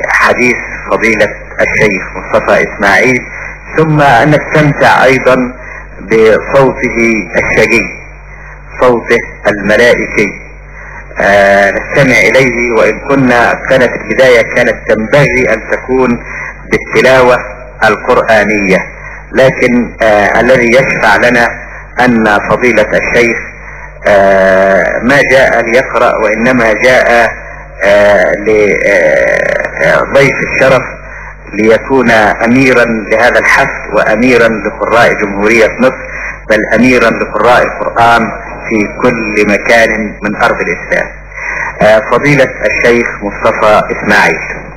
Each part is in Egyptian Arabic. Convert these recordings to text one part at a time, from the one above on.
حديث فضيلة الشيخ مصطفى اسماعيل ثم نستمتع ايضا بصوته الشجي صوته الملائكي آه نستمع اليه وان كنا كانت البداية كانت تنبغي ان تكون بالتلاوة القرآنية لكن آه الذي يشفع لنا ان فضيلة الشيخ آه ما جاء ليقرأ وانما جاء آه لضيف الشرف ليكون اميرا لهذا الحفل واميرا لقراء جمهورية مصر بل اميرا لقراء القرآن في كل مكان من ارض الاسلام آه فضيلة الشيخ مصطفى اسماعيل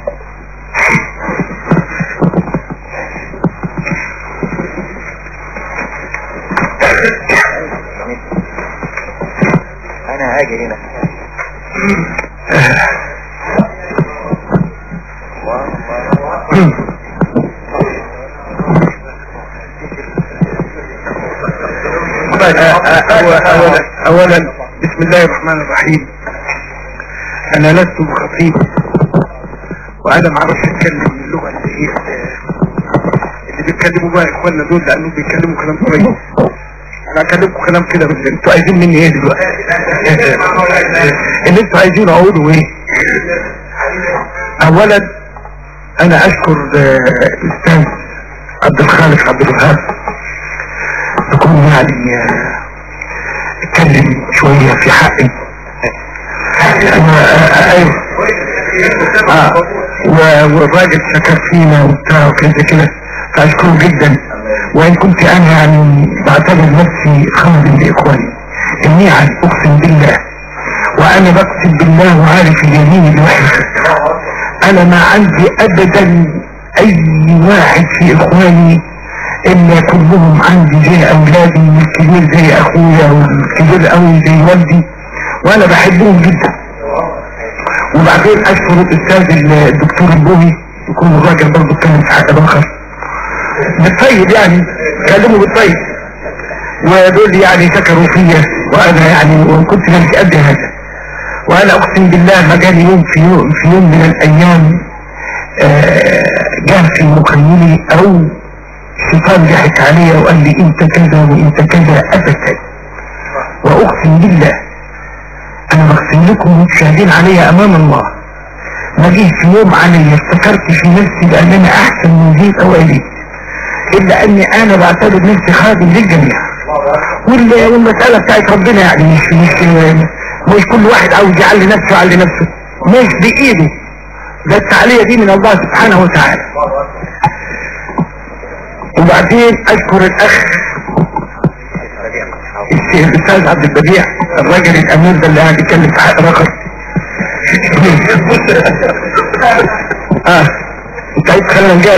انا هاجي هنا أولا, أولا بسم الله الرحمن الرحيم أنا لست بخطيب وأنا ما اعرفش أتكلم اللغة اللي هي اللي بيتكلموا بقى إخواننا دول لأنهم بيتكلموا كلام كويس أنا أكلمكم كلام كده بس أنتوا عايزين مني إيه دلوقتي؟ اللي أنتوا عايزين أقوله إيه؟ أولا أنا أشكر الأستاذ عبد الخالق عبد الوهاب يكون يعني اتكلم شوية في حقي ايوه والراجل شكر فينا وبتاع وكذا كده فاشكره جدا وان كنت انا يعني بعتبر نفسي خادم لاخواني اني يعني اقسم بالله وانا بقسم بالله وعارف اليمين الوحش انا ما عندي ابدا اي واحد في اخواني الا كلهم عندي زي اولادي والكبير زي اخويا والكبير قوي زي والدي وانا بحبهم جدا وبعدين اشكر الاستاذ الدكتور البوهي يكون الراجل برضه اتكلم في حق اخر بالطيب يعني كلمه بالطيب ودول يعني سكروا فيا وانا يعني وكنت مش قد هذا وانا اقسم بالله ما جاني يوم في يوم في يوم من الايام جه في مخيلي او الشيطان ضحك عليا وقال لي انت كذا وانت كذا ابدا واقسم بالله انا بقسم لكم وتشاهدين عليا امام الله ما جه في يوم علي افتكرت في نفسي بان انا احسن من زيد او اليت الا اني انا بعتبر نفسي خادم للجميع والمسألة بتاعت ربنا يعني مش مش مش كل واحد عاوز يعلي نفسه يعلي نفسه مش بايده ده التعلية دي من الله سبحانه وتعالى وبعدين اشكر الاخ الاستاذ عبد البديع الراجل الامير ده اللي قاعد يتكلم في حق رقم اه انت عايز تخلينا نجاز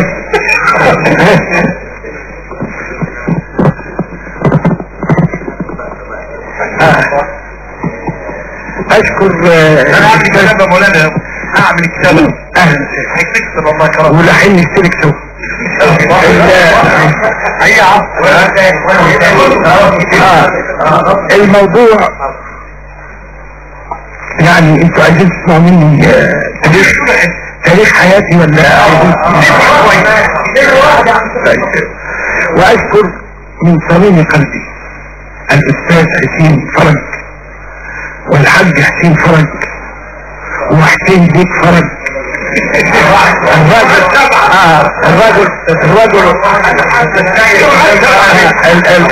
آه. اشكر انا عندي كتابة يا مولانا اعمل كتابة اهلا هيكتب الله كرم ولحين نشترك سوا هي آه. الموضوع يعني انتوا عايزين تسمعوا مني آه، تاريخ تاريخ حياتي ولا عايزين طيب. واشكر من صميم قلبي الاستاذ حسين فرج والحاج حسين فرج وحسين بيك فرج الراجل آه الراجل الراجل ال- ال-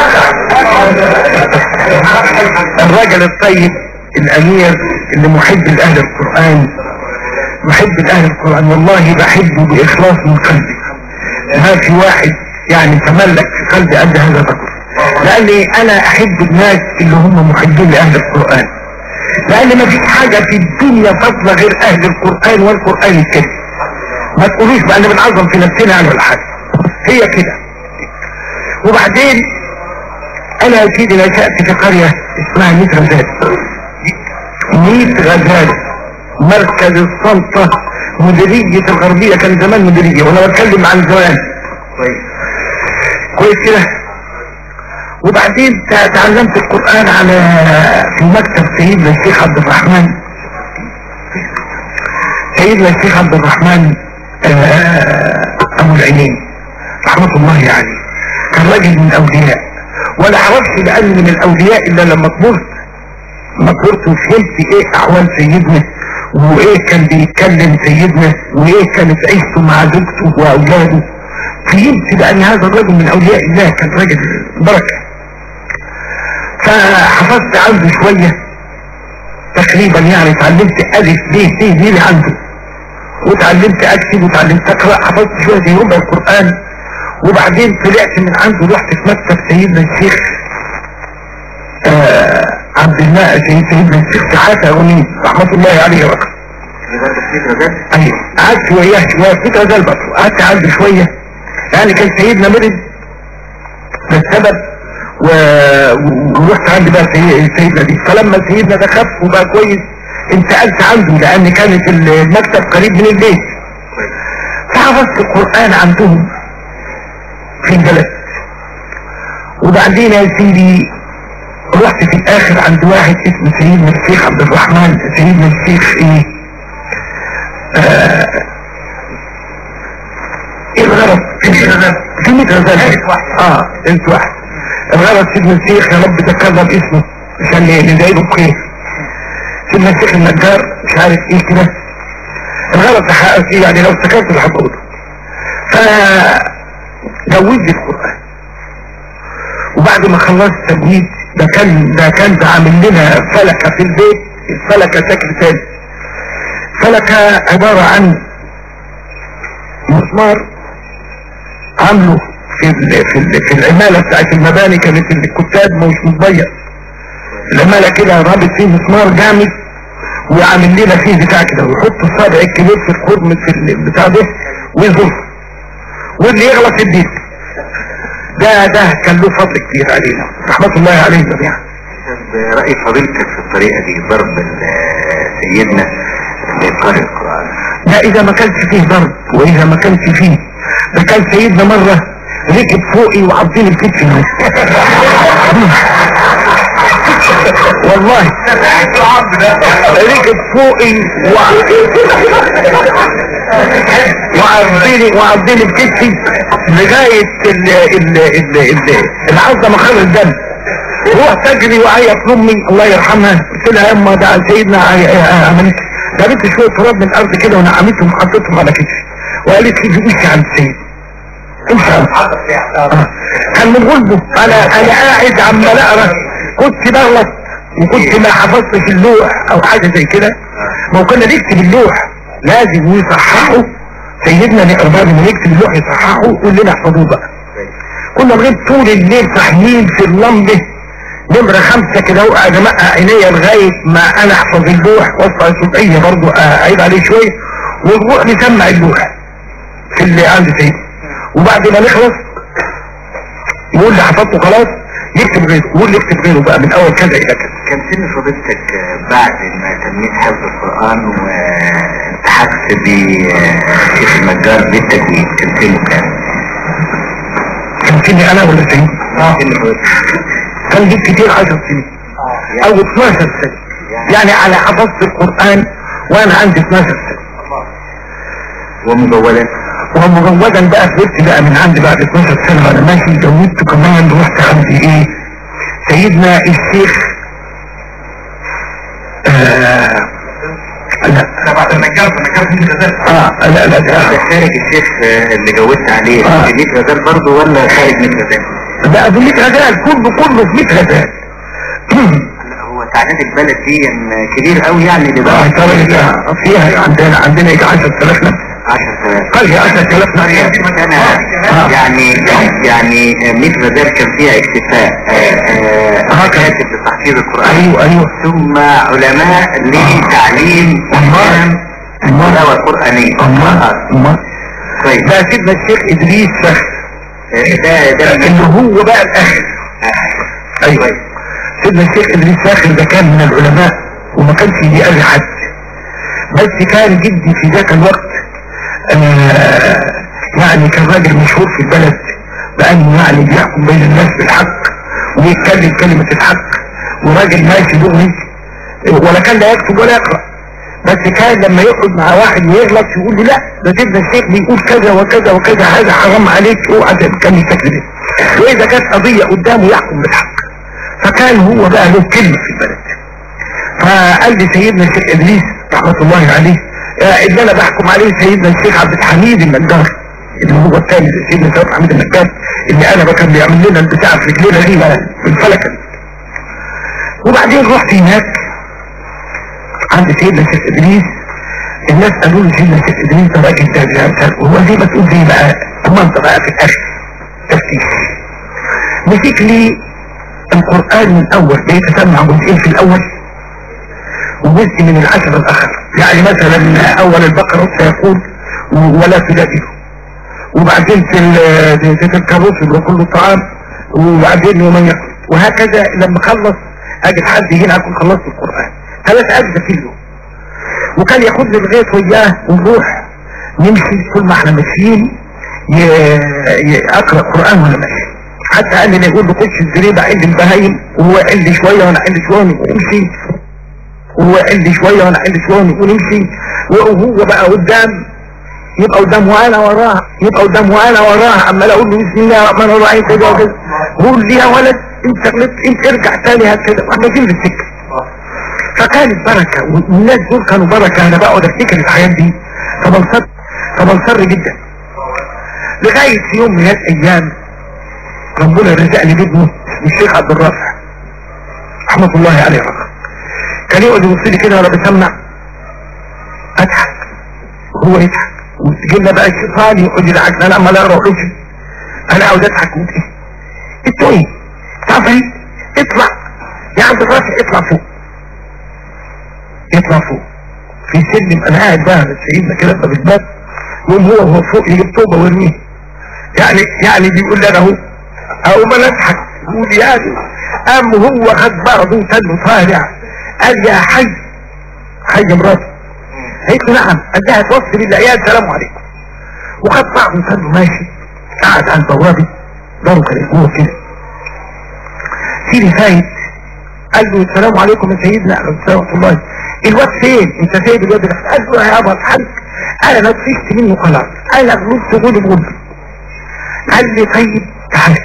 الراجل الطيب الامير اللي محب لاهل القرآن محب لاهل القرآن والله بحبه باخلاص من قلبي ما في واحد يعني تملك في قلبي قد هذا الرجل لاني انا احب الناس اللي هم محبين لاهل القرآن لان ما فيش حاجة في الدنيا فضل غير اهل القرآن والقرآن الكريم ما تقولوش بقى انا بنعظم في نفسنا يعني ولا حاجة هي كده وبعدين انا يا سيدي نشأت في قرية اسمها ميت غزال ميت غزال مركز السلطة مديرية الغربية كان زمان مديرية وانا بتكلم عن زمان كويس كويس كده وبعدين تع- تعلمت القرآن على في مكتب سيدنا الشيخ عبد الرحمن سيدنا الشيخ عبد الرحمن آه، ابو العينين رحمة الله عليه كان راجل من الاولياء ولا عرفش بأني من الاولياء الا لما كبرت لما كبرت وفهمت ايه احوال سيدنا وايه كان بيتكلم سيدنا وايه كانت عيشته مع زوجته واولاده فهمت بأن هذا الرجل من اولياء الله كان راجل بركة فحفظت عنده شوية تقريبا يعني اتعلمت الف ب ت دي اللي عنده وتعلمت اكتب وتعلمت اقرا حفظت شويه زي ربع القران وبعدين طلعت من عنده رحت في مكتب سيدنا الشيخ آه عبد الله سيد سيدنا الشيخ سحاتة أغني رحمة الله عليه رقم ايوه قعدت وياه شويه فكره ده البطل قعدت عنده شويه يعني كان سيدنا مرض ده السبب و... ورحت عند بقى سي- سيدنا دي فلما سيدنا ده خف وبقى كويس انتقلت عنده لان كانت المكتب قريب من البيت فحفظت القرآن عندهم في البلد وبعدين يا سيدي رحت في الاخر عند واحد اسمه سيدنا الشيخ عبد الرحمن سيدنا الشيخ ايه آه، ايه الغرض في متر غزال اه انت واحد الغرض سيدنا الشيخ يا رب تكرر باسمه عشان ندعيله بخير سيدنا الشيخ النجار مش عارف ايه كده الغرض تحقق فيه يعني لو افتكرت الحضور ف جوزني القرآن وبعد ما خلصت تجويد ده كان ده كان ده عامل لنا فلكة في البيت الفلكة شكل تاني فلكة عبارة عن مسمار عامله في ال في ال في العمالة بتاعت المباني كانت الكتاب مش متضيق العمالة كده رابط فيه مسمار جامد وعامل لنا فيه بتاع كده ويحط الصابع الكبير في الخرم في البتاع ده ويظهر واللي يغلط يديك ده ده كان له فضل كبير علينا رحمة الله عليه جميعا رأي فضيلتك في الطريقة دي ضرب ال- سيدنا لقارئ القرآن لا اذا ما كانش فيه ضرب واذا ما كانش فيه ده كان سيدنا مرة ركب فوقي وعضني الكتف هنا. والله ركب فوقي وع- وعضني وعضني بكتفي لغاية ال ال ال ال العظة ما خرج الدم رحت اجري وعيط لامي الله يرحمها قلت لها يا اما ده عن عي- عي- عملت جابت لي شويه تراب من الارض كده ونعمتهم وحطيتهم على كتفي وقالت لي امشي عند السيد امشي عند آه. كان من غلبه انا انا قاعد عمال اقرا كنت بغلط وكنت ما حفظتش اللوح او حاجه زي كده ما هو كنا نكتب اللوح لازم يصححه سيدنا نقربان ما يكتب اللوح يصححه ويقول لنا احفظوه بقى كنا بنغيب طول الليل صاحيين في اللمبه نمرة خمسة كده وقاعد امقع عينيا لغاية ما انا احفظ اللوح واسطة الصوتية برضو اعيد عليه شوية ونروح نسمع اللوح في اللي عند سيدي وبعد ما نخلص يقول لي حفظته خلاص يكتب غيره يقول لي اكتب غيره بقى من اول كذا الى كذا كان سن فضيلتك آه، بعد ما تميت حفظ القرآن والتحقت بشيخ النجار بالتجويد كان سنه كام؟ كان سني انا ولا سيدي سن فضيلتك كان جيت كتير 10 سنين او 12 سنة يعني على حفظت القرآن وانا عندي 12 سنة ومجولا ومجودا بقى فلت بقى من عندي بعد 12 سنة وانا ماشي جودت كمان رحت عندي ايه سيدنا الشيخ آه لا بعد النجار النجار دي كده اه لا لا ده ده خارج الشيخ آه، اللي جودت عليه آه. في ميت غزال برضه ولا خارج ميت غزال؟ ده ابو ميت غزال كله كله في ميت غزال هو تعداد البلد دي إن كبير قوي يعني اه لدرجة طبعا فيها عندنا عندنا يجي 10000 نفس 10000 قال 10000 نفس انا آه. يعني يعني ميت غزال كان فيها اكتفاء آه، آه، كاتب لتحفيظ القرآن ايوه ايوه ثم علماء لتعليم احكام التلاوة القرآنية الله الله كويس ده سيدنا الشيخ ادريس فخر آه، ده ده اللي هو بقى الاخر ايوه سيدنا الشيخ ادريس فاخر ده كان من العلماء وما كانش يقل حد بس كان جدي في ذاك الوقت آه يعني كان راجل مشهور في البلد بأنه يعني بيحكم بين الناس بالحق ويتكلم كلمة الحق وراجل ماشي دغري ولا كان لا يكتب ولا يقرأ بس كان لما يقعد مع واحد ويغلط يقول له لا ده سيدنا الشيخ بيقول كذا وكذا وكذا هذا حرام عليك اوعى تكمل تكذب واذا كانت قضيه قدامه يحكم بالحق فكان هو بقى له كلمه في البلد فقال لي سيدنا الشيخ ادريس رحمه الله عليه آه، اللي انا بحكم عليه سيدنا الشيخ عبد الحميد النجار اللي هو الثاني سيدنا الشيخ عبد الحميد النجار اللي انا كان بيعمل لنا البتاع في رجلينا دي بقى في الفلكه دي وبعدين رحت هناك عند سيدنا الشيخ ادريس الناس قالوا لي سيدنا الشيخ ادريس ده راجل ده بيعمل وهو زي ما تقول زي بقى طمنت بقى في الاخر تفتيش مسك لي القرآن من اول بيتسمع جزئين في الاول وجزء من العشر الاخر يعني مثلا اول البقرة سيقول ولا تجادله وبعدين في ال- في تلك الرسل وكل الطعام وبعدين ومن يقول وهكذا لما خلص اجي لحد هنا اكون خلصت القرآن ثلاث اجزاء كله وكان ياخدني لغايه وياه ونروح نمشي طول ما احنا ماشيين ي- ي- اقرا قران وانا ماشي حتى قال لي يقول له خش الزريبه عند البهايم وهو عند شويه وانا عند شويه ونمشي وهو عند شويه وانا عند شويه ونمشي وهو بقى قدام يبقى قدام وانا وراه يبقى قدام وانا وراه عمال اقول له بسم الله الرحمن الرحيم كده وكده قول لي يا ولد انت غلطت انت ارجع تاني هات كده واحنا ماشيين في السكه فكانت بركة والناس دول كانوا بركة انا بقعد افتكر الحاجات دي فبنصر فبنصر جدا لغاية في يوم من الايام ربنا رزقني بابنه اسمه الشيخ عبد الرافع رحمة الله عليه رحمة كان يقعد يبص لي كده وانا بسمع اضحك وهو يضحك ويجي لنا بقى الشيطان يقعد يضحك انا عمال اقرا وحوشي انا عاوز اضحك وانت ايه انتوا ايه تعرف ايه اطلع يا عبد الرافع اطلع فوق يطلع فوق في سلم انا قاعد بقى على سيدنا كده في الباب يقوم هو وهو فوق يجيب طوبه ويرميه يعني يعني بيقول لي انا اهو اقوم انا اضحك يقول يعني قام هو خد بعضه وتنه طالع قال يا حي حي مراته قالت له نعم قال لها توصي بالعيال سلام عليكم وخد بعضه وتنه ماشي قعد على البوابه داره كان جوه كده سيدي فايت قال له السلام عليكم يا سيدنا ورحمة الله الواد فين انت سايب الواد ده قال له يا ابا الحاج انا نفشت منه خلاص انا غلطت غلب غلب قال لي طيب تعال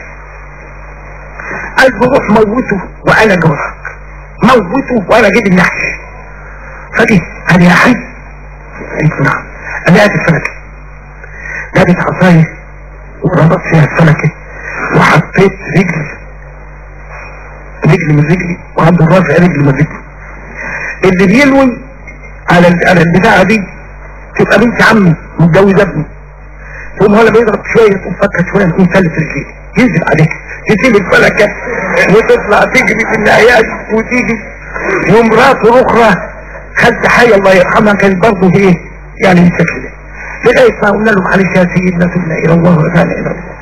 قال له روح موته وانا جوعك موته وانا اجيب النحش فجه قال يا حي قلت له نعم قال لي هات الفلكه جابت عصايه وربط فيها الفلكه وحطيت رجل رجل من رجلي وعبد الرافع رجل من رجلي اللي بيلوي على ال- على البتاعه دي تبقى بنت عمي متجوزه ابني تقوم هو لما يضرب شويه تقوم فكت شويه تقوم ثلث رجلي ينزل عليك تسيب الفلكه وتطلع تجري في النهايات وتيجي ومراته الاخرى خدت حي الله يرحمها كانت برضه ايه يعني بالشكل ده لغايه ما قلنا له معلش يا سيدنا تبنا الى الله ورجعنا الى الله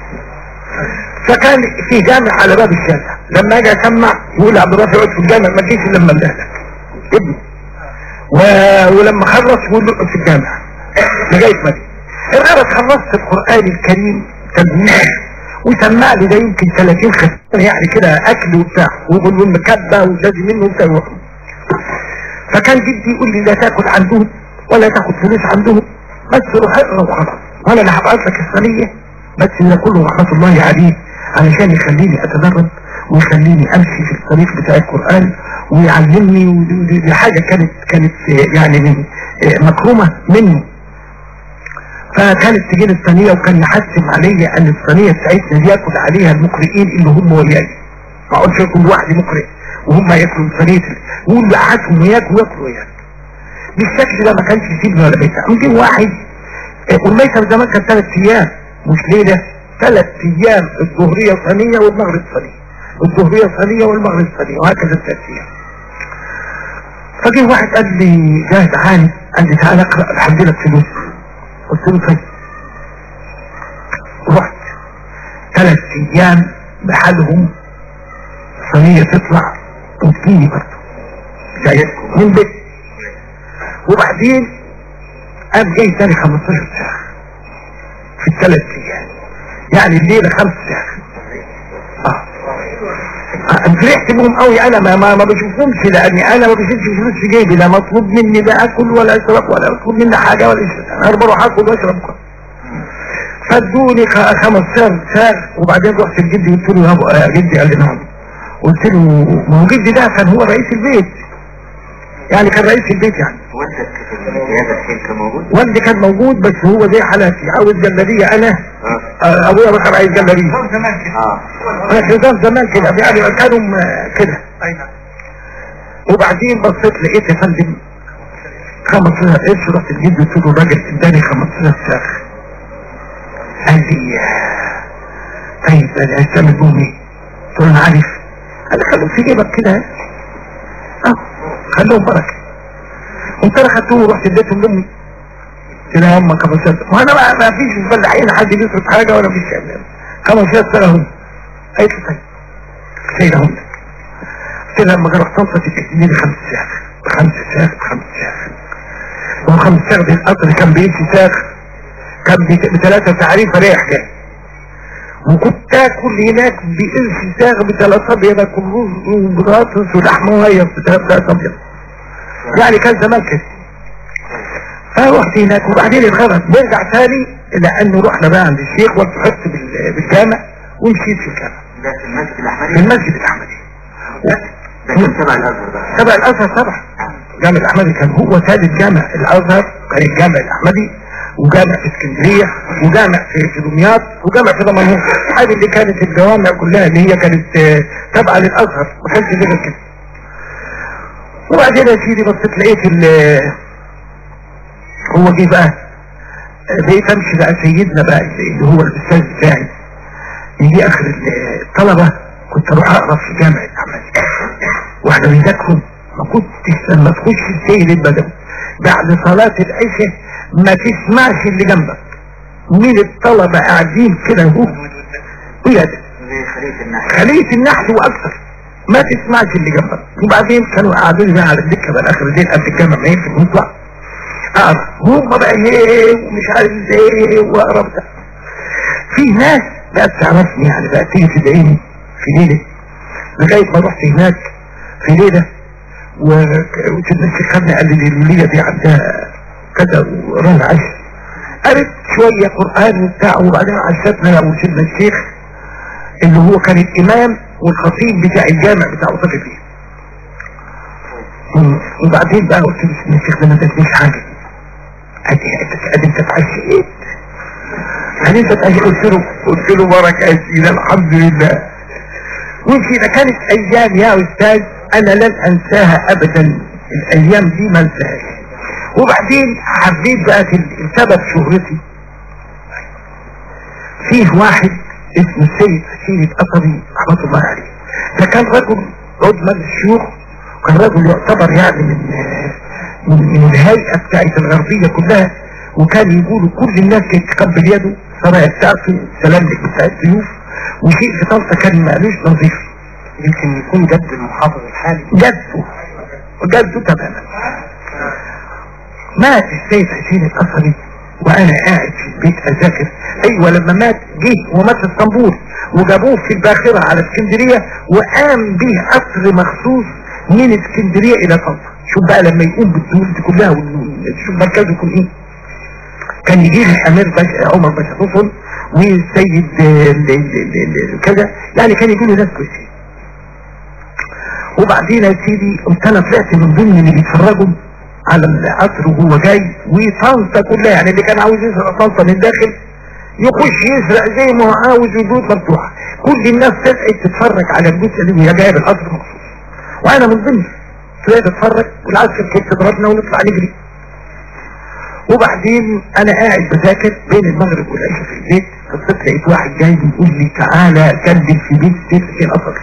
فكان في جامع على باب الشارع لما اجي اسمع يقول عبد الرافع اقعد في الجامع ما تجيش الا لما اندهلك ابني و... ولما خلص يقول له اقعد في الجامع لغايه ما دي الغرض خلصت القران الكريم تجويد وسمع لي ده يمكن 30 ختم يعني كده اكل وبتاع ويقول والمكبه ولازم منه وبتاع فكان جدي يقول لي لا تاكل عندهم ولا تاخد فلوس عندهم بس روح اقرا وخلاص وانا اللي هبعت لك الصينيه بس ده كله رحمه الله عليه علشان يخليني اتدرب ويخليني امشي في الطريق بتاع القران ويعلمني ودي دي حاجه كانت كانت يعني من مكرومه منه فكانت تجيب الصينيه وكان يحسب عليا ان الصينيه بتاعتنا دي ياكل عليها المقرئين اللي هم وياي ما اقعدش اكل لوحدي مقرئ وهم ياكلوا صينيه ويقول قعدهم وياك وياكلوا وياك بالشكل ده ما كانش يسيبني ولا بيت عندي واحد والميتة زمان كان ثلاث ايام مش ليله ثلاث ايام الظهريه صينيه والمغرب صينيه الظهريه صينيه والمغرب صينيه وهكذا ثلاث ايام فجه واحد قال لي جاه تعالى قال لي تعالى اقرا لحد لك فلوس قلت له طيب رحت ثلاث ايام بحالهم صينيه تطلع وتجيني برضه جاي من بيت وبعدين قام جاي تاني 15 ساعه في الثلاث ايام يعني الليله خمس ساعات اه فرحت بهم قوي انا ما ما, ما بشوفهمش لاني انا ما بشيلش فلوس في جيبي لا مطلوب مني لا اكل ولا اشرب ولا مطلوب مني حاجه ولا اشرب انا بروح اكل واشرب فادوني خ- خمس ساغ ساغ وبعدين رحت لجدي قلت له يا أبو- يا جدي قال لي نعم قلت له ما هو جدي ده كان هو رئيس البيت يعني كان رئيس البيت يعني والدك في القيادة الحين كان موجود؟ والدي كان موجود بس هو زي حالاتي عاوز جلابيه انا اه آه، ابويا ما كان عايز جلابيه زمان كده اه انا خزان زمان كده يعني كانوا م- كده اي نعم وبعدين بصيت لقيت يا فندم خمس قرش رحت لجدي قلت له الراجل اداني 15 ساخ قال لي آه، طيب انا هستعمل بهم ايه؟ قلت له انا عارف قال لي خلوهم في جيبك كده اه خلوهم بركه قمت انا خدتهم ورحت اديتهم لامي قلت لها يا اما 15 وانا ما ما فيش في الفلاحين حد بيصرف حاجه ولا فيش كلام 15 سنه هم قالت لي طيب سيدهم لك قلت لها لما اروح طنطا تديني خمس ساخ بخمس ساخ بخمس ساخ هو خمس ساخ دي القطر كان بيمشي ساخ كان بت- بثلاثة تعريف رايح جاي وكنت اكل هناك بقرش ساغ بثلاثة ابيض اكل رز وبطاطس ولحمه وهي بثلاثة ابيض يعني كان زمان كده فرحت هناك وبعدين الغرض نرجع تاني لانه رحنا بقى عند الشيخ واتحط بال- بالجامع ومشيت في الجامع ده في المسجد في الأحمدي؟ المسجد الاحمدي ده كان تبع الأزهر بقى تبع الازهر طبعا جامع الاحمدي كان هو ثالث جامع الازهر كان الجامع الاحمدي وجامع في اسكندريه وجامع في في دمياط وجامع في دمنهور هذه اللي كانت الجوامع كلها اللي هي كانت آه، تابعه للازهر ما كانش غير كده وبعدين يا سيدي بصيت لقيت ال- هو جه بقى آه، بقيت امشي بقى سيدنا بقى اللي هو الاستاذ بتاعي يجي اخر الطلبه كنت اروح اقرا في جامع الاحمدي واحنا بنذاكروا ما كنتش لما تخش السيد البدوي بعد صلاة العشاء ما تسمعش اللي جنبك مين الطلبة قاعدين كده اهو بجد زي خليفة النحل خلية النحل واكثر ما تسمعش اللي جنبك وبعدين كانوا قاعدين بقى على الدكة بقى اخر الليل قبل الجامع ما يمكن نطلع اقرا هم بقى ايه ومش عارف ايه واقرا بتاع في ناس بقى تعرفني يعني بقى تيجي تدعيني في ليلة لغاية ما رحت هناك في ليلة و- وسيدنا الشيخ خدني قال لي الولية دي عندها كذا وراها عشر قريت شوية قرآن وبتاع وبعدين عشتنا أبو سيدنا الشيخ اللي هو كان الإمام والخطيب بتاع الجامع بتاع وصفي فيه مم. وبعدين بقى قلت له سيدنا الشيخ ده ما ادتنيش حاجة قال لي انت قال انت اتعشيت قال انت اتعشيت قلت له قلت له بركة يا سيدي الحمد لله وكده كانت ايام يا استاذ انا لن انساها ابدا الايام دي ما انساهاش وبعدين حبيت بقى ال- السبب شهرتي فيه واحد اسمه السيد حسين القصبي رحمة الله عليه ده كان رجل عضو مجلس الشيوخ وكان رجل يعتبر يعني من من, من الهيئة بتاعت الغربية كلها وكان يقولوا كل الناس تقبل يده سواء بتاعته سلام لك بتاع الضيوف وشيء في طنطا كان مالوش نظيف يمكن يكون جد المحافظ الحالي جده جده تماما مات السيد حسين القصري وانا قاعد في البيت اذاكر ايوه لما مات جه ومات في اسطنبول وجابوه في الباخرة على اسكندرية وقام به قطر مخصوص من اسكندرية الى طنطا شوف بقى لما يقوم بالدول دي كلها وال- شوف مركزه يكون ايه كان يجي لي الامير باشا عمر باشا طفل والسيد آه، ال- ال- ال- ال- كذا يعني كان يجي لي ناس كويسين وبعدين يا سيدي قمت انا طلعت من ضمن اللي بيتفرجوا على القطر وهو جاي وطنطا كلها يعني اللي كان عاوز يسرق طنطا من الداخل يخش يسرق زي ما هو عاوز والبيوت مفتوحه كل الناس طلعت تتفرج على الجثه دي وهي جايه بالقطر مخصوص وانا من ضمن طلعت اتفرج والعسكر كانت تضربنا ونطلع نجري وبعدين انا قاعد بذاكر بين المغرب والعشاء في البيت فصرت لقيت واحد جاي بيقول لي تعالى كلم في بيت سيف في القطر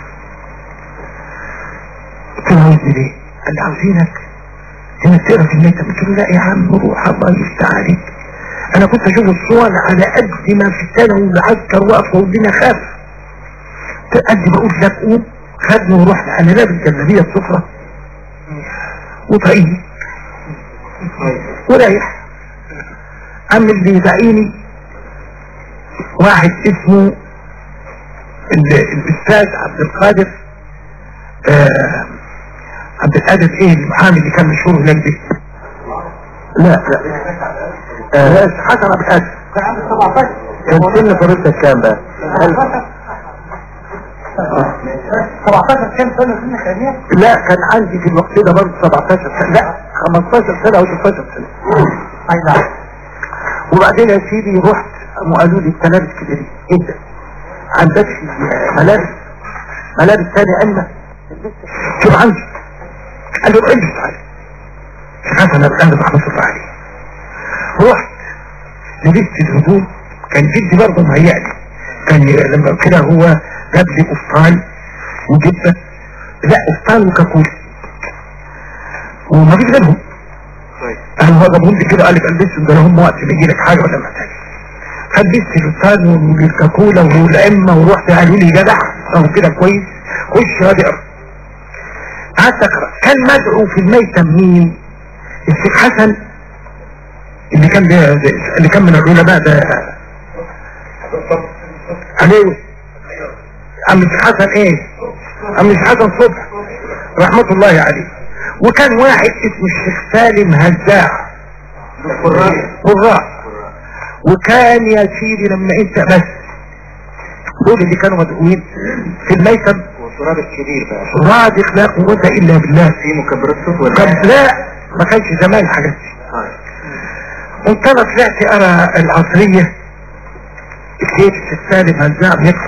قلت له عاوزني ليه؟ قال لي عاوزينك انك تقرا في الميتة قلت له لا يا عم روح الله يفتح عليك انا كنت اشوف الصور على قد ما في السنة والعسكر واقفة والدنيا خاف قد ما اقول لك قوم خدني ورحنا انا لابس جلابيه الصفرة وطريقي ورايح اما اللي يدعيني واحد اسمه ال- الاستاذ عبد القادر آه عبد القادر ايه المحامي اللي كان مشهور هناك دي لا لا آه حسن عبد القادر كان عنده 17 كان سن فرصتك كام بقى؟ 17 كام سنة سنة خانية؟ لا كان عندي في الوقت ده برضه 17 سنة لا 15 سنة او 16 سنة اي نعم وبعدين يا سيدي رحت قالوا لي انت لابس كده ليه؟ ايه ده؟ عندكش ملابس ملابس تانية اما شوف عندي قال له البس تعالى حسن ابو القادر رحمة الله عليه رحت لبست الهدوم كان جدي برضه مهيألي كان لما كده هو جاب لي قفطان وجبه لا قفطان وكاكول وما فيش غيرهم قال هو جابهم لي كده قال لي البسهم ده لهم وقت بيجي لك حاجه ولا محتاج فلبست القفطان والكاكولا والأئمة ورحت قالوا لي جدع اهو كده كويس خش هادي اقرا قعدت اقرا كان مدعو في الميتم مين؟ الشيخ حسن اللي كان ده اللي كان من العلماء ده عليه عم الشيخ حسن ايه عم الشيخ حسن صبح رحمة الله عليه وكان واحد اسمه الشيخ سالم هزاع قراء وكان يا سيدي لما انت بس دول اللي كانوا مدعوين في الميتم والتراب الكبير بقى صادق لا قوة الا بالله في مكبرات صوت ولا كان لا ما كانش زمان الحاجات دي قلت انا طلعت ارى العصرية الشيخ السالم هزاع بيقرأ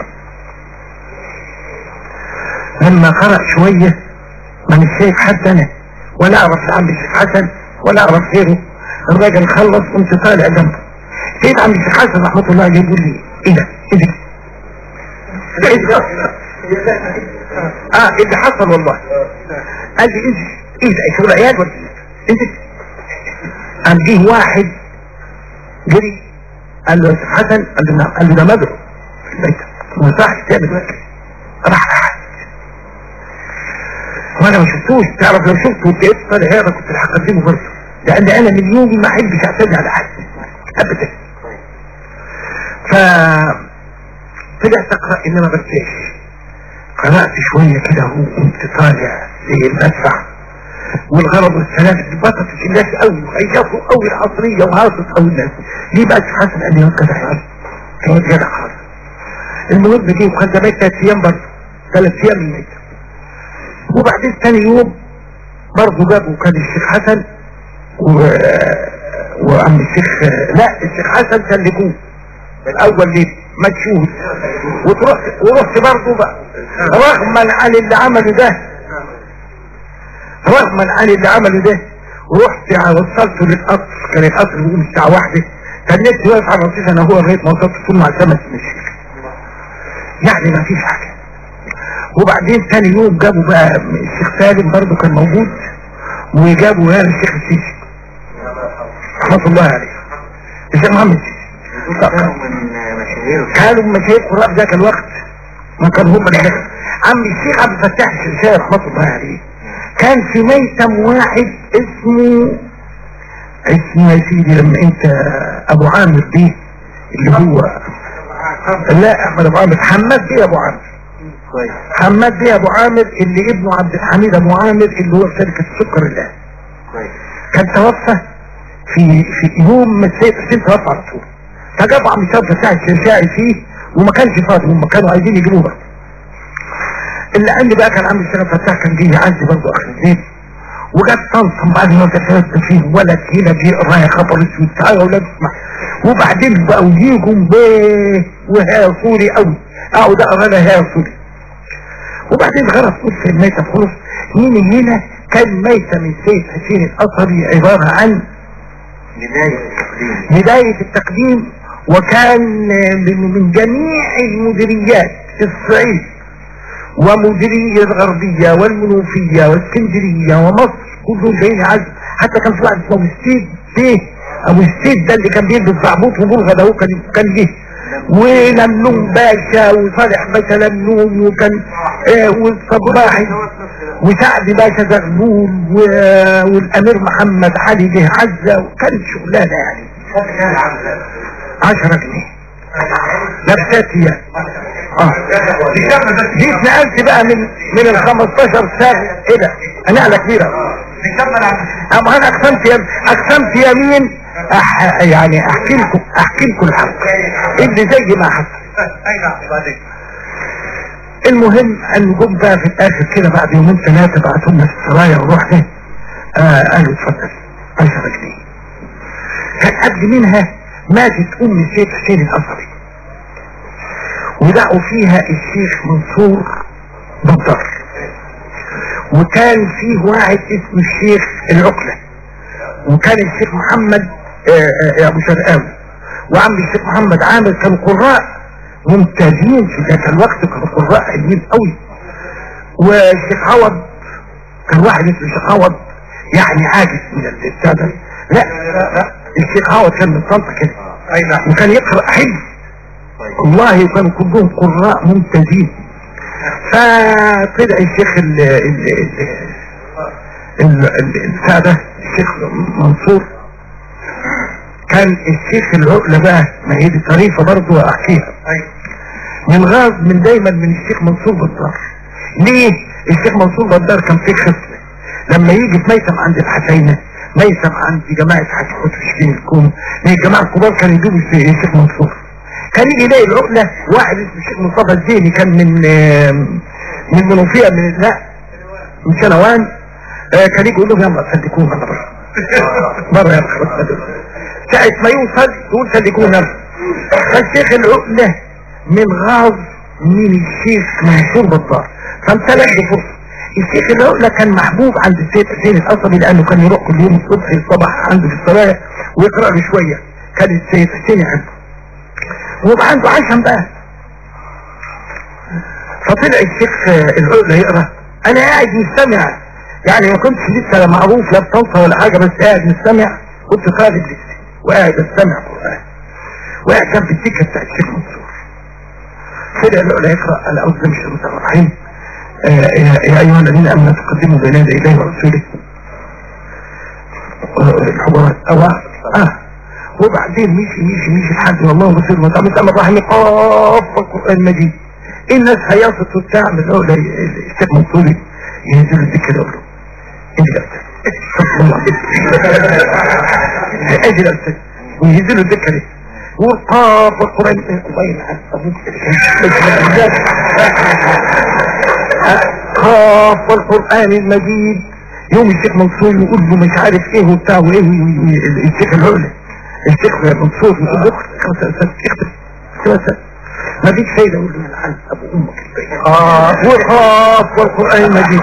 لما قرأ شوية ما مش شايف حد انا ولا اعرف عم الشيخ حسن ولا اعرف غيره الراجل خلص قمت طالع جنبه لقيت عم الشيخ حسن رحمة الله عليه يقول لي ايه ده ايه ده ايه ده اه اللي حصل والله قال لي انت ايه ده شغل عيال ولا إيه؟ انت قام جه واحد جري قال له يا شيخ حسن قال له نعم قال له ده مدعو في البيت ما ينفعش تعمل كده راح قعد وانا ما شفتوش تعرف لو شفته وانت ايه طالع هذا كنت هقدمه برضه لان انا من يومي ما احبش اعتدي على حد ابدا ف طلعت اقرا انما ما برتاش قرات شويه كده وقمت طالع زي المدفع والغرض والسلام بطت الناس قوي وهيصوا قوي العصريه وهاصص قوي الناس ليه بقى شيخ حسن قال لي هو كده حصل كانت جدع خالص المهم دي وكان زمان ثلاث ايام برضه ثلاث ايام الميت وبعدين ثاني يوم برضه جابوا كان الشيخ حسن و... وعم الشيخ لا الشيخ حسن سلكوه الاول ليه مدشوه وتروح ورحت برضه بقى رغما عن اللي عمله ده رغما عن اللي عمله ده ورحت وصلته للقطر كان القطر بيقوم الساعة واحدة تنيت واقف على الرصيف انا هو لغاية ما وصلت طول مع سمس مشي يعني ما فيش حاجة وبعدين تاني يوم جابوا بقى الشيخ سالم برضه كان موجود وجابوا هذا الشيخ السيسي رحمة الله عليه الشيخ محمد السيسي كانوا من مشاهير كانوا من مشاهير قراء ذاك الوقت ما كان هم اللي دخل. عم الشيخ عبد الفتاح الشرشاي رحمة الله عليه كان في ميتم واحد اسمه اسمه يا سيدي لما انت ابو عامر دي اللي هو لا احمد ابو عامر حماد بيه ابو عامر كويس حماد بيه ابو عامر اللي ابنه عبد الحميد ابو عامر اللي هو في شركة السكر الان كويس كان توفى في في يوم ما السيد حسين توفى على طول فجابوا عم الشاب بتاع الشرشاعي فيه وما كانش فاضي هم كانوا عايزين يجيبوه بقى اللي قال لي بقى كان عم الشرف فتاح كان جه عندي برضه اخر الليل وجاب طنطم بعد ما كتبت فيه ولد هنا جه قرايه خبر اسود تعالى يا ولاد اسمع وبعدين بقوا يجوا بيه وها صوري قوي اقعد اقرا انا ها صوري وبعدين غرف في الميتة خلص مين هنا كان ميتة من سيد حسين الأصري عبارة عن بداية التقديم بداية التقديم وكان من من جميع المديريات في الصعيد ومديرية الغربية والمنوفية والاسكندرية ومصر كلهم جايين عز حتى كان في واحد اسمه السيد بيه ابو السيد ده اللي كان بيلبس زعبوط وبرغة ده هو كان كان جه ولملوم باشا وصالح باشا لملوم وكان آه والصباحي وسعد باشا زغلول و- والامير محمد علي جه عزة وكانت شغلانة يعني عشرة جنيه لابسات يعني اه نكمل بس دي اتنقلت بقى من من ال 15 سنه ايه ده نقله كبيره نكمل عن اما انا اقسمت يم... اقسمت يمين أح... يعني احكي لكم احكي لكم الحق اللي زي ما حصل اي نعم بعدين المهم ان جم بقى في الاخر كده بعد يومين ثلاثه بعتوا لنا السرايا ورحنا آه قالوا اتفضل 10 جنيه كان قبل منها ماتت ام الشيخ حسين الازهري ودعوا فيها الشيخ منصور بدر وكان فيه واحد اسمه الشيخ العقلة وكان الشيخ محمد آه، آه، ابو شرقاوي وعم الشيخ محمد عامر كانوا قراء ممتازين في ذاك الوقت كانوا قراء حلوين قوي والشيخ عوض كان واحد اسمه الشيخ عوض يعني عاجز من السادة لا لا الشيخ عوض كان من طنطا كده اي نعم وكان يقرأ حلو والله كانوا كلهم قراء ممتازين فطلع الشيخ ال ال ال ال- ال- السادة الشيخ منصور كان الشيخ العقلة بقى ما هي دي طريفة برضه احكيها اي من غاز من دايما من الشيخ منصور بدار ليه الشيخ منصور بدار كان فيه خصلة لما يجي في ميتم عند الحسينة ميتم عند جماعة حاج حسن شبين الكوم ليه الجماعة الكبار كانوا يجيبوا الشيخ الشيخ منصور كان يجي يلاقي العقلة واحد اسمه الشيخ مصطفى الزيني كان من آم، من منوفية من لا من شنوان آه، كان يجي يقول لهم يلا صدقونا انا بره مرة يا خلاص ساعة ما يوصل يقول صدقونا فالشيخ العقلة من غاز من الشيخ منصور بطار فامتلك بفرصة الشيخ العقلة كان محبوب عند السيد حسين الأصبي لأنه كان يروح كل يوم الصبح الصبح عنده في الصلاة ويقرأ له شوية كان السيد حسين يحبه ويبقى عنده عشم بقى فطلع الشيخ آه، العقلة يقرأ أنا قاعد مستمع يعني ما كنتش لسه لا معروف لا بطنطا ولا حاجة بس قاعد مستمع كنت خارج لسه وقاعد استمع قرآن وقاعد جنب السكة بتاع الشيخ منصور طلع العقلة يقرأ على أعوذ بالله من الشيطان الرجيم آه، يا يا أيها الذين آمنوا تقدموا بين يدي الله ورسوله آه، الحجرات أو آه وبعدين مشي مشي مشي لحد والله بصير ما تعمل تعمل رحمي قاف القرآن المجيد الناس هيصت وبتاع من الأولى الشيخ منصوري ينزل الذكر يقول له انت لا اجي لا استاذ وينزلوا الذكر ايه والقاف والقرآن الله يلعن ابوك قاف والقرآن المجيد يوم الشيخ منصور يقول له مش عارف ايه وبتاع وايه وي- وي- الشيخ العلا الشيخ منصور يقول له اختم خمسة أسد اختم خمسة ما فيش فايدة يقول له يلعن ابو امك البيت قاف وقاف والقرآن المجيد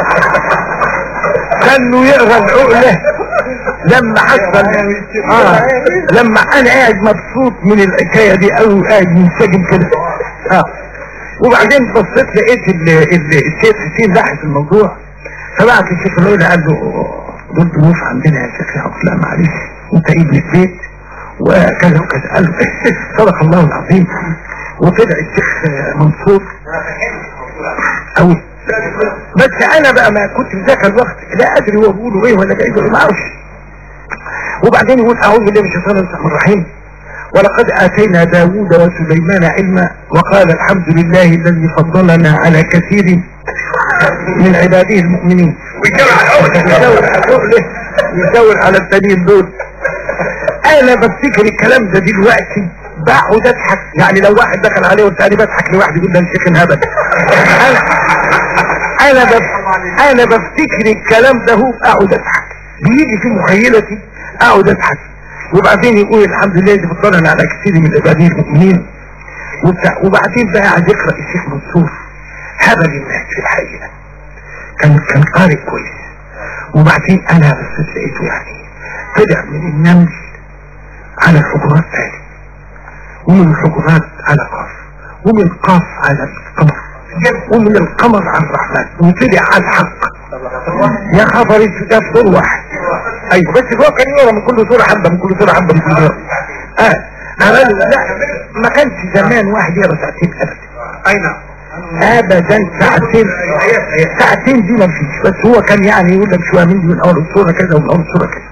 كانه يقرا العقلة لما حصل اه لما انا قاعد مبسوط من الحكاية دي او قاعد منسجم كده اه وبعدين بصيت لقيت ال- ال- الشيخ حسين لاحظ الموضوع فبعت الشيخ العقلة قال له دول ضيوف عندنا يا شيخ يعقوب لا معلش انت ابن البيت وكذا وكذا قال له صدق الله العظيم وطلع الشيخ منصور قوي بس انا بقى ما كنت في ذاك الوقت لا ادري هو بيقولوا ايه ولا جاي ما اعرفش وبعدين يقول اعوذ بالله من الشيطان الرجيم الرحيم ولقد اتينا داوود وسليمان علما وقال الحمد لله الذي فضلنا على كثير من عباده المؤمنين ويدور على العقلة ويدور على التانيين دول انا بفتكر الكلام ده دلوقتي بقعد اضحك يعني لو واحد دخل عليه والتاني بضحك لواحد يقول ده الشيخ انهبل انا انا بف... انا بفتكر الكلام ده هو اقعد اضحك بيجي في مخيلتي اقعد اضحك وبعدين يقول الحمد لله الذي فضلنا على كثير من عباده المؤمنين وبتاع وبعدين بقى قاعد يقرا الشيخ منصور هبل الناس في الحقيقه كان كان قارئ كويس وبعدين انا بس لقيته يعني طلع من النمل على الحجرات تاني ومن الحجرات على قاف ومن قاف على القمر ومن القمر على الرحمن وطلع على الحق يا خبر ده في دور واحد ايوه بس هو كان يقرا من كل سوره حبه من كل سوره حبه من كل سوره اه أنا لا ما كانش زمان واحد يقرا ساعتين ابدا اي نعم ابدا ساعتين ساعتين دي ما فيش بس هو كان يعني يقول لك شويه من دي من اول الصوره كذا ومن اول الصوره كذا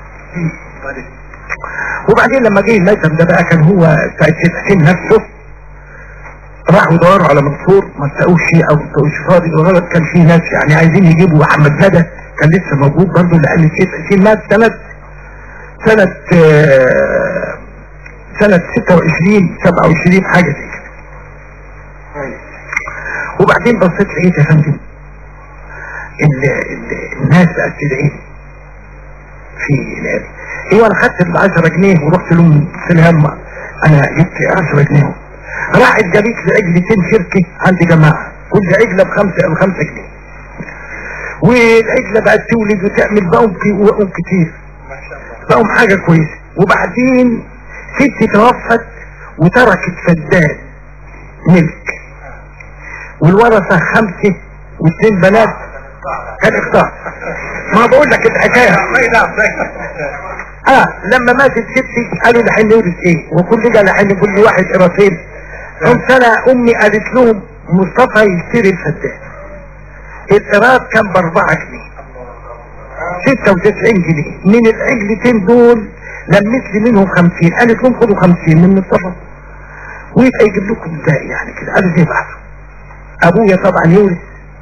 وبعدين لما جه الميتم ده بقى كان هو بتاع الشيخ حسين نفسه راحوا يدوروا على منصور ما لقوش او ما لقوش فاضي وغلط كان في ناس يعني عايزين يجيبوا احمد ندى كان لسه موجود برضه اللي قال لي شيء مات سنه سنه آه، سنه 26 27 حاجه زي كده وبعدين بصيت لقيت يا فندم ال- ال- الناس بقت تدعي في الآن ايوه انا خدت ال 10 جنيه ورحت لهم في الهم انا جبت 10 جنيه راحت جابت لي عجلتين شركه عند جماعه كل عجله بخمسه بخمسه جنيه والعجله بقت تولد وتعمل بقوم بقوم كتير بقوم حاجه كويسه وبعدين ست توفت وتركت فدان ملك والورثه خمسه واثنين بنات كان اختار ما بقول لك الحكايه اه لما ماتت ستي قالوا لحين يورث ايه وكل ده لحين كل واحد قراطين قمت انا امي قالت لهم مصطفى يشتري الفدان القراط كان باربعة جنيه ستة وتسعين جنيه من العجلتين دول لمت لي منهم خمسين قالت لهم خدوا خمسين من مصطفى ويبقى يجيب لكم الباقي يعني كده قالوا زي بعض ابويا طبعا يورث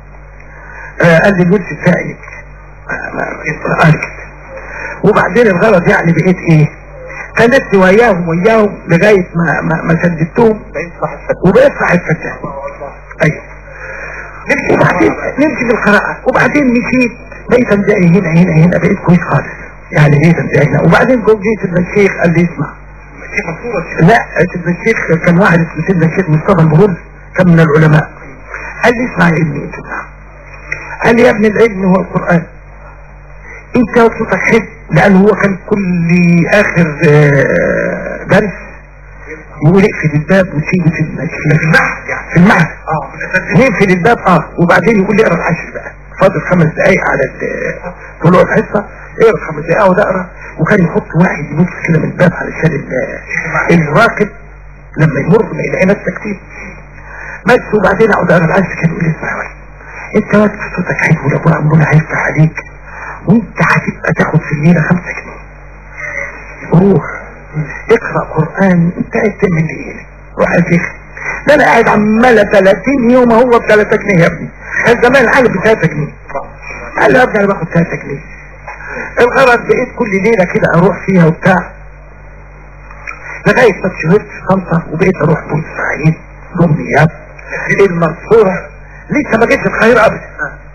آه قال لي الورث بتاعي آه، ما- قال كده وبعدين الغلط يعني بقيت ايه كانت وياهم وياهم لغاية ما ما, ما سددتهم وبقيت صاحب فتاة ايوه وبعدين نمشي بالقراءة وبعدين مشيت بقيت امدعي هنا هنا هنا بقيت كويس خالص يعني بقيت امدعي هنا وبعدين جم جيت ابن الشيخ قال لي اسمع لا ابن الشيخ كان واحد اسمه سيدنا الشيخ مصطفى المرود كان من العلماء قال لي اسمع يا ابني قلت له نعم قال لي يا ابن العلم هو القرآن انت صوتك حلو لان هو كان كل اخر آه، درس يقول اقفل الباب وسيبه في المسجد في المعهد يعني في المعهد اه نقفل الباب اه وبعدين يقول لي اقرا العشر بقى فاضل خمس دقايق على ال- طلوع الحصه اقرا خمس دقايق اقعد اقرا وكان يحط واحد يبص كده من الباب علشان ال- الراكب لما يمر ما يلاقي ناس كتير بس وبعدين اقعد اقرا العشر كان يقول لي اسمع يا ولد انت وقت صوتك حلو وربنا ربنا هيفتح عليك وانت هتبقى تاخد في الليله خمسة جنيه روح اقرا قران انت قاعد تعمل ايه روح يا شيخ ده انا قاعد عماله 30 يوم هو ب 3 جنيه يا ابني كان زمان العالم ب 3 جنيه قال له يا ابني انا باخد 3 جنيه الغرض بقيت كل ليله كده اروح فيها وبتاع لغايه ما اتشهرت في طنطا وبقيت اروح بورسعيد دمياط المنصوره لسه ما جيتش القاهره ابدا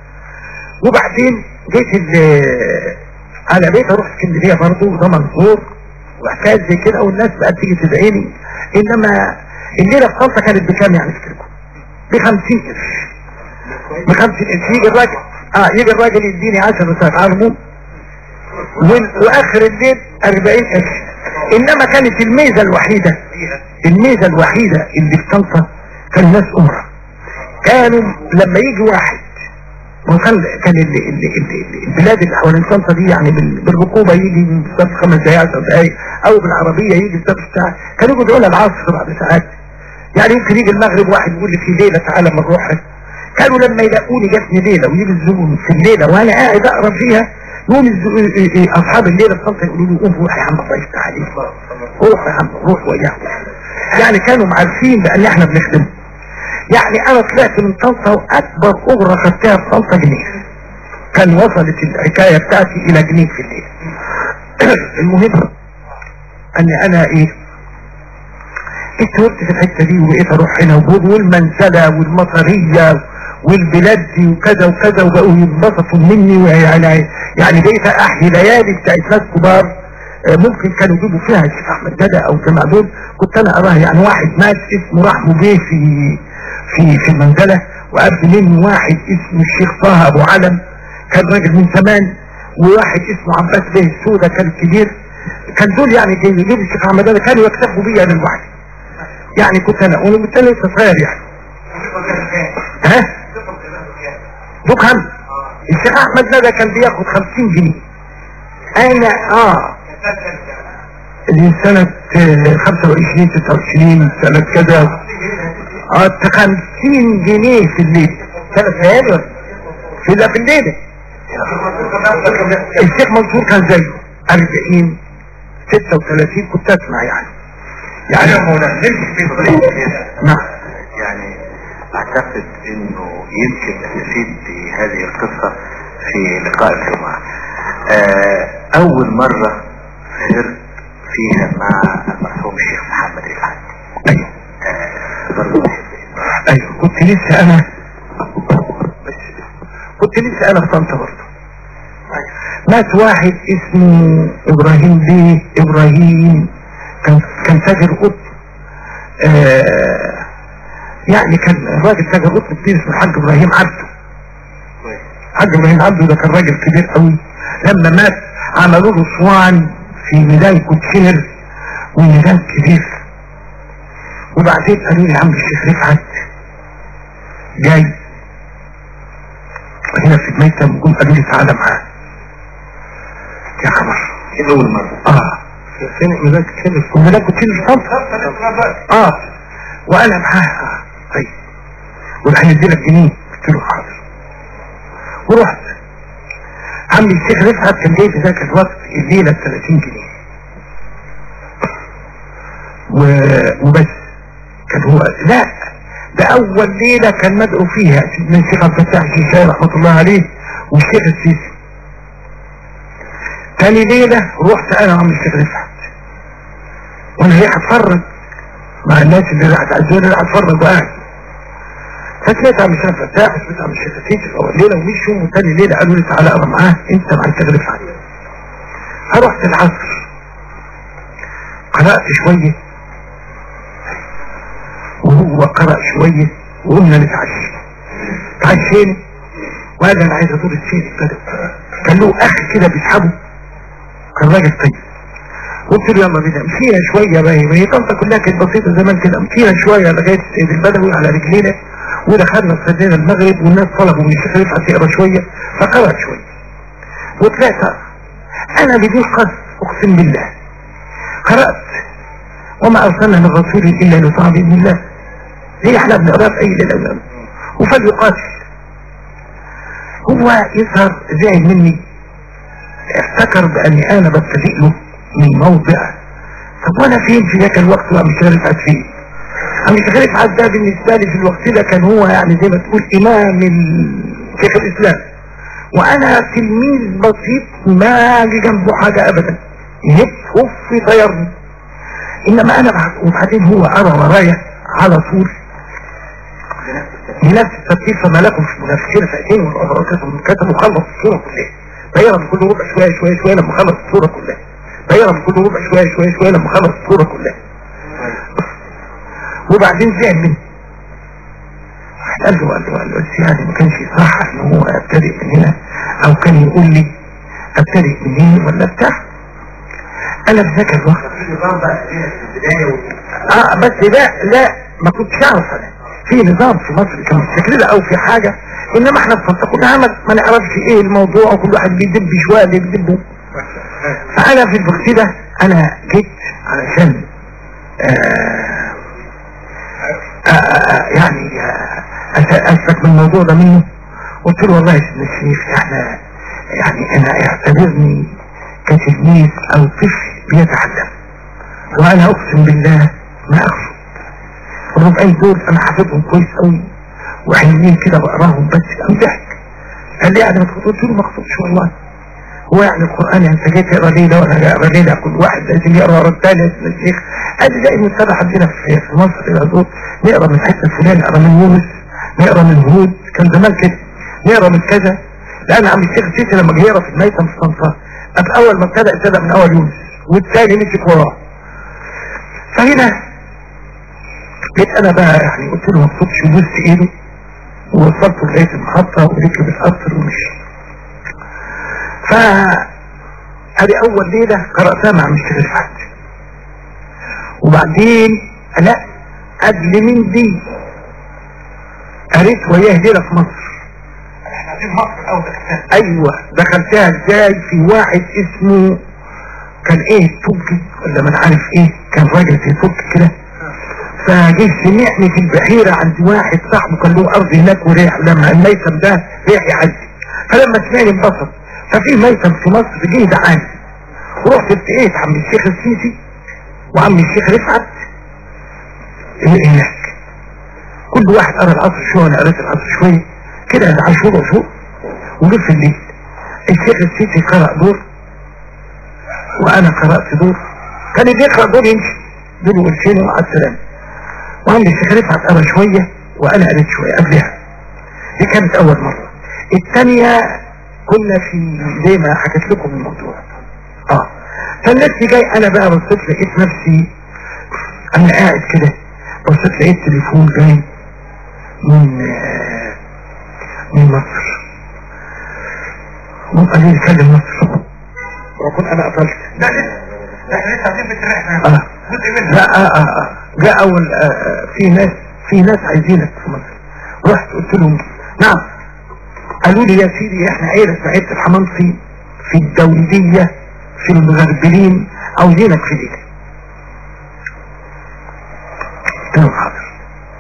وبعدين جيت ال- على بيت اروح اسكندريه برضه وده منصور وحكايات زي كده والناس بقى تيجي تدعيني انما الليله في طنطا كانت بكام يعني افتكركم؟ ب 50 قرش ب 50 قرش يجي الراجل اه يجي الراجل يديني 10 ساعات عربه وال- واخر الليل 40 قرش انما كانت الميزه الوحيده الميزه الوحيده اللي في طنطا كان الناس امراء كانوا لما يجي واحد وكان كان ال- ال- ال- ال- البلاد اللي حوالين طنطا دي يعني بال- بالركوبه يجي بالظبط خمس دقائق 10 دقائق او بالعربيه يجي بالظبط ساعه كانوا يجوا يدعوا العصر بعد ساعات يعني يمكن يجي المغرب واحد يقول لي في ليله تعالى ما نروح كانوا لما يلاقوني جاتني ليله ويجي الزبون في الليله وانا قاعد اقرا فيها يقوم الز- إيه- إيه- إيه اصحاب الليله في طنطا يقولوا لي قوم روح يا عم الله يفتح عليك روح يا عم روح وياهم يعني كانوا عارفين بان احنا بنخدم يعني انا طلعت من طنطا واكبر اجره خدتها في طنطا جنيه كان وصلت الحكايه بتاعتي الى جنيه في الليل المهم ان انا ايه اتولدت في الحته دي وبقيت اروح هنا وبود والمنزله والمطريه والبلاد دي وكذا وكذا وبقوا ينبسطوا مني ويعني يعني بقيت احيي ليالي بتاعت ناس كبار آه، ممكن كانوا يجيبوا فيها الشيخ احمد دادا او جماعه دول كنت انا اراها يعني واحد مات اسمه رحمه بيه في في في المنزله وقبل منه واحد اسمه الشيخ طه ابو علم كان راجل من زمان وواحد اسمه عباس بيه السوده كان كبير كان دول يعني جاي يجيبوا الشيخ احمد دادا كانوا يكتفوا بيا انا لوحدي يعني كنت انا وانا بالتالي لسه صغير يعني ها دكان الشيخ احمد ندى كان بياخد 50 جنيه انا اه دي سنة آه، 25 26 سنة كذا اه 50 جنيه في الليل سنة ليالي ولا؟ في لا في الليل الشيخ منصور كان زيه 40 36 كنت اسمع يعني يعني يا مولانا نمشي في طريق كده نعم يعني اعتقد انه يمكن استفيد بهذه القصة في لقاء الجمعة آه، اول مرة سهرت فيها مع المرحوم الشيخ محمد رفعت ايوه آه، برضه ايوه كنت لسه انا كنت لسه انا في طنطا برضه مات واحد اسمه ابراهيم بيه ابراهيم كان كان تاجر قطن آه يعني كان راجل تاجر قطن كتير اسمه الحاج ابراهيم عبده الحاج ابراهيم عبده ده كان راجل كبير قوي لما مات عملوا له اسوان في ميدان كوتشينر وميدان كبير وبعدين قالوا لي يا عم الشيخ رفعت جاي هنا في الميتم جم قالوا لي تعالى معاه يا خبر دي اول مرة اه فين ميدان كوتشينر في ميدان كوتشينر في طنطا اه وانا معاه آه. طيب وراح يدي لك جنيه قلت له حاضر ورحت عمي الشيخ رفعت كان جاي في ذاك الوقت الليله ب 30 جنيه و... وبس كان هو لا ده اول ليله كان مدعو فيها سيدنا الشيخ عبد الفتاح الشيشاني رحمه الله عليه والشيخ السيسي تاني ليله رحت انا وعم الشيخ رفعت وانا رايح اتفرج مع الناس اللي راح تعزوني راح اتفرج وقاعد فسمعت عم الشيخ فتاح سمعت عم الشيخ السيسي اول ليله ومشوا وتاني ليله قالوا لي تعالى اقرا معاه انت مع الشيخ رفعت فرحت العصر قرأت شوية وهو قرأ شوية وقمنا نتعشى تعشينا وقال لي انا عايز ازور السيد البلد كان له اخ كده بيسحبه كان راجل طيب قلت له يلا بينا مشينا شوية بقى ما هي طنطا كلها كانت بسيطة زمان كده مشينا شوية لغاية السيد البدوي على رجلينا ودخلنا صلينا المغرب والناس طلبوا من الشيخ رفعت يقرا شوية فقرأ شوية وطلعت انا بدون قصد اقسم بالله قرأت وما ارسلنا من رسول الا ليطاع باذن الله هي احنا بنقرا في اي ليله وفليقاتل هو يظهر زعل مني افتكر باني انا ببتدئ له من موضع طب وانا فين في ذاك الوقت وعم شغال رفعت فين عم شغال رفعت ده بالنسبه لي في الوقت ده كان هو يعني زي ما تقول امام ال- شيخ الاسلام وانا تلميذ بسيط ما اجي جنبه حاجه ابدا يهب هف طيرني انما انا بعد وبعدين هو قرا ورايا على طول بنفس الترتيب فما لكم في منافسين فئتين والامراء كتبوا كتبوا خلص الصوره كلها بيرى من كل ربع شويه شويه شويه لما خلص الصوره كلها بيرى من كل ربع شويه شويه شويه لما خلص الصوره كلها وبعدين زعل مني قال له قال له قال له بس يعني ما كانش صح ان هو ابتدئ من هنا او كان يقول لي ابتدئ منين ولا بتاع انا في ذاك الوقت اه بس ده لا ما كنتش اعرف انا في نظام في مصر كان بالشكل ده او في حاجة انما احنا في منطقة كلها ما ما نعرفش ايه الموضوع وكل واحد بيدب شوية اللي بيدبه فانا في الوقت ده انا جيت علشان آه آه آه يعني آه أس- اسلك من الموضوع ده منه قلت له والله يا سيدنا الشريف احنا يعني انا اعتبرني كتلميذ او طفل بيتعلم وانا اقسم بالله ما اقصد الربعين دول انا حافظهم كويس قوي وحلوين كده بقراهم بس قام ضحك قال لي يعني ما تقصد قلت له ما اقصدش والله هو يعني القرآن يعني انت جاي تقرا ليلة وانا جاي اقرا ليلة كل واحد لازم يقرا ورا الثاني يا سيدنا الشيخ قال لي زي المتابع عندنا في في مصر كده دول نقرا من حته فلان نقرا من يونس نقرا من هود كان زمان كده نقرا من كذا لان عم الشيخ سيسي لما جه يقرا في الميتم في طنطا قبل اول ما ابتدى ابتدى من اول يونس والثاني مسك وراه فهنا جيت انا بقى يعني قلت له ما تصدش وبوست ايده ووصلته لغايه المحطه وركب القطر ومشي ف هذه اول ليله قراتها مع مستر رفعت وبعدين لا قبل من دي قريت وياه ليله في مصر احنا عايزين مصر الاول ده ايوه دخلتها ازاي في واحد اسمه كان ايه تركي ولا من عارف ايه كان راجل في تركي كده فجه سمعني في البحيرة عند واحد صاحبه كان له ارض هناك وريح لما الميتم ده ريح يعدي فلما سمعني انبسط ففي ميتم في مصر جه دعاني ورحت التقيت عم الشيخ السيسي وعم الشيخ رفعت هناك كل كل واحد قرا العصر شويه انا قريت العصر شويه كده عاشور وشوق وجيت في الليل الشيخ السيسي قرأ دور وانا قرأت دور كان اللي يقرأ دور يمشي دول ورشين ومع السلامة وعندي الشيخ رفعت قرأ شوية وانا قريت شوية قبلها دي كانت اول مرة الثانية كنا في زي ما حكيت لكم الموضوع اه فالناس جاي انا بقى بصيت لقيت نفسي انا قاعد كده بصيت لقيت تليفون جاي من آه، من مصر مو قال لي كلم مصر وكنت انا قفلت لا لسه لا احنا لسه عايزين بنتريح اه جزء منها لا آه آه آه. جاء اول آه آه في ناس في ناس عايزينك في مصر رحت قلت لهم نعم قالوا لي يا سيدي احنا عيلة سعيد الحمامصي في الدولية في المغربلين عاوزينك في ليلة قلت لهم حاضر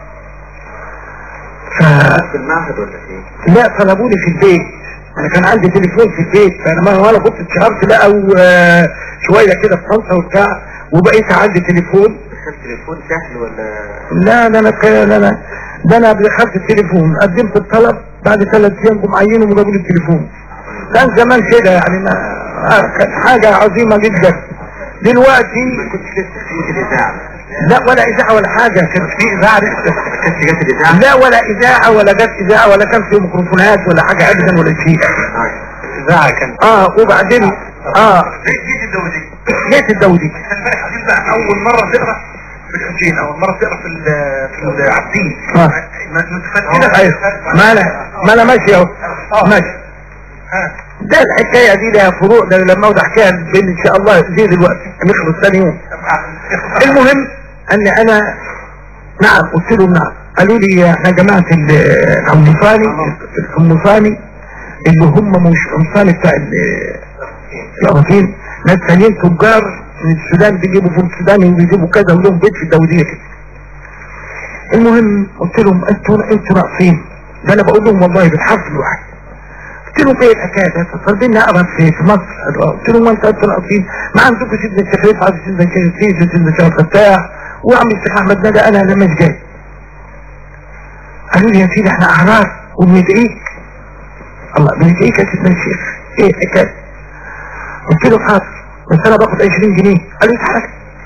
ف في المعهد ولا في لا طلبوني في البيت انا كان عندي تليفون في البيت فانا ما وانا كنت اتشهرت بقى وشويه كده في طنطا وبتاع وبقيت عندي تليفون دخلت تليفون سهل ولا لا ده انا ك- لا لا ده انا دخلت التليفون قدمت الطلب بعد ثلاث ايام جم عينوا وجابوا لي التليفون كان زمان كده يعني ما آه، كانت حاجه عظيمه جدا دلوقتي كنت لسه في الاذاعه لا ولا اذاعه ولا حاجه كانت في اذاعه لسه كانت جت الاذاعه لا ولا اذاعه ولا جت اذاعه ولا كان في ميكروفونات ولا حاجه ابدا ولا شيء الاذاعه كانت اه وبعدين اه جيت الدولي ليت الدولي احنا امبارح عايزين بقى اول مرة تقرا في الحسين اول مرة تقرا في ال- في العبدين آه. متفتنة ايوه ما انا ما انا ماشي اهو ماشي ها ده الحكايه دي لها فروق ده لما اقعد احكيها بين ان شاء الله زي دلوقتي نخلص ثاني يوم المهم ان انا نعم قلت لهم نعم قالوا لي احنا جماعه القمصاني القمصاني اللي هم مش قمصاني بتاع ال- الأراضين ناس ثانيين تجار من السودان بيجيبوا فول سوداني وبيجيبوا كذا ولهم بيت في الدولية كده المهم قلت لهم انتوا انتوا ناقصين ده انا بقول لهم والله بالحرف الواحد قلت لهم ايه الحكايه ده طالبين اقرا في في مصر قالوا آه. قلت لهم ما انتوا انتوا ناقصين ما عندكم سيدنا الشيخ رفعت سيدنا الشيخ سيدنا سيدنا الشيخ فتاح وعم الشيخ احمد ندى انا انا مش جاي قالوا لي يا سيدي احنا احرار وبندعيك الله بندعيك يا سيدنا الشيخ ايه الحكايه قلت له حاضر بس انا باخد 20 جنيه قال لي تعالى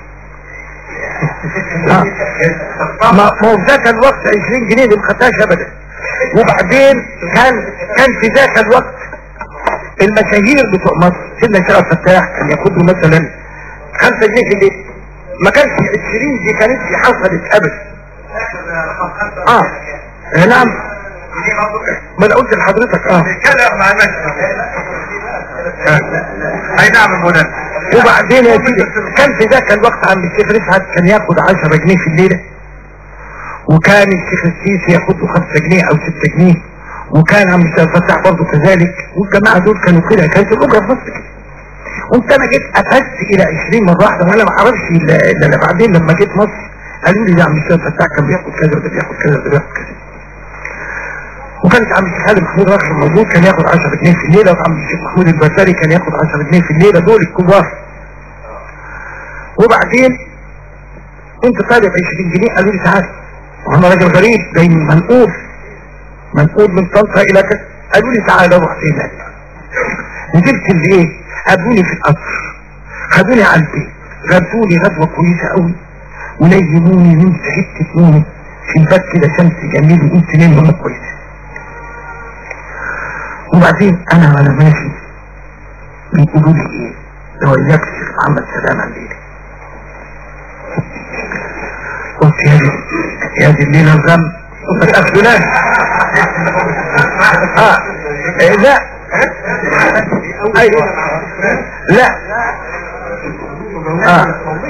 آه. ما ما هو في ذاك الوقت 20 جنيه دي ما خدتهاش ابدا وبعدين كان كان في ذاك الوقت المشاهير بتوع مصر سيدنا الشيخ عبد الفتاح كان ياخد له مثلا 5 جنيه في الليل ما كانش 20 دي كانت حصلت ابدا اه آه، نعم ما انا قلت لحضرتك اه كلام مع نفسه اي نعم يا مولانا وبعدين يا سيدي كان في ذاك الوقت عم الشيخ رفعت كان ياخد 10 جنيه في الليلة وكان الشيخ السيسي ياخد له 5 جنيه او 6 جنيه وكان عم الشيخ فتح برضه كذلك والجماعة دول كانوا كده كانت الأجرة في مصر كده قمت انا جيت قفزت الى 20 مرة واحدة وانا ما اعرفش الا إلا أنا بعدين لما جيت مصر قالوا لي ده عم الشيخ فتح كان بياخد كذا وده بياخد كذا وده بياخد كذا وكانت عم الشيخ خالد محمود راشد موجود كان ياخد 10 جنيه في الليله وعم الشيخ محمود البساري كان ياخد 10 جنيه في الليله دول الكبار وبعدين كنت طالب 20 جنيه قالوا لي تعالى وانا راجل غريب زي منقول منقول من طنطا الى كذا قالوا لي تعالى رحت هناك نزلت الايه قابلوني في القطر خدوني على البيت غدوني غدوه كويسه قوي ونيموني نمت حته نوم في الباب كده شمس جميل وقلت ليه نوم كويس وبعدين انا وانا ماشي بيقولوا لي ايه لو اياك الشيخ محمد سلام الليلة قلت يا دي يا دي الليلة الغم ما تقفلناش اه إيه لا ايوه لا اه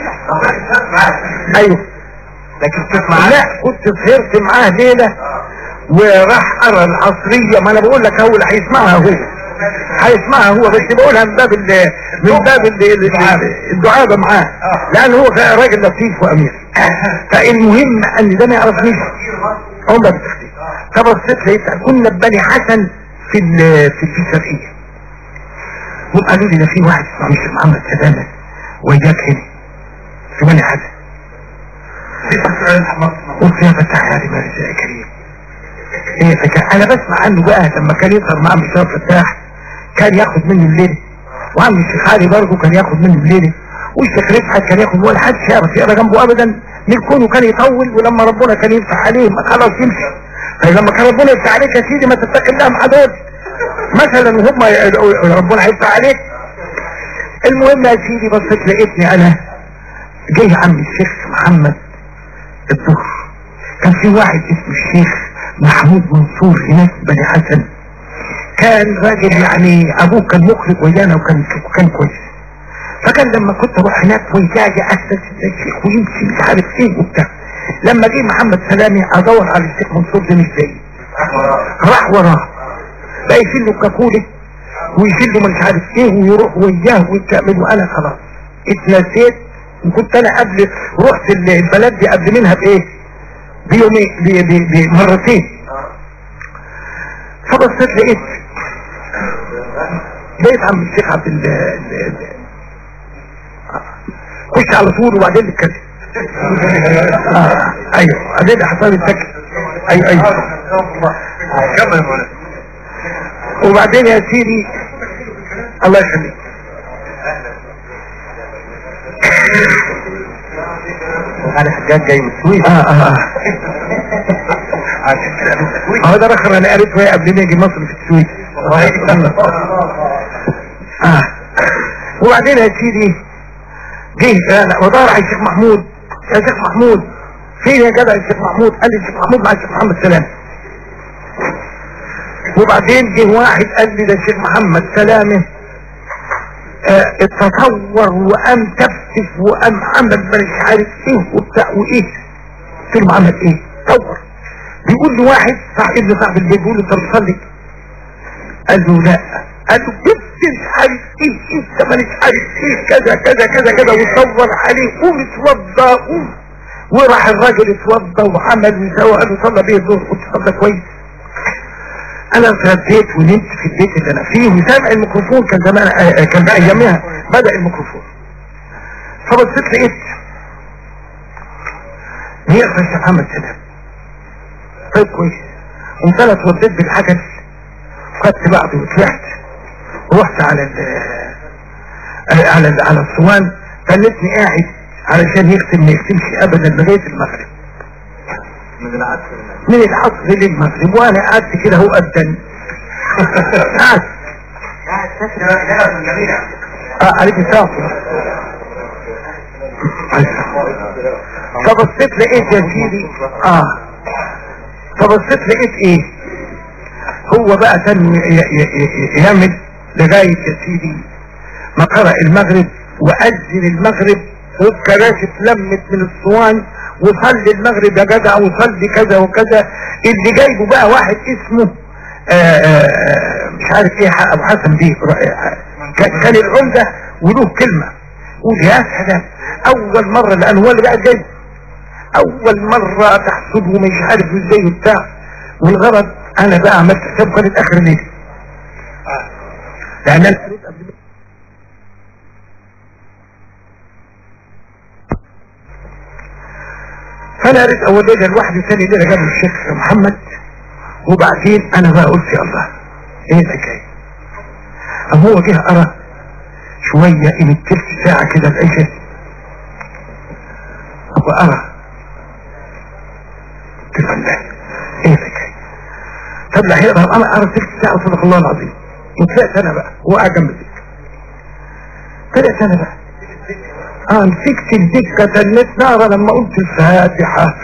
ايوه لكن تسمع لا كنت سهرت معاه ليلة وراح قرا العصرية ما انا بقول لك هو اللي هيسمعها هو هيسمعها هو بس بقولها من باب ال من باب ال- ال- الدعابة معاه لان هو راجل لطيف وامير فالمهم ان ده ما يعرفنيش عمر بالتخطيط فبصيت لقيت كنا بني حسن في ال في في الشرقية هم قالوا لي ده في واحد اسمه الشيخ محمد سلامة وياك هنا في بني حسن قلت يا فتاح يا علي مارس يا كريم ايه فكان انا بسمع عنه بقى لما كان يظهر مع عم الشيخ فتاح كان ياخد منه الليل وعم الشيخ علي برضه كان ياخد منه الليل والشيخ رفعت كان ياخد ولا حد يعرف يقرا جنبه ابدا من كونه كان يطول ولما ربنا كان يفتح عليه ما خلاص يمشي فلما كان ربنا يفتح عليك يا سيدي ما تتقي الله مع دول مثلا هم ربنا هيفتح عليك المهم يا سيدي بصيت لقيتني انا جاي عم الشيخ محمد الظهر كان في واحد اسمه الشيخ محمود منصور هناك بني حسن كان راجل يعني ابوه كان مخرج ويانا وكان وكان كويس فكان لما كنت اروح هناك ويجاجي اسس الشيخ ويمشي مش عارف ايه وبتاع لما جه محمد سلامي ادور على الشيخ منصور ده مش لاقيه راح وراه بقى يشيل له كاكولي ويشيل له مش عارف ايه ويروح وياه ويكمل وانا خلاص اتنسيت وكنت انا قبل رحت البلد دي قبل منها بايه بيومين ب- ب- بمرتين فبصيت لقيت لقيت عم الشيخ عبد ال ال- ال- خش على طول وبعدين نتكلم آه ايوه بعدين حصل لي سكت ايوه ايوه كمل يا مولانا وبعدين يا سيدي الله يخليك انا حجاج جاي من السويس اه اه اه هو ده رخر انا قريت وهي قبل ما يجي مصر في السويس اه وبعدين يا سيدي جه انا ودور على الشيخ محمود يا شيخ محمود فين يا جدع الشيخ محمود قال لي الشيخ محمود مع الشيخ محمد سلام وبعدين جه واحد قال لي ده الشيخ محمد سلامه اه اتصور وقام تفتف وقام عمل مش عارف ايه وبتاع وايه قلت له عمل ايه تصور بيقول له واحد صاحب ابن صاحب البيت بيقول له انت بتصلي قال له لا قال له بنت مش عارف ايه انت ما مش عارف ايه كذا كذا كذا كذا وصور عليه قوم اتوضى قوم وراح الراجل اتوضى وعمل وسوى قال له صلى بيه الظهر قلت صلى كويس انا اتغديت ونمت في البيت اللي انا فيه وسامع الميكروفون كان زمان آه، آه، كان بقى ايامها بدا الميكروفون فبصيت لقيت بيقرا الشيخ محمد سلام طيب كويس قمت انا اتوديت بالعجل خدت بعضي وطلعت ورحت على ال آه، على ال على الصوان خلتني قاعد علشان يختم ما يختمش ابدا لغايه المغرب من العصر من العصر للمغرب وانا قعدت كده هو قدني قعدت اه عليك السلام فبصيت لقيت يا سيدي اه فبصيت لقيت ايه هو بقى كان ي- ي- ي- يعمل لغاية يا سيدي ما قرأ المغرب وأذن المغرب والكراسي اتلمت من الصوان وصلي المغرب يا جدع وصلي كذا وكذا اللي جايبه بقى واحد اسمه آآ آآ مش عارف ايه ابو حسن بيه كان كان العمدة وله كلمة قول يا سلام اول مرة لان هو اللي بقى جاي اول مرة تحصد ومش عارف ازاي وبتاع والغرض انا بقى عملت حساب كانت اخر ليلة لان انا فانا قريت اول ليله لوحدي ثاني ليله جاب الشيخ محمد وبعدين انا بقى قلت يا الله ايه الحكايه قام هو جه قرا شويه قيمه تلت ساعه كده العشاء وقرا قلت له الله ايه الحكايه طب لا هيقرا انا قرا تلت ساعه صدق الله العظيم وطلعت انا بقى هو قاعد جنب الدكه طلعت انا بقى اه مسكت الدكة تنت نارا لما قلت الفاتحة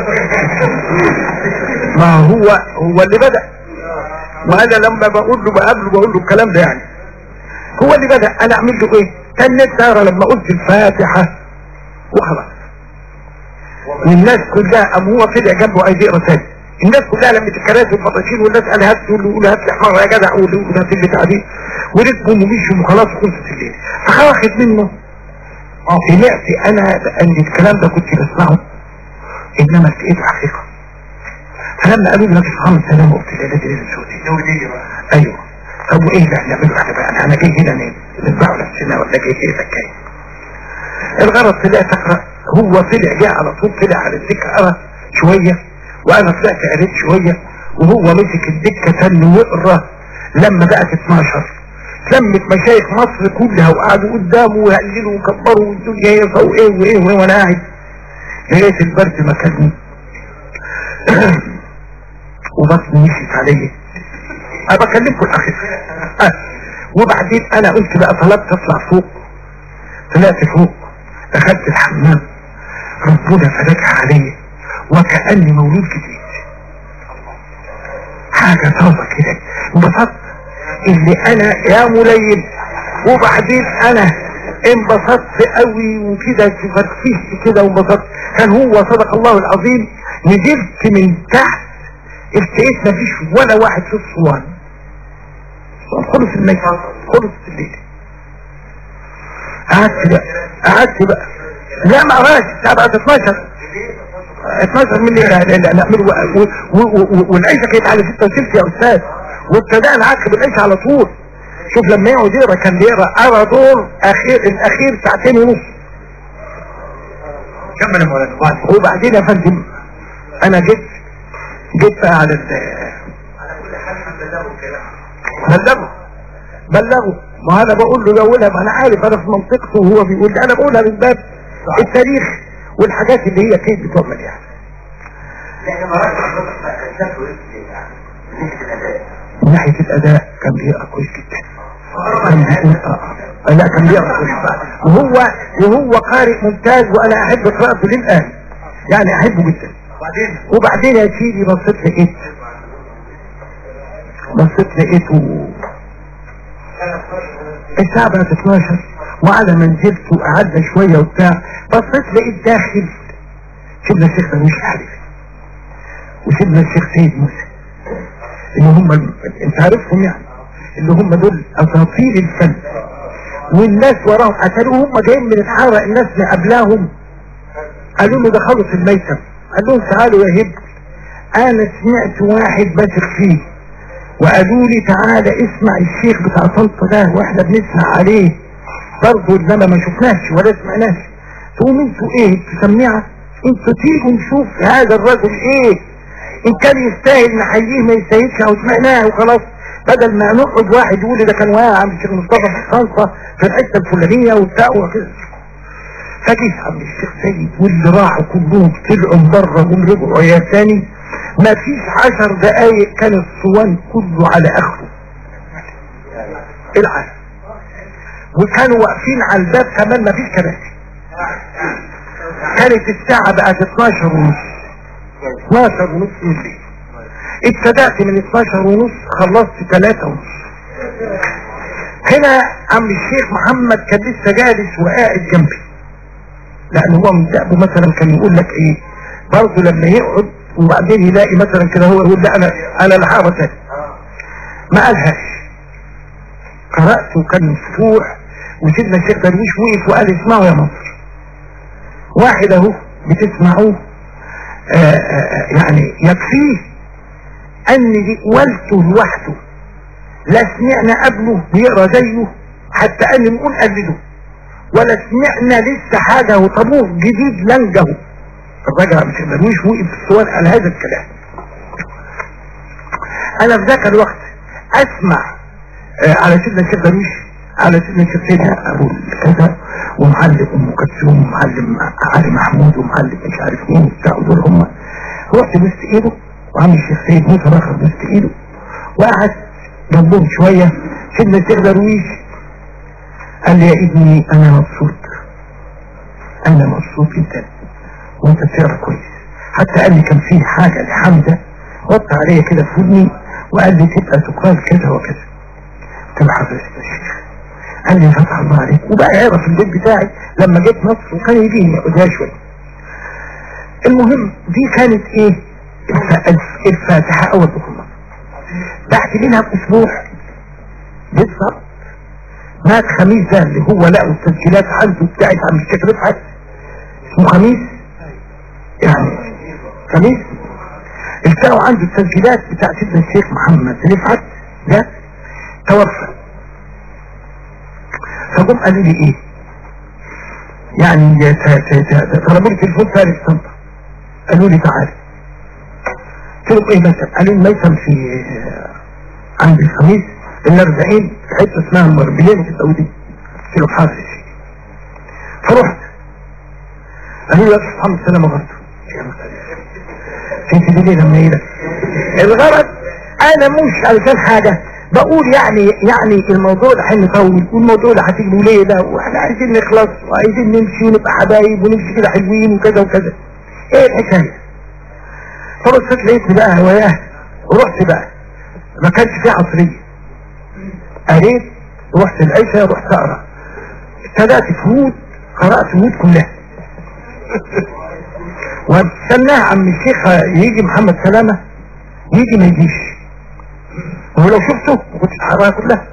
ما هو هو اللي بدأ وانا لما بقول له بقابله بقول له الكلام ده يعني هو اللي بدأ انا اعمل له ايه تنت نارا لما قلت الفاتحة وخلاص والناس كلها قام هو طلع جنبه ايدي رسائل الناس كلها لما الكراسي والبطاطين والناس قال هات واللي يقول هات لي حمار يا جدع واللي يقول هات اللي تعدي وركبوا ومشوا وخلاص خلصت الليل فواخد منه سمعت انا ان الكلام ده كنت بسمعه انما لقيت حقيقه فلما قالوا لي ما محمد سلام قلت لا ده دي السعوديه ايوه طب وايه اللي هنعمله احنا بقى انا جاي هنا نذبحوا نفسنا ولا جاي ايه الحكايه الغرض طلعت اقرا هو طلع جه على طول طلع على الدكة قرا شوية وانا طلعت قريت شوية وهو مسك الدكة تاني وقرا لما بقت 12 لمت مشايخ مصر كلها وقعدوا قدامه ويهللوا وكبروا والدنيا هي وايه وايه وايه وانا قاعد لقيت البرد مكاني وبطني مشيت عليا انا بكلمكم الاخر أه. وبعدين انا قلت بقى طلبت اطلع فوق طلعت فوق دخلت الحمام ربنا فرجها عليا وكأني مولود جديد حاجة طازة كده انبسطت اللي انا يا مليل وبعدين انا انبسطت قوي وكده فرفشت كده وانبسطت كان هو صدق الله العظيم نزلت من تحت التقيت مفيش ولا واحد في الصوان خلص الليل خلص الليل قعدت بقى قعدت بقى لا ما قراش الساعه بقت 12 12 من لا لا لا, لا من والعيشه كانت على 6 وثلث يا استاذ وابتدأنا عكب العيشه على طول شوف لما يقعد يقرا كان بيقرا قرا دور اخير الاخير ساعتين ونص كمل يا مولانا وبعدين يا فندم انا جيت جيت بقى على ال بلغه بلغه ما انا بقول له الاولها ما انا عارف انا في منطقته وهو بيقول لي انا بقولها من باب التاريخ والحاجات اللي هي كانت بتعمل يعني لكن مرات حضرتك بقى كان شكله ايه يعني من ناحيه الاداء من ناحية الأداء كان بيقرأ كويس جدا كان بيقول آه آه. لا كان بيقرأ كويس وهو وهو قارئ ممتاز وأنا أحب قراءته للآن يعني أحبه جدا وبعدين وبعدين يا سيدي بصيت لقيت بصيت لقيته الساعة بقت 12 وعلى ما نزلت وقعدنا شوية وبتاع بصيت لقيت داخل سيدنا الشيخ درويش الحارث وسيدنا الشيخ سيد موسى اللي هم انت عارفهم يعني اللي هم دول اساطير الفن والناس وراهم قتلوه هم جايين من الحارة الناس اللي قبلهم قالوا له ده خلص الميتم قال لهم تعالوا يا هب انا سمعت واحد بثق فيه وقالوا لي تعالى اسمع الشيخ بتاع طنطا ده واحنا بنسمع عليه برضه انما ما شفناش ولا سمعناش تقوم انتوا ايه تسميها انتوا تيجوا نشوف هذا الرجل ايه ان كان يستاهل نحييه ما يستاهلش او سمعناه وخلاص بدل ما نقعد واحد يقول ده كان واقع عند الشيخ مصطفى في خالصة في الحته الفلانيه وبتاع وكده فجيت عند الشيخ سيد واللي راحوا كلهم طلعوا بره وهم رجعوا يا تاني ما فيش عشر دقايق كان الصوان كله على اخره العالم وكانوا واقفين على الباب كمان ما فيش كراسي كانت الساعة بقت 12 ونص 12 ونص من الليل ابتدأت من 12 ونص خلصت 3 ونص هنا عم الشيخ محمد كان لسه جالس وقاعد جنبي لان هو من دأبه مثلا كان يقول لك ايه برضه لما يقعد وبعدين يلاقي مثلا كده هو يقول لا انا انا اللي هعمل تاني ما قالهاش قرأت وكان مفتوح وسيدنا الشيخ درويش وقف وقال اسمعوا يا مصر واحد اهو بتسمعوه آآ آآ يعني يكفيه ان دي والته لوحده لا سمعنا قبله بيقرا زيه حتى ان نقول قلده ولا سمعنا لسه حاجة وطابوه جديد لنجه الراجل مش درويش وقف في السؤال على هذا الكلام انا في ذاك الوقت اسمع آه على سيدنا الشيخ درويش على سيدنا الشيخ سيدي ابو كذا ومعلم ام كلثوم ومعلم علي محمود ومعلم مش عارف مين وبتاع دول هم رحت بوست ايده وعم الشيخ سيد موسى راخر بوست ايده وقعد جنبهم شويه سيدنا الشيخ درويش قال لي يا ابني انا مبسوط انا مبسوط جدا وانت بتقرا كويس حتى قال لي كان في حاجه لحمزه وط عليا كده في ودني وقال لي تبقى تقال كذا وكذا قلت له حضرتك يا شيخ قال لي فتح الله عليك وبقى يقرا في البيت بتاعي لما جيت مصر وكان يجيني يقعدها شويه المهم دي كانت ايه الف... الفاتحه اول دخول مصر بعد منها باسبوع بالظبط مات خميس ده اللي هو لقوا التسجيلات عنده بتاعت عم الشيخ رفعت اسمه خميس يعني خميس التقوا عنده التسجيلات بتاع سيدنا الشيخ محمد رفعت ده توفى فجم قالوا لي ايه يعني ت- ت- ت- طلبوا لي تليفون ثاني في طنطا قالوا لي تعالى قلت لهم ايه ميسم قالوا لي ميسم في عند الخميس الاربعين في حته اسمها المربلين في السعوديه قلت لهم حاضر يا سيدي فرحت قالوا لي يا أستاذ محمد سلامه غلط في سبيلي لما يلك الغرض انا مش علشان حاجة بقول يعني يعني الموضوع ده هنطول والموضوع ده هتيجي ليلة واحنا عايزين نخلص وعايزين نمشي ونبقى حبايب ونمشي كده حلوين وكذا وكذا ايه الحكاية فبصيت لقيتني بقى هواياه ورحت بقى ما كانش في عصرية قريت رحت العشاء رحت اقرا ابتدأت فهود قرأت فهود كلها واستناه عم الشيخ يجي محمد سلامة يجي ما يجيش ولو شفته ما كنتش هقراها كلها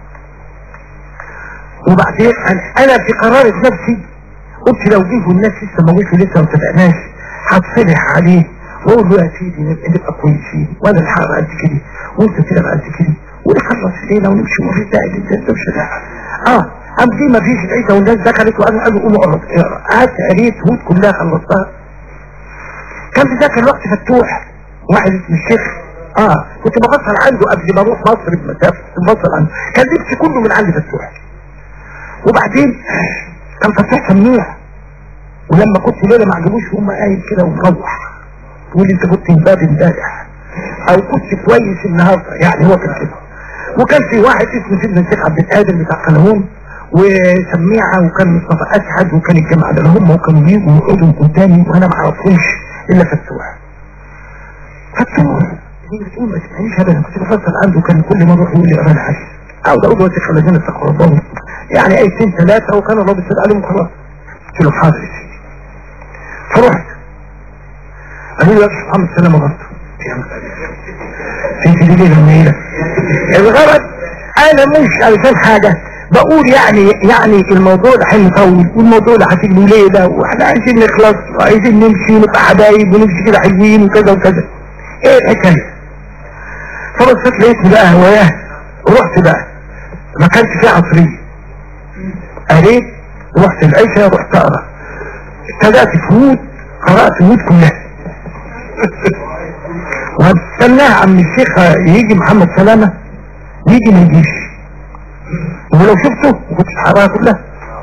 وبعدين أنا- انا في قرارة نفسي قلت لو جه والناس لسه ما جيش ولسه ما صدقناش هتصلح عليه واقول له يا سيدي نبقى نبقى كويسين وانا اللي هقرا قد كده وانت تقرا قد كده ونخلص الليله ونمشي ومفيش داعي جدا الدوشه ده اه قام دي ما فيش العيشه والناس دخلت وانا قالوا قوموا اقعد اقرا قعدت قريت هود كلها خلصتها كان في ذاك الوقت فتوح واحد اسمه الشيخ اه كنت بفصل عنده قبل ما اروح مصر بمسافه كنت بفصل عنده كان لبسي كله من عند فتوح وبعدين كان فتوح سميع ولما كنت ليله ما عجبوش وهم قايل كده ومروح تقول لي انت كنت امبارح امبارح او كنت كويس النهارده يعني هو كان كده وكان في واحد اسمه سيدنا الشيخ عبد القادر بتاع قلاهون وسميعه وكان مصطفى اسعد وكان الجماعه ده هم وكانوا بيجوا ويقعدوا قدامي وانا ما اعرفهمش الا فتوح فتوح هي بتقول ما تسمعنيش ابدا كنت بفصل عنده كان كل ما اروح يقول لي اقرا العشر او ده اقول شيخ الذين اتقوا ربهم يعني ايتين ثلاثه وكان الله بيسال عليهم خلاص قلت له حاضر يا سيدي فرحت قالوا لي يا أستاذ محمد سلامه غلط في سبيلي لما يلك الغرض انا مش علشان حاجة بقول يعني يعني الموضوع ده هنطول والموضوع ده هتيجي ليلة واحنا عايزين نخلص وعايزين نمشي ونبقى حبايب ونمشي كده حلوين وكذا وكذا ايه الحكاية فبصيت لقيتني بقى هواياه ورحت بقى ما كانش في عصرية قريت رحت العشاء رحت اقرا ابتدأت فهود قرأت فهود كلها واستناه عم الشيخ يجي محمد سلامة يجي ما يجيش ولو شفته ما كنتش هقراها كلها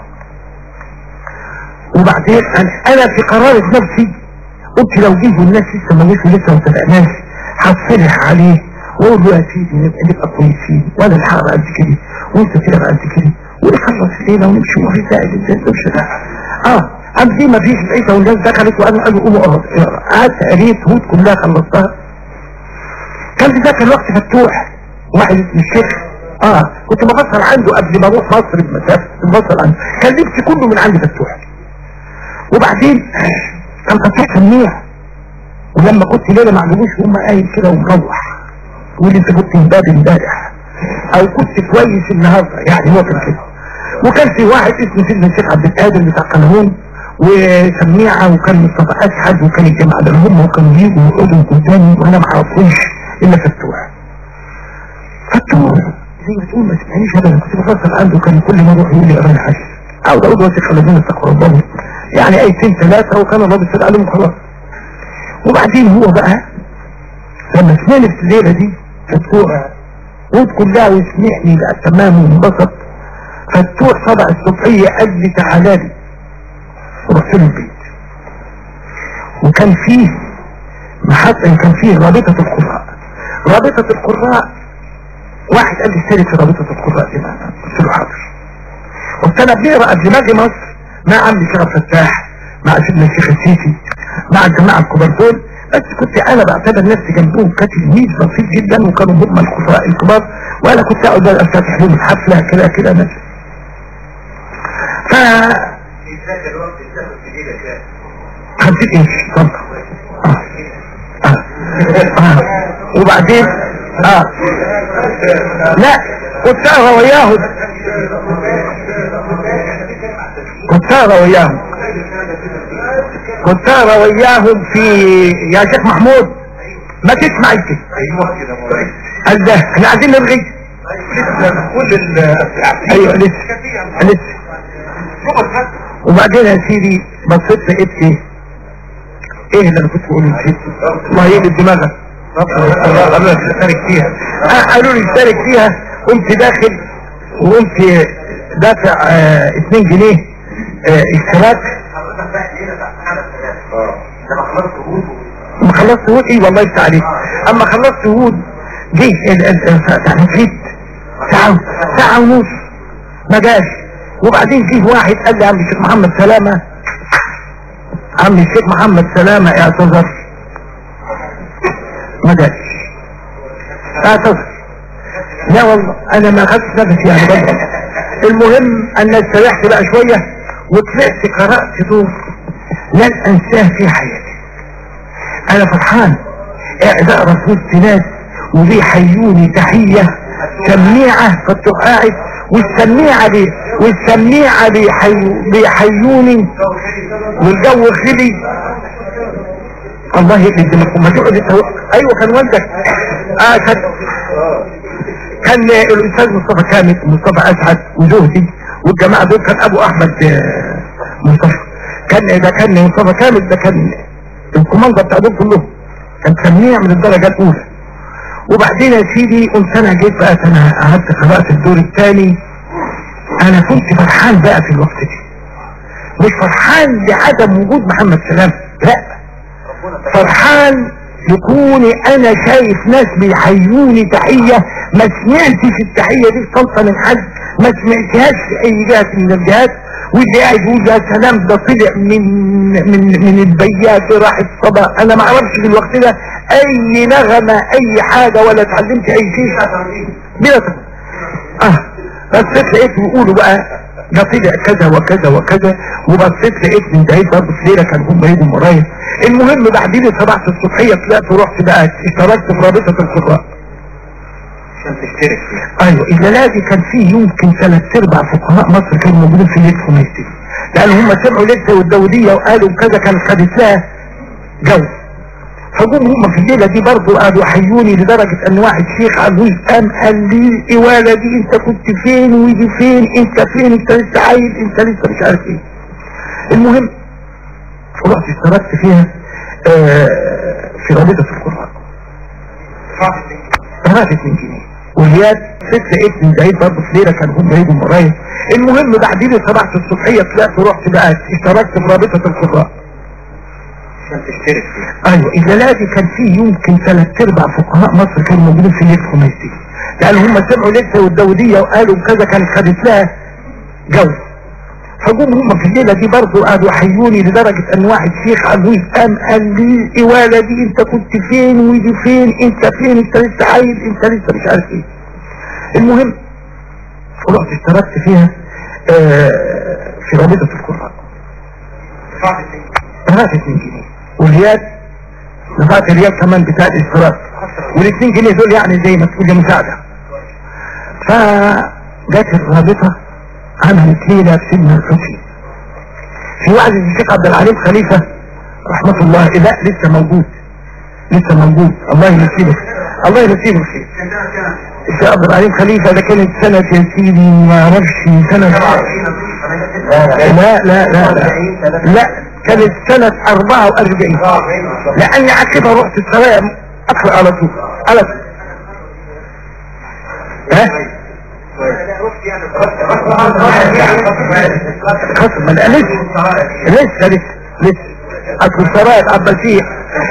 وبعدين انا أنا في قرارة نفسي قلت لو جه والناس لسه ما جيش ولسه ما صدقناش هتصلح عليه واقول له يا سيدي نبقى نبقى كويسين وانا اللي هقرا قد كده وانت تقرا قد كده ونخلص الليله ونمشي ومفيش داعي جدا الدوشه ده اه قام دي ما فيش العيشه والناس دخلت وانا قالوا قوموا اقعد اقرا قعدت قريت هود كلها خلصتها كان في ذاك الوقت فتوح واحد اسمه الشيخ اه كنت بفصل عنده قبل ما اروح مصر بمسافه كنت بفصل عنده كان لبسي كله من عند فتوح وبعدين كان فتوح سميع ولما كنت ليله ما عجبوش وهم قايل كده ومروح تقول لي انت كنت امبارح امبارح او كنت كويس النهارده يعني هو كان كده وكان في واحد اسمه سيدنا الشيخ عبد القادر بتاع قلاهون وسميعه وكان مصطفى اسعد وكان الجماعه ده هم وكانوا بيجوا ويقعدوا قدامي وانا ما اعرفهمش الا فتوح فتوح زي ما تقول ما تسمعنيش ابدا كنت بفصل عنده كان كل ما اروح يقول لي اقرا الحشر او ده اقول شيخ الذين اتقوا ربهم يعني ايتين ثلاثه وكان الله بيسال عليهم خلاص وبعدين هو بقى لما سمعنا في الليله دي فتوح ود كلها وسمعني بقى تمام وانبسط فتوح طبع الصبحيه قال لي تعالى لي ورحت له البيت وكان فيه محطة كان فيه رابطة القراء رابطة القراء واحد قال لي اشترك في رابطة القراء دي معنا قلت له حاضر قلت انا بنقرا قبل ما اجي مصر مع عمي شرف فتاح مع سيدنا الشيخ السيسي مع الجماعة الكبار دول بس كنت انا بعتبر نفسي جنبهم كتلميذ بسيط جدا وكانوا هم القراء الكبار وانا كنت اقعد بقى افتتح لهم الحفلة كده كده بس ف حسيت ايش اتفضل آه. آه. آه. وبعدين اه لا كنت اقرا وياهم كنت اقرا وياهم كنت اقرا وياهم في يا شيخ محمود ما تسمع انت ايوه كده قال ده احنا عايزين نلغي لسه كل ال ايوه لسه لسه وبعدين يا سيدي بصيت لقيت ايه ايه اللي انا كنت بقوله نسيت الله يقلب دماغك الله قالوا لك اشترك فيها آه قالوا لي اشترك فيها قمت داخل وقمت دافع اه 2 جنيه اه اشتراك ما خلصت هود ايه والله يفتح عليك اما خلصت هود جه ال- ال- ال- يعني جيت ساعة ساعة ونص ما جاش وبعدين جه واحد قال لي يا عم الشيخ محمد سلامة عم الشيخ محمد سلامة اعتذر ما جاش اعتذر لا والله انا ما خدتش نفسي يعني برضه المهم ان استريحت بقى شوية وطلعت قرأت دور لن انساه في حياتي انا فرحان اعداء رسول ناس وبيحيوني تحية سميعة كنت قاعد والسميعة دي والسميعة بيحي بيحيوني والجو خلي الله يقلب دماغكم ما تقعد انت ايوه كان والدك اه كان كان الاستاذ مصطفى كامل مصطفى اسعد وزهدي والجماعه دول كان ابو احمد آه، مصطفى كان ده كان مصطفى كامل ده كان الكوماندا بتاع دول كلهم كان سميع من الدرجه الاولى وبعدين يا سيدي قمت انا جيت بقى انا قعدت قرات الدور الثاني انا كنت فرحان بقى في الوقت ده مش فرحان لعدم وجود محمد سلام لا فرحان يكوني انا شايف ناس بيحيوني تحية ما سمعتش التحية دي صلصة من حد ما سمعتهاش في اي جهة من الجهات واللي قاعد يقول يا سلام ده طلع من من من البيات راح الصبا انا ما اعرفش في الوقت ده اي نغمة اي حاجة ولا اتعلمت اي شيء بلا تفهم. اه بصيت لقيت بيقولوا بقى ده طلع كذا وكذا وكذا وبصيت لقيت من بعيد برضه في ليله كان هم يجوا ورايا المهم بعدين صبحت الصبحيه طلعت ورحت بقى اشتركت في رابطه القراء عشان تشترك فيها ايوه الجلاله دي كان فيه يمكن ثلاث ارباع فقهاء مصر كانوا موجودين في ليله خميسي لان هم سمعوا ليله والداوديه وقالوا كذا كانت خدت لها جو فجم هم في الليله دي برضه قعدوا يحيوني لدرجه ان واحد شيخ عجوز قام قال لي الاواله دي انت كنت فين ودي فين انت فين انت لسه عايز انت لسه مش عارف ايه المهم رحت اشتركت فيها آه في رابطه القران دفعت 2 جنيه والياد ست لقيت من بعيد برضه في ليله كانوا هم يجوا ورايا المهم بعدين صبحت الصبحيه طلعت ورحت بقى اشتركت في رابطه القراء عشان تشترك فيها ايوه الجلاله دي كان فيه يمكن ثلاث ارباع فقهاء مصر كانوا موجودين في ليله خميسي لان هم سمعوا ليله والداوديه وقالوا كذا كانت خدت لها جو فجم هم في الليله دي برضه قعدوا يحيوني لدرجه ان واحد شيخ عجوز قام قال لي الاواله دي انت كنت فين ودي فين انت فين انت لسه عايز انت لسه مش عارف ايه المهم رحت اشتركت فيها آه في رابطه القراء دفعت 2 جنيه والريال دفعت الريال كمان بتاع الاشتراك وال 2 جنيه دول يعني زي ما تقول لي مساعدة فجت الرابطة عملت ليلة في سيدنا الحسين في وعد الشيخ عبد العليم خليفة رحمة الله لا لسه موجود لسه موجود الله ينسيبه الله ينسيبه الخير الشيخ عبد العليم خليفة ده كانت سنة يا سيدي ما اعرفش سنة لا لا لا لا لا كانت سنة 44 لاني عكبها رحت السرايا اقرأ على طول على طول ها خصم ما لسه لسه لسه لسه اصل السرايا العباسية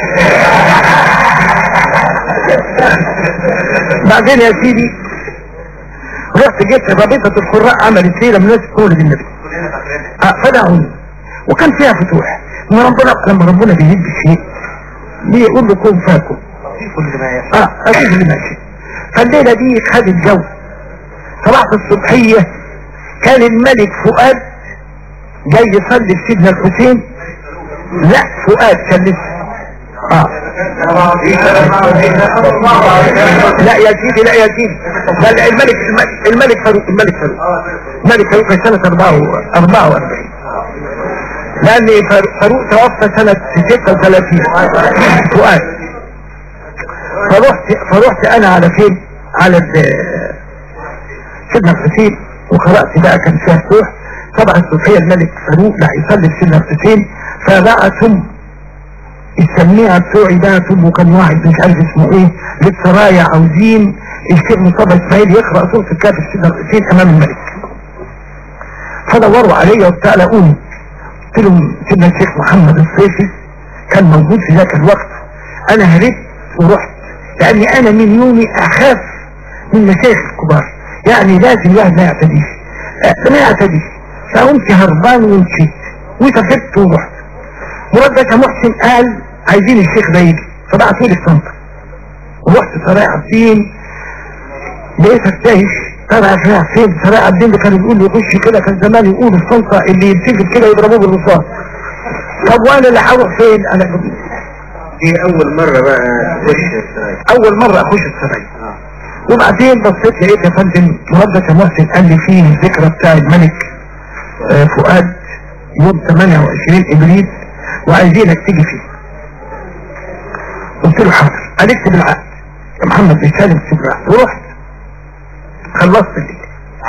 بعدين يا سيدي رحت جبت رابطة القراء عملت ليلة من ناس مولد النبي آه، فدعوني وكان فيها فتوح ان ربنا لما ربنا بيهد شيء بيقول له كن فاكن كل ما يشاء اه اكيد اللي ماشي فالليلة دي خدت جو صباحة الصبحية كان الملك فؤاد جاي يصلي لسيدنا الحسين لا فؤاد كان لسه اه لا يا سيدي لا يا سيدي لا لا الملك الملك فاروق الملك فاروق الملك فاروق كان سنة 44 لان فاروق- فاروق توفى سنة 36 فؤاد فرحت فرحت انا على فين على ال- سيدنا الحسين وقرأت بقى كان فيها فتوح طبعا صوفيا الملك فاروق لا يصلي في سيدنا الحسين فبعتهم السميعة بتوعي بعتهم وكان واحد مش عارف اسمه ايه للسرايا عاوزين الشيخ مصطفى اسماعيل يقرا سوره الكهف في سيدنا الحسين امام الملك فدوروا عليا وبتاع لقوني قلت لهم سيدنا الشيخ محمد الصيفي كان موجود في ذاك الوقت انا هربت ورحت لاني انا من يومي اخاف من مشايخ الكبار يعني لازم الواحد ما يعتديش أه، ما يعتديش فقمت هربان ومشيت وسافرت ورحت مراد باشا محسن قال عايزين الشيخ ده يجي فبعتوا لي الصنطة ورحت سرايا عابدين لقيتك تايش طلع فيها فين سرايا عابدين اللي كانوا بيقولوا يخش كده كان زمان يقول الصنطة اللي يمسكت كده يضربوه بالرصاص طب وانا اللي هروح فين انا دي اول مرة بقى تخش السرايا اول مرة اخش السرايا وبعدين بصيت لقيت يا فندم مراد يا محسن قال لي فيه الذكرى بتاع الملك آه، فؤاد يوم 28 ابريل وعايزينك تيجي فيه قلت له حاضر قال اكتب العقد يا محمد بن سالم اكتب العقد ورحت خلصت الليل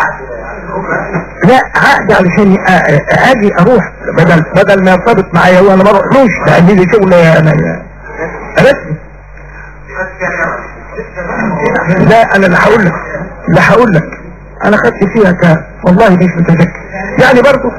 لا عقد علشان آ- آ- اجي اروح بدل بدل ما يرتبط معايا وانا ما اروحلوش لان دي شغل انا رسمي لا انا اللي هقول لك لا هقول لك انا خدت فيها ك والله مش متذكر يعني برضو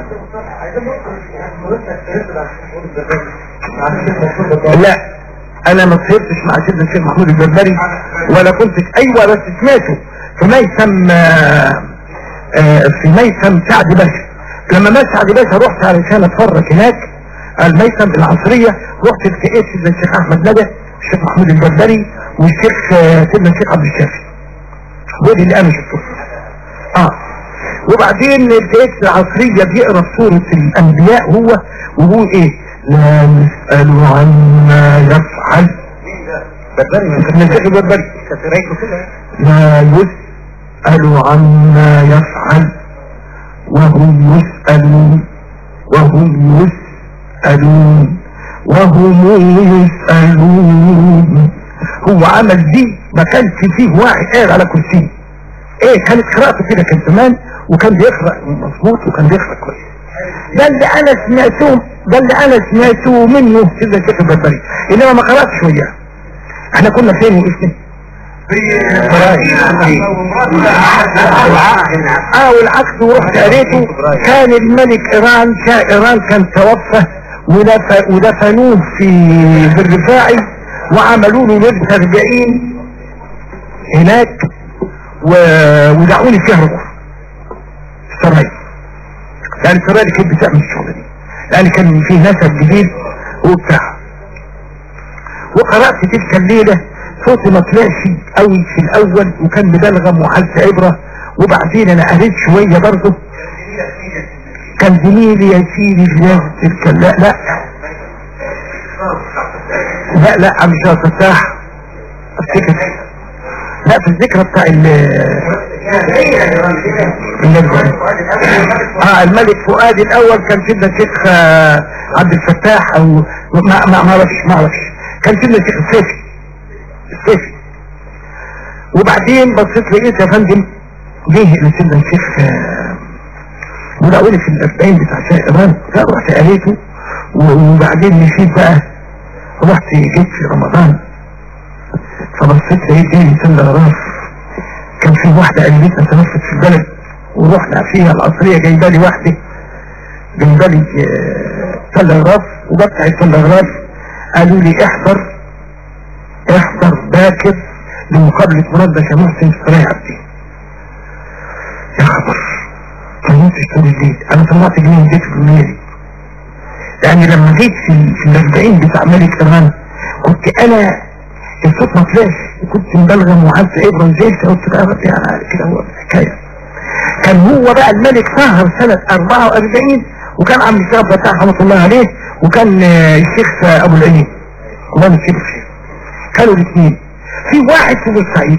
لا انا ما سهرتش مع سيدنا الشيخ محمود الجربري ولا كنت ايوه بس سمعته في ميسم آه، آه، في ميسم سعد باشا لما مات سعد باشا رحت علشان اتفرج هناك الميسم العصرية رحت التقيت سيدنا الشيخ احمد ندى الشيخ محمود الجربري والشيخ آه، سيدنا الشيخ عبد الشافي ودي اللي انا شفته اه وبعدين لقيت العصرية بيقرا سورة الانبياء هو وهو ايه لا نسأل عما يفعل بدرني كان الشيخ البربري كانت قرايته كده لا يسأل عما يفعل وهم يسألون وهم يسألون وهم يسألون هو عمل دي ما كانش فيه واحد قاعد على كرسي ايه كانت قراءته كده كان زمان وكان بيقرأ مظبوط وكان بيقرأ كويس ده اللي انا سمعته ده اللي انا سمعته منه سيدنا الشيخ البربري انما ما قرأتش وياه احنا كنا فين وقفنا اه والعكس ورحت قريته كان الملك ايران شاه ايران كان توفى ودف- ودفنوه في في الرفاعي وعملوا له لبس 40 هناك و- ودعوني فيها ركوع السرايا لان السرايا اللي كانت بتعمل الشغل دي لان كان في نسب جديد وبتاع وقرأت تلك الليلة صوتي ما طلعش قوي في الاول وكان مبلغم وحالة عبرة وبعدين انا قريت شوية برضه كان زميلي يا سيدي في ناس تلك لا لا لا لا مش هتفتح افتكر لا في الذكرى بتاع ال النبي. اه الملك فؤاد الاول كان سيدنا الشيخ آه، عبد الفتاح او ما ما ما اعرفش ما اعرفش كان سيدنا الشيخ السيفي السيفي وبعدين بصيت لقيت يا فندم جه لسيدنا الشيخ آه، ولقوني في الأربعين بتاع شيخ إيران رحت قريته و- وبعدين مشيت بقى رحت جيت في رمضان فبصيت لقيت ايه سنة غراف كان في واحدة قريبتنا تنفت في البلد ورحنا فيها العصرية جايبه لي واحدة جايبه لي آه، تلغراف وبفتح التلغراف قالوا لي احضر احضر باكر لمقابلة مراد باشا محسن في سرايا عبدين يا خبر فنمتش طول الليل انا طلعت جنيه اديته في المية دي يعني لما جيت في في الاربعين بتاع ملك ايران كنت انا الصوت ما طلعش كنت مبلغم وعدت ابره وزيت قلت بقى ربي يعني كده هو الحكايه كان هو بقى الملك سهر سنة 44 وكان عم الشيخ عبد الفتاح رحمة الله عليه وكان آه، الشيخ آه، ابو العلي الله يمسيه بالخير كانوا الاثنين في واحد في بورسعيد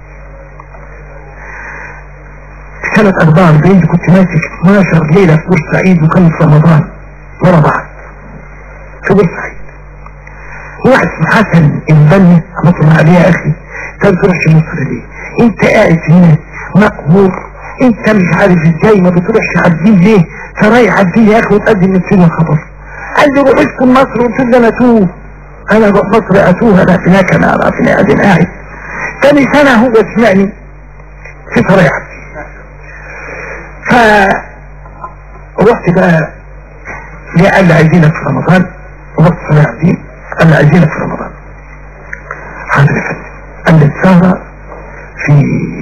في سنة 44 كنت ماسك 12 ليلة في بورسعيد وكان في رمضان ورا بعض في بورسعيد واحد اسمه حسن البني رحمة الله عليه يا اخي كان تروحش مصر ليه انت قاعد هنا مقهور انت مش عارف ازاي ما بتروحش على الدين ليه سراي عبدين يا اخي وتقدم السنة خبر قال لي روح اسكن مصر وقلت له انا اتوه انا بروح مصر اتوه انا هناك انا اعرف اني قاعدين قاعد تاني سنة هو سمعني في سراي عبدين ف رحت بقى ليه قال لي عايزينك في رمضان رحت سراي عبدين قال لي عايزينك في رمضان حاضر يا فندم قال لي السهرة في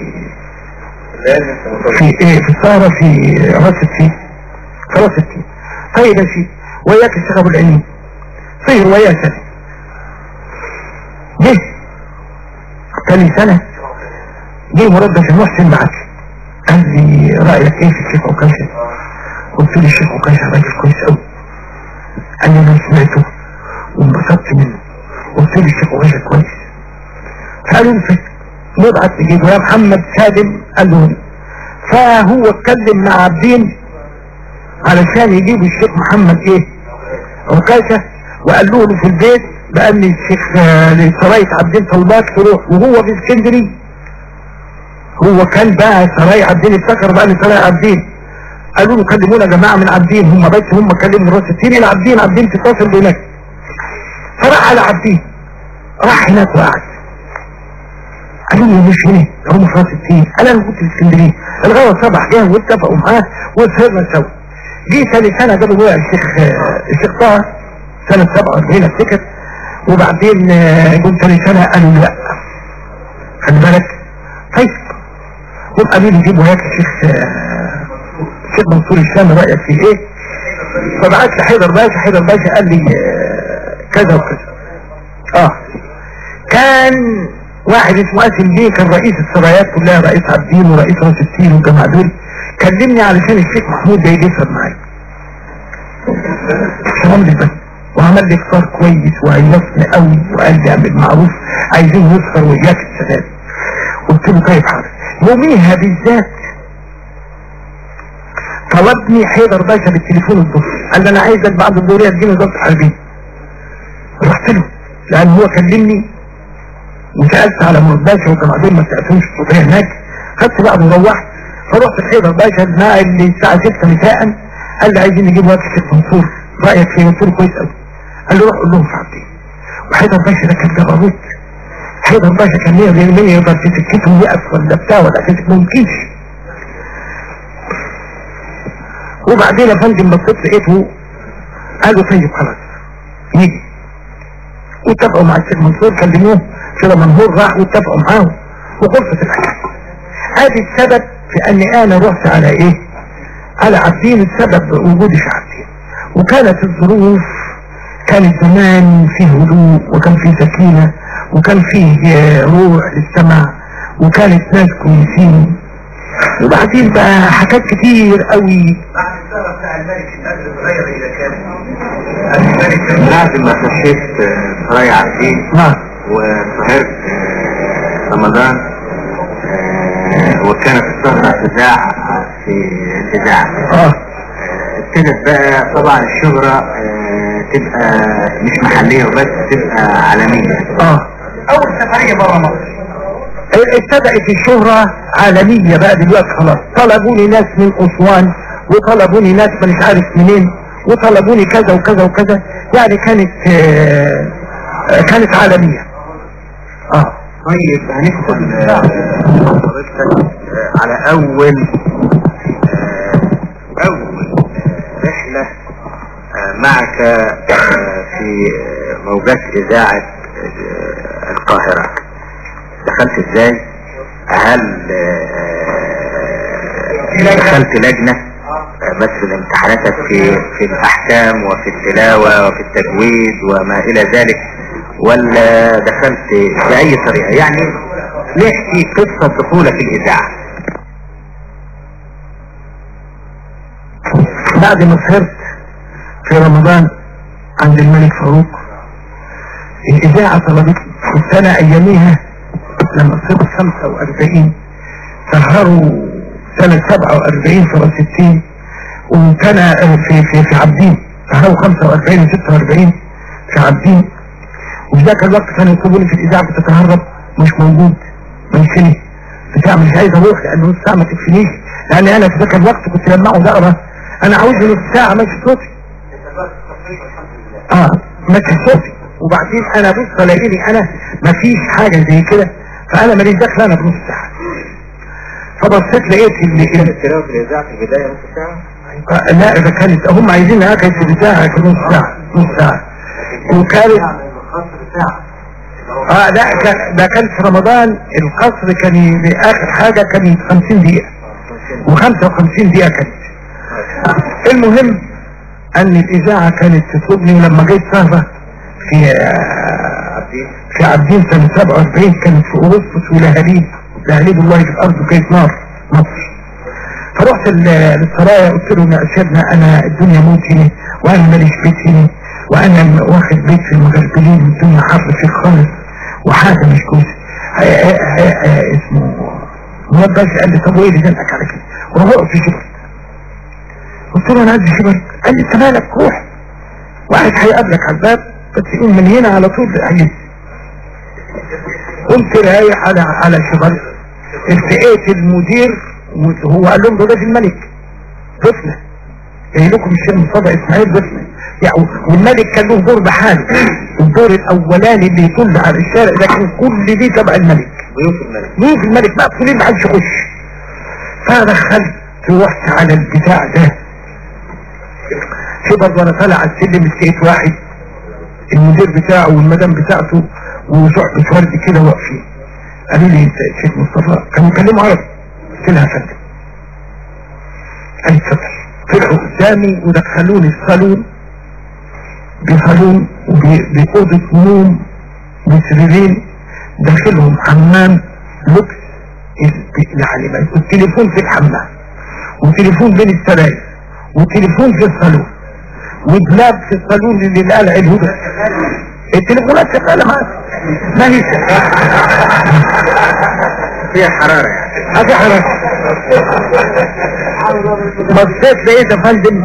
في ايه في السهرة في راس التين في راس التين طيب يا سيدي وياك الشيخ ابو العلمين سهر وياه سنة جه تاني سنة جه مراد باشا محسن معاك قال لي رأيك ايه في الشيخ عكاشة قلت له الشيخ عكاشة راجل كويس قوي قال لي انا سمعته وانبسطت منه قلت له الشيخ عكاشة كويس قالوا في نبعت تجيبه يا محمد سالم قال له فهو اتكلم مع عبدين علشان يجيبوا الشيخ محمد ايه عكاشة وقال له في البيت بقى ان الشيخ لسراية عبدين طلباك تروح وهو في اسكندري هو كان بقى سرايا عبدين افتكر بقى لسرايا عبدين قالوا له كلمونا يا جماعة من عبدين هم بس هم كلموا راس التين الى عبدين عبدين تتصل بهناك فراح على عبدين راح هناك وقعد قالوا لي مش هنا هم في راس التين قال انا كنت في اسكندريه الغرض صبح جه واتفقوا معاه وسهرنا سوا جه ثاني سنه جابوا بقى الشيخ الشيخ طه سنه 47 افتكر وبعدين جم ثاني سنه قالوا لا خلي بالك طيب يبقى مين يجيب وياك الشيخ الشيخ منصور الشام رايك في ايه فبعت لي حيدر باشا حيدر باشا قال لي كذا وكذا اه كان واحد اسمه قاسم بيه كان رئيس السرايات كلها رئيس عبدين ورئيس راس التين والجماعه دول كلمني علشان الشيخ محمود ده يجي يسهر معايا تمام بس وعمل لي افطار كويس وهيصني قوي وقال لي اعمل معروف عايزين نسهر وياك السلام قلت له طيب حاضر يوميها بالذات طلبني حيدر باشا بالتليفون الظهر قال لي انا عايزك بعد الظهريه تجيني وزاره الحربيه رحت له لان هو كلمني وسالت على مراد باشا وكانوا قاعدين ما سالتهمش الصبحيه هناك خدت بعض وروحت فرحت لحيدر باشا الماء اللي الساعه 6 مساء قال لي عايزين نجيب وقت الشيخ منصور رايك فيه قلت له كويس قوي قال له روح قول لهم في عبدين وحيدر باشا ده كان جبروت حيدر باشا كان ليه مين يقدر في سكته يقف ولا بتاع ولا كده ما يمكنش وبعدين يا فندم بصيت لقيته قالوا طيب خلاص يجي واتفقوا مع الشيخ منصور كلموه كده منهور راح واتفقوا معاه وغرفة الحكام ادي السبب في اني انا رحت على ايه على عبدين السبب وجودي في عبدين وكانت الظروف كانت زمان فيه هدوء وكان فيه سكينة وكان فيه روح للسمع وكانت ناس كويسين وبعدين بقى حاجات كتير قوي بعد السنة بتاع الملك الأجل اتغير إلى كام؟ الملك بعد ما خشيت سرايا عبدين نعم وسهرت رمضان وكانت السهرة تذاع في الإذاعة اه ابتدت بقى طبعا الشهرة تبقى مش محلية وبس تبقى عالمية اه اول سفرية بره مصر ابتدأت الشهرة عالمية بقى دلوقتي خلاص طلبوني ناس من أسوان وطلبوني ناس مش عارف منين وطلبوني كذا وكذا وكذا يعني كانت آه آه كانت عالمية اه طيب هندخل حضرتك على أول أول رحلة معك في موجات إذاعة القاهرة دخلت ازاي هل دخلت لجنة مثل امتحاناتك في في الاحكام وفي التلاوة وفي التجويد وما الى ذلك ولا دخلت بأي طريقة يعني نحكي قصة دخولك الإذاعة بعد ما سهرت في رمضان عند الملك فاروق الإذاعة طلبتني كنت أنا أياميها لما صرت 45 سهروا سنة 47 في راس التين وكان في في في عابدين سهروا 45 و 46 في عابدين وفي ذاك الوقت كانوا يطلبوني في الإذاعة كنت أتهرب مش موجود منشني بتاع مش عايز أروح لأنه الساعة ما تكفينيش لأن أنا في ذاك الوقت كنت لما أقعد أقرأ انا عاوز نص ساعة ماشي صوتي اه ماشي صوتي وبعدين انا بص الاقيني انا مفيش حاجة زي كده فانا ماليش دخل انا بنص ساعة فبصيت لقيت اللي التلاوة في الإذاعة في البداية نص ساعة آه، لا اذا كانت هم عايزين هكذا في بتاعها في نص ساعة نص ساعة وكانت اه لا كان- ده كان في رمضان القصر كان ي- اخر حاجة كان 50 دقيقة و55 دقيقة كانت المهم ان الاذاعة كانت تطلبني ولما جيت سهرة في آه، في عابدين سنة 47 كانت في اغسطس ولهاليب لهاليب الله في الارض وكانت نار مصر فرحت ال- للسرايا قلت لهم يا ارشادنا انا الدنيا موتني وانا ماليش بيت هنا وانا م- واخد بيت في المغربلين والدنيا حر فيه خالص وحاجه مش كويسه ه- ه- ه- ه- اسمه مراد باشا قال لي طب وايه اللي زنقك على كده؟ وراح وقف في شبر قلت له انا عندي شبر قال لي انت مالك روح واحد هيقابلك على الباب بس يقوم من هنا على طول هيجي قمت رايح على على شبر التقيت المدير وهو قال لهم ده ده الملك ضيفنا جاي لكم الشيخ مصطفى اسماعيل ضيفنا يعني والملك كان له دور بحاله الدور الاولاني اللي يطل على الشارع ده كان كل دي تبع الملك ضيوف الملك ضيوف الملك مقفولين ما حدش يخش فدخلت رحت على البتاع ده في برضه وانا طالع على السلم لقيت واحد المدير بتاعه والمدام بتاعته وشعبة ورد كده واقفين قالوا لي انت يا شيخ مصطفى كانوا يتكلموا عربي قلت لها يا فندم قال اتفضل طلعوا قدامي ودخلوني الصالون بصالون وب- بأوضة نوم بسريرين داخلهم حمام لوكس ال- يعني ما- والتليفون في الحمام وتليفون بين السراير وتليفون في الصالون ودلاب في الصالون اللي قلع الهدى التليفونات شغاله معاك ما هي فيها حرارة يعني هذه حرام بصيت لقيت يا فندم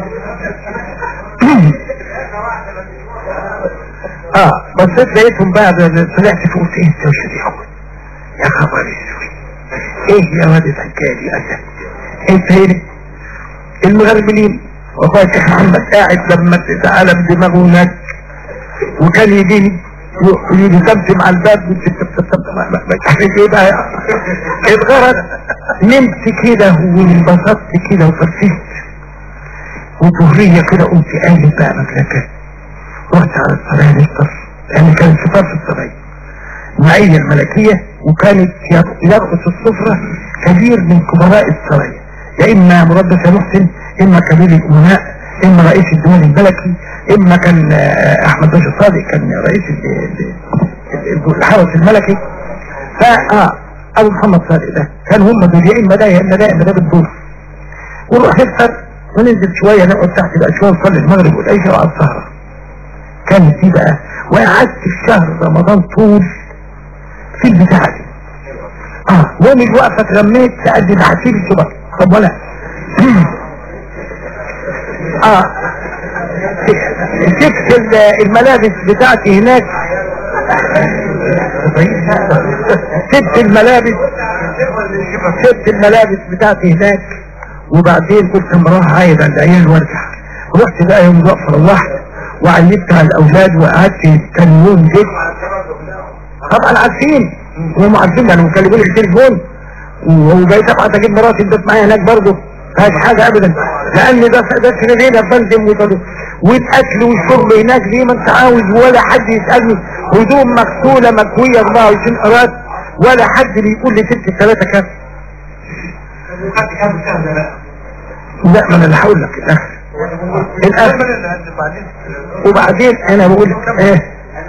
اه بصيت لقيتهم بقى ب- ب- طلعت فوق قلت ايه الدوشه دي يا اخويا يا خبر اسود ايه يا واد الحكايه دي اسد انت هنا المغربلين واخويا الشيخ محمد قاعد لما تتقلب دماغه هناك وكان يجيني يسمسم على الباب مش عارف ايه بقى اتغرق نمت كده وانبسطت كده وفرفشت وظهرية كده قمت قايل بقى مملكة رحت على السرايا نفطر لان كان الفطار في السرايا المعية الملكية وكانت يرقص السفرة كبير من كبراء السرايا يا اما مربى محسن اما كبير الامناء اما رئيس الديوان الملكي اما كان آه، احمد باشا صادق كان رئيس ال- ال- ال- الحرس الملكي فا اه ابو محمد صادق ده كان هم دول يا اما ده يا اما ده يا اما ده بالدور ونروح نفطر وننزل شويه نقعد تحت بقى شويه نصلي المغرب والعشاء وعلى السهره كانت دي بقى وقعدت في شهر رمضان طول في البتاع دي اه ومش واقفه اتغميت تأدي هتسيب الشبك طب ولا اه سبت ال- الملابس بتاعتي هناك سبت الملابس سبت الملابس بتاعتي هناك وبعدين قلت اما اروح عايد على العيال وارجع رحت بقى يوم الوقفه روحت وعلمت على الاولاد وقعدت كان يوم جد طبعا عارفين هم عارفين يعني مكلمين التليفون وبقيت ابعت اجيب مراتي تبات معايا هناك برضه مفيهاش حاجه ابدا لان ده ده سريرين يا فندم وده- والاكل والشرب هناك زي ما انت عاوز ولا حد يسالني هدوم مغسوله مكويه 24 قرات ولا حد بيقول لي ست ثلاثه كام لا ما انا اللي هقول لك الاخر الاخر وبعدين انا بقول ايه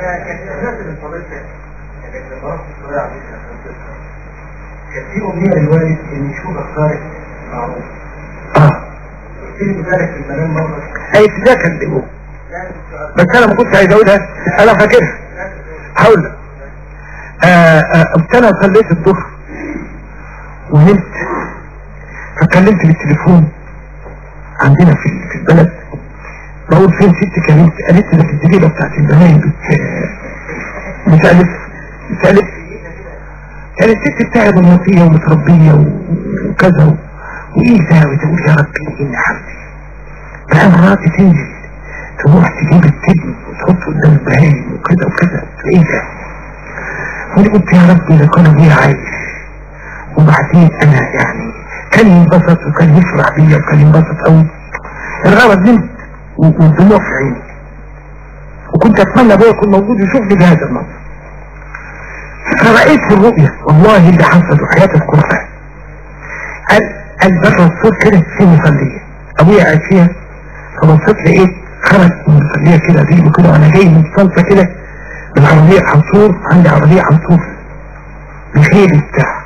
في أمنية الوالد إن يشوف الخارج معروف. اه في ذلك في المنام مرة هيتذاكر اللي جوه بس انا ما كنتش عايز اقولها انا فاكرها هقول لك آه، آه، قمت انا صليت الظهر ونمت فكلمت بالتليفون عندنا في في البلد بقول فين ست كلمت قالت لي ده في الزريبه بتاعت البنايم بت بتألف بتألف كانت الست بتاعي بنوطية ومتربية و- وكذا و- وايه ده وتقول يا رب اني حبيبي بقى مراتي تنزل تروح تجيب التبن وتحطه قدام البهايم وكده وكده ايه ده وانا قلت يا ربي ده كان ابويا عايش وبعدين انا يعني كان ينبسط وكان يفرح بيا وكان ينبسط قوي الغرض نمت والدموع في عيني وكنت اتمنى ابويا يكون موجود يشوفني بهذا المنظر فرأيت في الرؤية والله اللي حصل وحياة القرآن قال قال بره الصوت كده في مصلية ابويا قاعد فيها فبصيت لقيت خرج من المصلية كده قريب كده وانا جاي من الصلصة كده بالعربية عنصور عندي عربية عنصور بالخير بتاعها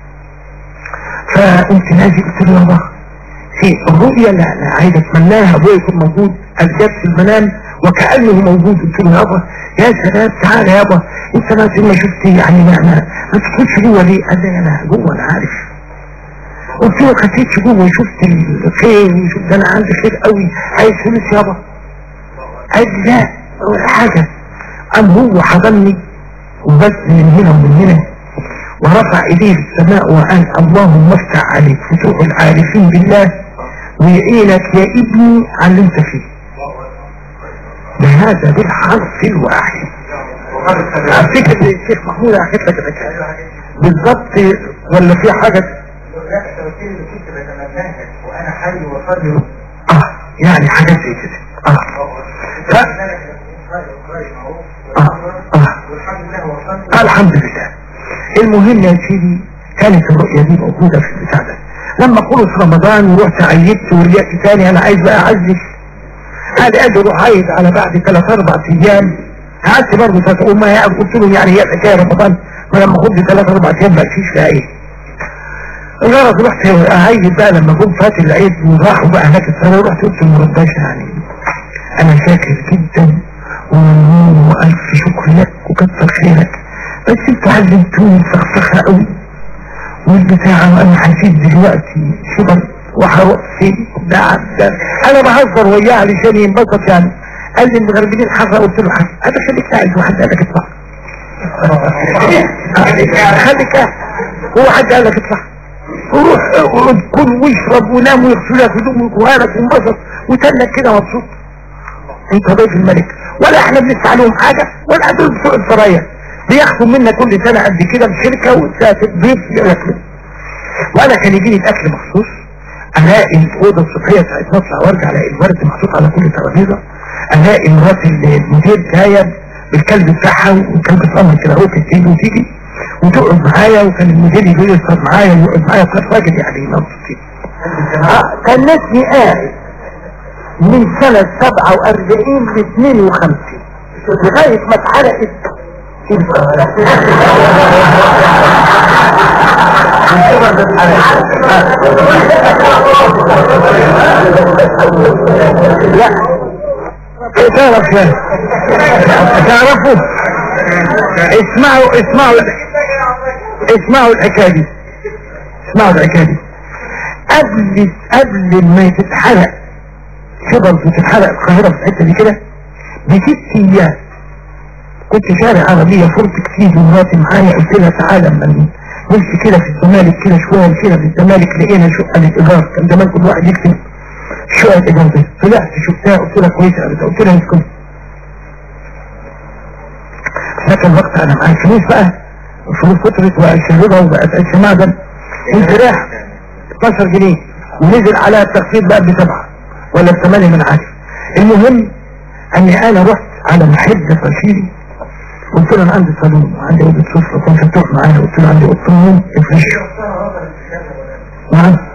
فقمت نازل قلت له يابا في الرؤية اللي انا عايز اتمناها ابويا يكون موجود الجد في المنام وكأنه موجود قلت له يابا يا سلام تعالى يابا انت ما ما شفت يعني ما ما, ما تدخلش جوه ليه؟ قال لي انا جوه انا عارف قلت له خسيتش جوه وشفت الخير وشفت انا عندي خير قوي عايز فلوس يابا قال لي لا ولا حاجه قام هو حضني وبس من هنا ومن هنا ورفع ايديه في السماء وقال اللهم افتح عليك فتوح العارفين بالله ويعينك يا ابني على اللي انت فيه بهذا بالحرف الواحد افتكر الشيخ محمود حكيت لك الحكايه بالظبط ولا في حاجه وانا حي وصلي اه يعني حاجات زي كده اه ف... اه اه والحمد لله وصلت آه الحمد لله المهم يا سيدي كانت الرؤية دي موجودة في البتاع ده لما خلص رمضان ورحت عيدت ورجعت تاني انا عايز بقى اعزف قال قادر اروح عايد على بعد ثلاث اربع ايام قعدت برضه ثلاث امه يا قلت لهم يعني هي الحكايه رمضان ولما خد ثلاث اربع ايام ما فيش فيها ايه الغرض رحت اعيد بقى لما جم فات العيد وراحوا بقى هناك السنه رحت قلت المرداش يعني انا شاكر جدا وممنون والف شكر لك وكتر خيرك بس انت علمتوني الفخفخه قوي والبتاع وانا حسيت دلوقتي شبر وهروح فين ده عبد انا بهزر وياه علشان ينبسط يعني قال لي المغربيين حرة قلت له حرة انا خليك قاعد وحد قال لك اطلع خليك قاعد هو حد قال لك اطلع وروح كل واشرب ونام ويغسل لك هدومك وهالك وانبسط وتنك كده مبسوط انت ضيف الملك ولا احنا بندفع لهم حاجة ولا دول بتوع السرايا بياخدوا منا كل سنة قد كده بشركة وتسافر ضيف ياكلوا وانا كان يجي لي الاكل مخصوص الاقي الاوضه الصبحيه بتاعت نطلع وارجع الاقي الورد محطوط على كل ترابيزه الاقي مرات المدير جايه بالكلب بتاعها والكلب اتأمر كده اهو تيجي وتيجي وتقعد معايا وكان المدير يجي يسهر معايا ويقعد معايا في راجل يعني مبسوطين آه، كان ناسني قاعد من سنة 47 ل 52 لغاية ما اتحرقت لا تعرف يا تعرفوا اسمعوا اسمعوا اسمعوا الحكايه دي اسمعوا الحكايه دي قبل قبل ما تتحرق شبل وتتحرق القاهره في الحته دي كده بست ايام كنت شارع عربيه فرت كتير ومراتي معايا قلت لها تعالى اما نمشي كده في الزمالك كده شويه كده في الزمالك لقينا شقه للايجار كان زمان كل واحد يكتب شقه ايجار دي طلعت شفتها قلت لها كويسه قوي قلت لها اسكت لكن الوقت انا معايا فلوس بقى الفلوس كترت وشهرها وبقت عيش معدن قلت رايح 12 جنيه ونزل عليها التخفيض بقى بسبعه ولا بثمانية من عشرة المهم اني انا رحت على محل رشيدي قلت له انا عندي صالون وعندي اوضه سفره كنت فتوح معايا قلت له عندي اوضه نوم افرش نعم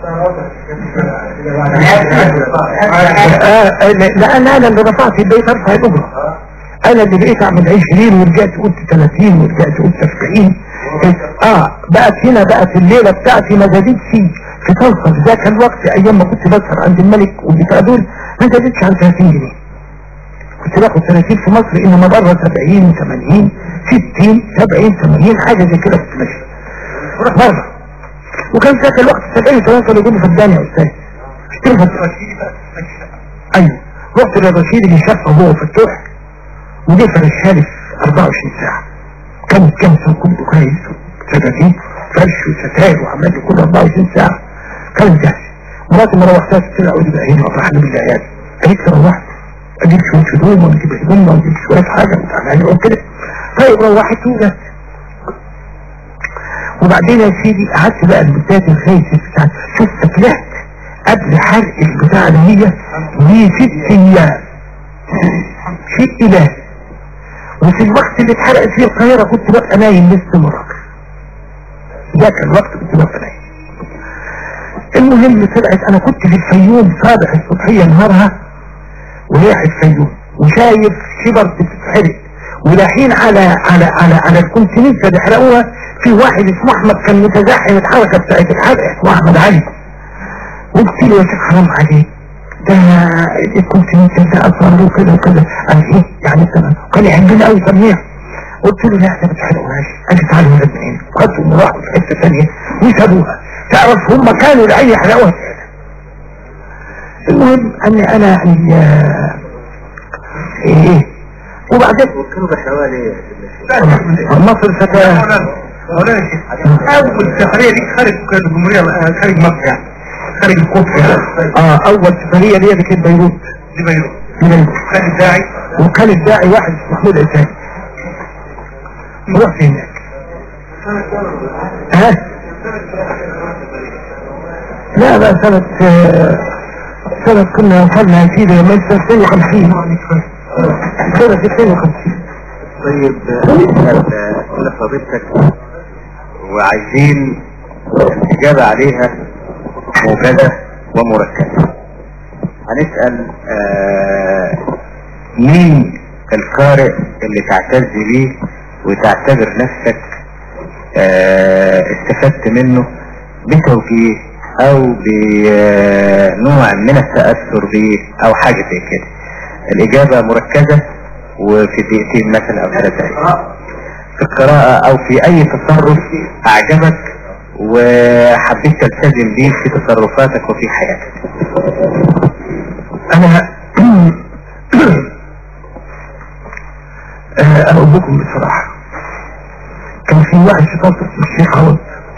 آه، آه، لان انا اللي رفعت البيت ارفع الاجره انا اللي بقيت اعمل 20 ورجعت قلت 30 ورجعت قلت 40 اه بقت هنا بقت الليله بتاعتي ما زادتش في طلقه في ذاك الوقت ايام ما كنت بسهر عند الملك والبتاع دول ما زادتش عن 30 جنيه كنت باخد 30 في مصر انما بره 70 80 60 70 80 حاجه زي كده كنت ماشي بره وكان ذاك الوقت 70 80 كانوا يجيبوا فدان يا استاذ اشتري فدان ايوه رحت للرشيد اللي شافه هو فتوح ودي فرشها لي في 24 ساعه كانت كنسه كله كويس سدادين فرش وستاير وعملت كل 24 ساعه كانت جاهزه مراتي ما روحتهاش قلت لها اقعدي بقى هنا وافرح لي بالعيال قالت لي روحت اجيب شويه هدوم ونجيب هدوم ونجيب شويه حاجه وتعالى لي كده طيب روحت وجت وبعدين يا سيدي قعدت بقى البتات الخيس بتاع شوف طلعت قبل حرق البتاع اللي هي دي ست ايام ست ايام وفي الوقت اللي اتحرقت فيه القاهرة كنت ببقى نايم باستمرار ده كان وقت كنت ببقى نايم المهم طلعت انا كنت في الفيوم صابح الصبحية نهارها ورايح الفيوم وشايف شبر بتتحرق ولاحين على على على على الكونتيننت اللي حرقوها في واحد اسمه احمد كان متزحم الحركه بتاعت الحرق اسمه احمد علي قلت له يا شيخ حرام عليك ده الكونتيننت ده اصلا له كده وكده قال ايه يعني تمام كان يحبني قوي سميع قلت له لا ده ما تحرقوهاش قال لي تعالوا نرد من هنا خدوا وراحوا في حته ثانيه وسابوها تعرف هم كانوا لأي يحرقوها المهم اني انا يعني آه، ايه وبعدين كانوا بحوالي مصر فتاة مولانا الشيخ اول سفريه دي خارج الجمهوريه آه، خارج مصر يعني خارج القدس يعني اه اول سفرية ليا دي كانت بيروت دي بيروت من ال- خارج الداعي وكان الداعي واحد اسمه محمود عسام رحت هناك ها لا لا سنة آه، سنة كنا وصلنا يا سيدي لما انت 52 سنة 52 طيب نسأل كل فضيلتك وعايزين الإجابة عليها موجزة ومركزة هنسأل آه، مين القارئ اللي تعتز بيه وتعتبر نفسك آه، استفدت منه بتوجيه او بنوع من التأثر بيه او حاجة زي كده الإجابة مركزة وفي دقيقتين مثلا او ثلاث دقائق في القراءة او في اي تصرف اعجبك وحبيت تلتزم بيه في تصرفاتك وفي حياتك انا آه، اقول لكم بصراحة كان في واحد شيطان اسمه الشيخ عوض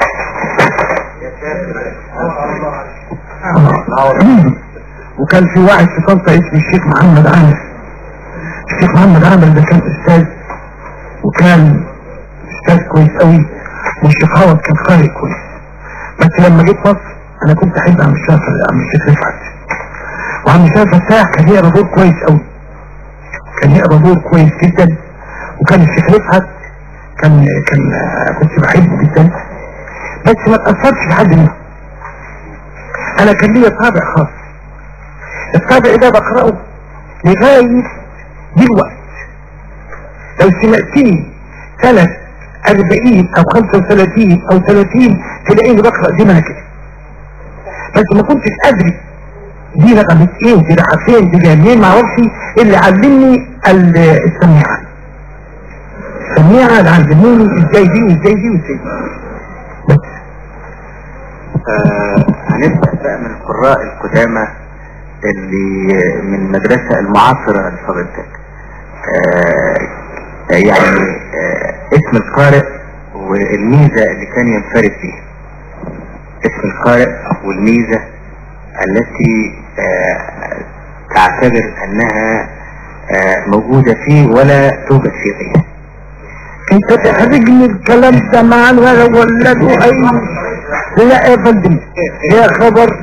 وكان في واحد في طنطا اسمه الشيخ محمد عامر الشيخ محمد عامر ده كان استاذ وكان استاذ كويس قوي والشيخ عوض كان قارئ كويس بس لما جيت مصر انا كنت احب عم الشافعي عم الشيخ رفعت وعم الشافعي فتاح كان يقرا دور كويس قوي كان يقرا دور كويس جدا وكان الشيخ رفعت كان كان كنت بحبه جدا بس ما تأثرش في حد منهم انا كان ليا طابع خاص الطابع ده بقرأه لغاية دلوقتي لو سمعتني سنة أربعين أو خمسة وثلاثين أو ثلاثين تلاقيني بقرأ دي كده بس ما كنتش أدري دي رقم ايه دي رقمين دي جايه منين ما اعرفش اللي علمني ال- السميعه السميعه اللي علموني ازاي دي وازاي دي وازاي دي بس آه، هنبدأ بقى من القراء القدامى اللي من المدرسة المعاصرة لفضيلتك آه، يعني آه، اسم القارئ والميزة اللي كان ينفرد بيها اسم القارئ والميزة التي آه، تعتبر انها آه، موجودة فيه ولا توجد في غيره انت تحرجني الكلام ده مع الولد ولده اي لا يا فندم يا خبر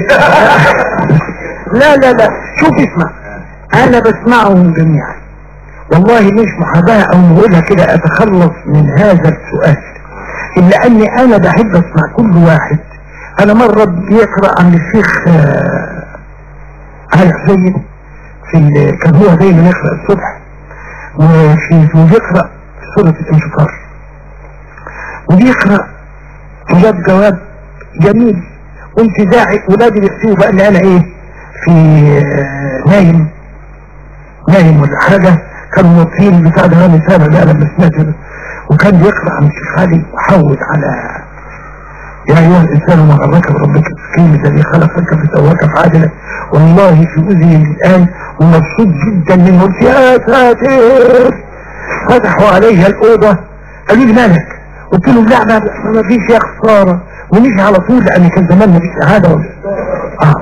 لا لا لا شوف اسمع انا بسمعهم جميعا والله مش محاباة او نقولها كده اتخلص من هذا السؤال الا اني انا بحب اسمع كل واحد انا مرة بيقرأ عن الشيخ آه، علي حسين في ال- كان هو دايما يقرأ الصبح وفي وبيقرأ سورة الانفطار وبيقرأ وجاب جواب جميل وانتزاعي ولادي بيحسبوا بقى ان انا ايه في آه، نايم نايم ولا حاجة كانوا موطين بتاع ده انا سامع بقى لما سمعت ده. وكان بيقرأ عن الشيخ علي وحود على يا ايها الانسان ما غرك بربك الحكيم الذي خلقك فسواك فعدلك والله في اذني الان ومبسوط جدا منه قلت يا ساتر فتحوا عليها الاوضه قالوا لي مالك قلت لهم لا ما ما فيش يا خساره ونيجي على طول لان كان زمان ما فيش اعاده ولا اه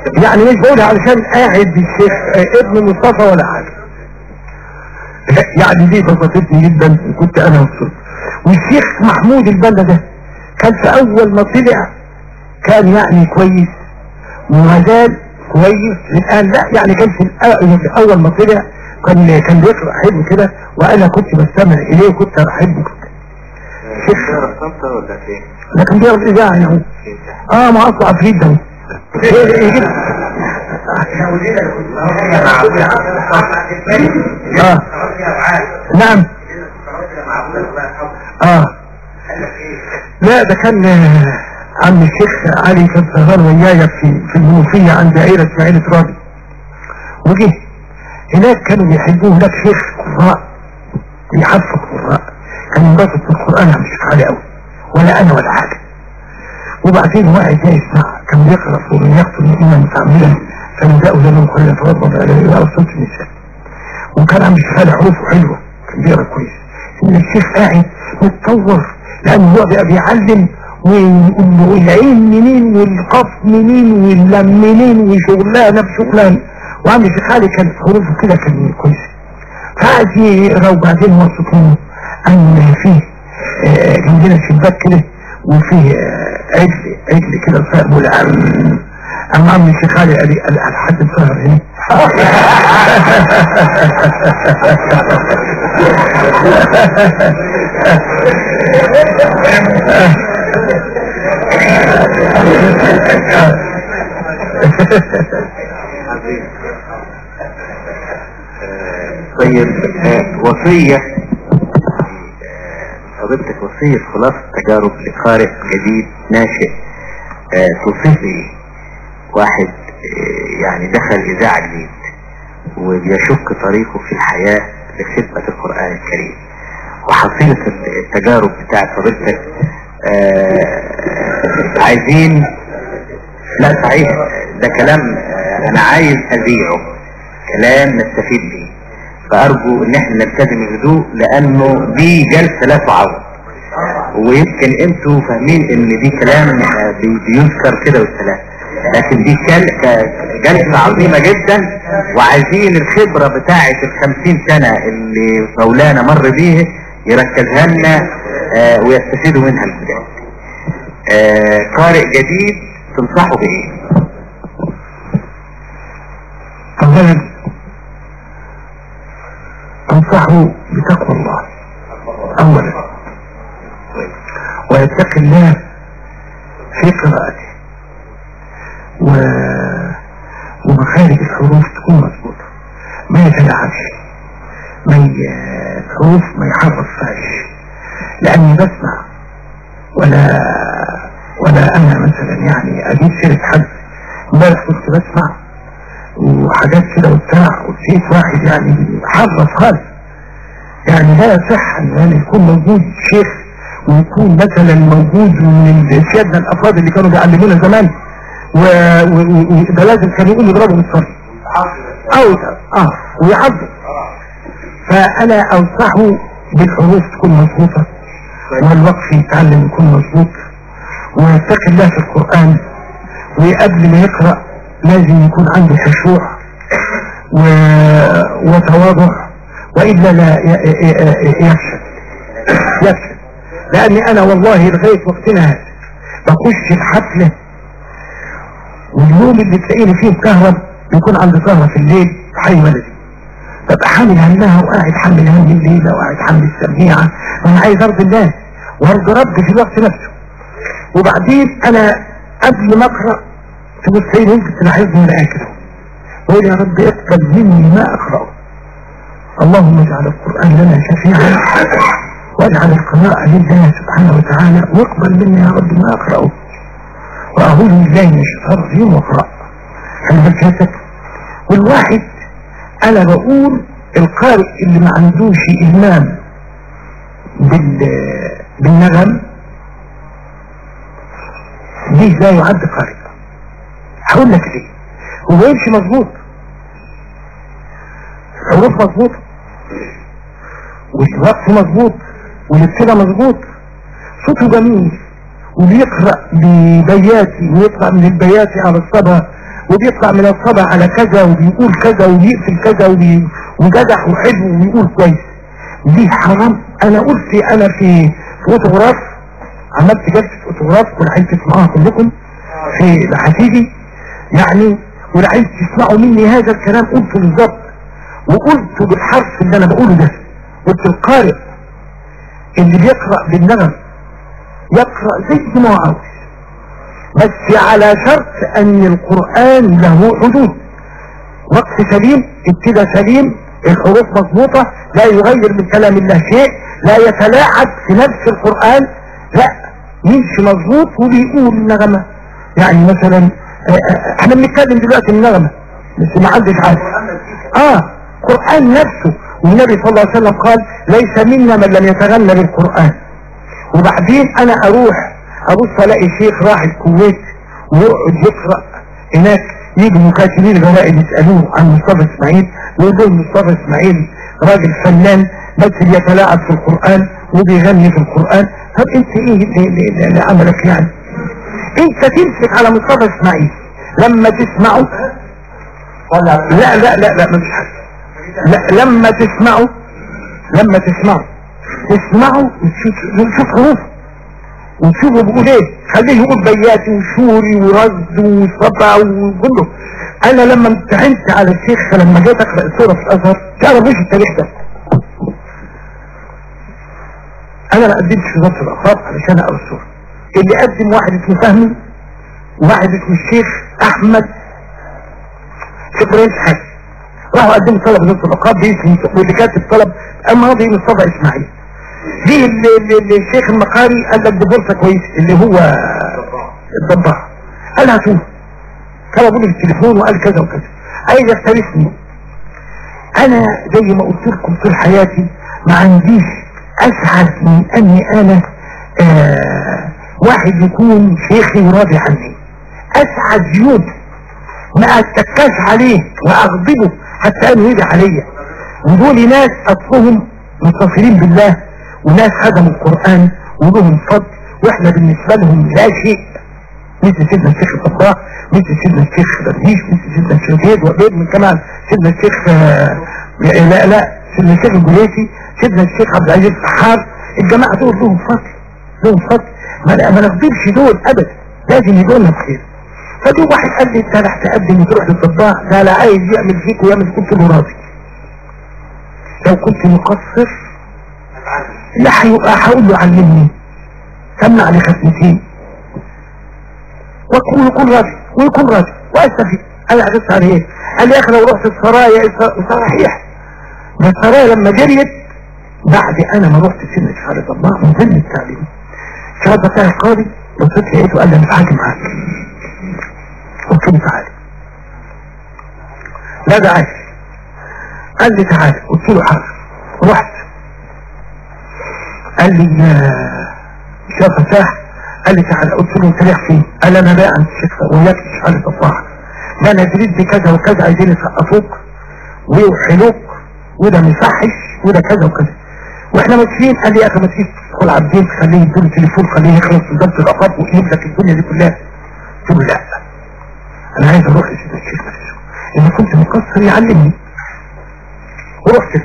يعني مش بقولها علشان قاعد الشيخ آه، ابن مصطفى ولا حاجة يعني دي بسطتني جدا وكنت انا مبسوط والشيخ محمود البنا ده كان في اول ما طلع كان يعني كويس وما زال كويس الان لا يعني كان في الأ- في اول ما طلع كان كان بيقرا حلو كده وانا كنت بستمع اليه وكنت بحبه كده شيخ طنطا ولا فين؟ لكن بيقرا الاذاعه يعني هو اه ما اصله عفريت ده يجيب- اه نعم اه لا ده كان آه، عم الشيخ علي كان سهران ويايا في في المنوفية عند عيلة اسماعيل ترابي وجه هناك كانوا بيحبوه هناك شيخ قراء بيحفظ قراء كان ينبسط في القرآن عم الشيخ علي قوي ولا انا ولا حاجة وبعدين واحد جاي يسمع كان بيقرأ سورة يقتل المؤمن متعمدا فنداء لهم كل يتوضا عليه الى صوت النساء وكان عم الشيخ علي حروفه حلوة كان بيقرأ كويس ان الشيخ قاعد متطور لان هو بقى بيعلم ويقول له العين منين والقاف منين واللم منين وشغلانه بشغلانه وعم الشيخ علي كانت حروفه كده كان كويس فقعد يقرا وبعدين وصف منه ان فيه آه، عندنا شباك كده وفيه آه، عجل عجل كده فاهم العم أم عم الشيخ علي قال لي قال قال حد مسهر هنا طيب آه، وصية آه، فضيلتك وصية خلاصة تجارب لقارئ جديد ناشئ آه، توصفي واحد آه، يعني دخل إذاعة جديد وبيشق طريقه في الحياة لخدمة القرآن الكريم وحصيلة التجارب بتاعت فضيلتك آه، عايزين لا صحيح ده كلام آه، انا عايز اذيعه كلام نستفيد بيه فارجو ان احنا نلتزم الهدوء لانه دي جلسة لا تعوض ويمكن انتوا فاهمين ان دي كلام آه، بي- بيذكر كده والسلام لكن دي كل- ك- جلسة عظيمة جدا وعايزين الخبرة بتاعة الخمسين سنة اللي مولانا مر بيه يركزها لنا آه، ويستفيدوا منها الجداد آه، قارئ جديد تنصحه بايه اولا انصحه بتقوى الله اولا ويتقي الله في قراءته و... ومخارج الحروف تكون مظبوطة ما يتلاعبش ما ي... الحروف ما يحرفهاش لاني بسمع ولا ولا انا مثلا يعني اجيب سيرة حد امبارح كنت بسمع وحاجات كده وبتاع ولقيت واحد يعني حرف خالص يعني لا يصح ان يعني يكون موجود شيخ ويكون مثلا موجود من سيادنا الافراد اللي كانوا بيعلمونا زمان و- و- و- وده لازم كانوا يقولوا يضربوا بالصرف او اه ويحفظ فانا انصحه بالحروف تكون مظبوطه والوقف يتعلم يكون مظبوط ويتقي الله في القران وقبل ما يقرا لازم يكون عنده خشوع و... وتواضع والا لا ي... ي... ي... يفشل يفشل لاني انا والله لغايه وقتنا هذا بخش الحفله واليوم اللي تلاقيني فيه مكهرب بيكون عندي سهره في الليل في حي بلدي ببقى حامل همها وقاعد حامل هم الليله وقاعد حامل السميعه وانا عايز ارضي الناس وارضي ربي في الوقت نفسه وبعدين انا قبل ما اقرا تبص لي ممكن تلاحظني وانا قاعد كده قول يا رب اقبل مني ما اقراه اللهم اجعل القران لنا شفيعا واجعل القراءه لله سبحانه وتعالى واقبل مني يا رب ما اقراه واعوذ بالله من الشيطان الرجيم واقرا خلي بالك يا ست. والواحد انا بقول القارئ اللي ما عندوش المام بال بالنغم دي لا يعد قارئ هقول لك ليه هو يمشي مظبوط الحروف مظبوطه والوقت مظبوط والابتداء مظبوط صوته جميل وبيقرأ ببياتي ويطلع من البياتي على الصبا وبيطلع من الصبع على كذا وبيقول كذا وبيقفل كذا وبي... وجدح وحلو وبيقول كويس دي حرام انا قلت انا في فوتوغراف عملت جلسة فوتوغراف والعيل تسمعوها كلكم في لحفيدي يعني والعيل تسمعوا مني هذا الكلام قلته بالظبط وقلته بالحرف اللي انا بقوله ده قلت القارئ اللي بيقرأ بالنغم يقرأ زي ما هو عاوز بس على شرط ان القرآن له حدود وقت سليم ابتدى سليم الحروف مضبوطة لا يغير من كلام الله شيء لا يتلاعب في نفس القرآن لا يمشي مظبوط وبيقول النغمة يعني مثلا احنا بنتكلم دلوقتي النغمة بس ما حدش عارف اه القرآن نفسه والنبي صلى الله عليه وسلم قال ليس منا من لم يتغنى بالقرآن وبعدين انا اروح ابص الاقي شيخ راح الكويت ويقعد يقرأ هناك يجي مكاتبين الجرائد يسألوه عن مصطفى اسماعيل ويقول مصطفى اسماعيل راجل فنان بس بيتلاعب في القرآن وبيغني في القرآن طب انت ايه اللي, اللي عملك يعني انت تمسك على مصطفى اسماعيل لما تسمعه لا لا لا لا مفيش حاجة لا لما تسمعه لما تسمعه تسمعه وتشوف حروفه وتشوفه بيقول ايه خليه يقول بياتي وشوري ورد وصبع وكله انا لما امتحنت على الشيخ لما جيت اقرا السوره في الازهر تعرف ايش التاريخ ده انا ما قدمتش في ضبط الاقراب علشان اقرا السوره اللي قدم واحد اسمه فهمي وواحد اسمه الشيخ احمد شبرين حاج راحوا قدموا طلب ضبط الاقراب باسم واللي كاتب طلب الماضي مصطفى اسماعيل دي اللي, اللي, اللي الشيخ المقاري قال لك دي فرصه كويس اللي هو الضباع قال هاتوه طلبوا لي التليفون وقال كذا وكذا عايز يختلفني انا زي ما قلت لكم طول حياتي ما عنديش اسعد من اني انا آه واحد يكون شيخي وراضي عني اسعد يوم ما اتكاش عليه واغضبه حتى انه يجي عليا ودول ناس اصلهم متصلين بالله وناس خدموا القرآن ولهم فضل واحنا بالنسبة لهم لا شيء مثل سيدنا الشيخ الطباع مثل سيدنا الشيخ درديش مثل سيدنا الشيخ زيد وغير من كمان سيدنا الشيخ آه لا لا سيدنا الشيخ الجليسي سيدنا الشيخ عبد العزيز السحار الجماعة دول لهم فضل لهم فضل ما, ما نقدرش دول ابدا لازم يدولنا بخير فدي واحد قال لي انت راح تقدم وتروح للطباع ده لا عايز يعمل فيك ويعمل كنت له راضي لو كنت مقصر لا هيبقى هقول له علمني سمع لي ختمتين ويكون راضي ويكون راضي واستفيد انا عرفت عليه ايه قال لي يا اخي لو رحت السرايا صحيح ده السرايا لما جريت بعد انا ما رحت سن شهادة الله من ضمن التعليم شهادة بتاع القاضي بصيت لقيته قال لي انا هاجي معاك قلت له تعالى لا ده عايز قال لي تعالى قلت له حاضر رحت قال لي يا فتاح قال لي تعالى قلت له انت رايح فين قال انا بقى عند الشيخ وياك مش عارف الصح ده انا جريت بكذا وكذا عايزين يسقطوك ويوحلوك وده ما يصحش وده كذا وكذا واحنا ماشيين قال لي يا اخي ما تجيش تدخل عبدين تخليه يديله تليفون خليه يخلص من ضبط العقاب ويجيب لك الدنيا دي كلها قلت له لا انا عايز اروح لسيدنا الشيخ نفسه اذا كنت مقصر يعلمني ورحت له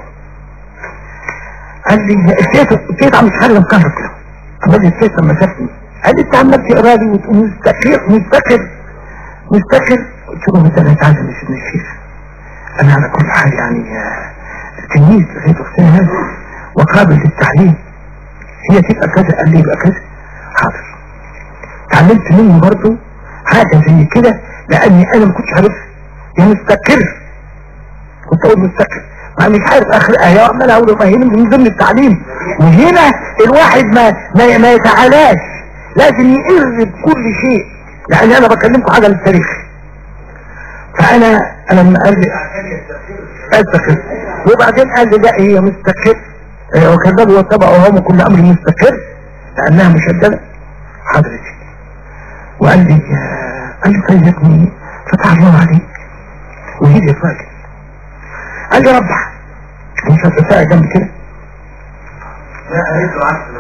قال لي اديته اديته عم يتعلم كهرب كده قال لي اديته لما شافني قال لي انت عمال تقرا لي وتقول مستكر مستكر مستكر قلت له انت لا تعلم يا سيدنا الشيخ انا على كل حال يعني تلميذ لغايه وقتنا هذا وقابل للتعليم هي تبقى كذا قال لي يبقى كذا حاضر اتعلمت منه برضه حاجه زي كده لاني انا ما كنتش عارف يا مستكر كنت اقول مستكر ما مش عارف اخر ايه عمال اقول فاهمني من ضمن التعليم وهنا الواحد ما ما, ما يتعالاش لازم يقر بكل شيء يعني انا بكلمكم حاجه للتاريخ فانا انا لما قال لي استقر وبعدين قال لي لا هي مستقر وكذب واتبعوا هم كل امر مستقر لانها مشدده حضرتي وقال لي قال لي طيب يا ابني فتح الله عليك وجيب لي راجل قال لي ربح مش هتساعد جنب كده لا قريت له عكس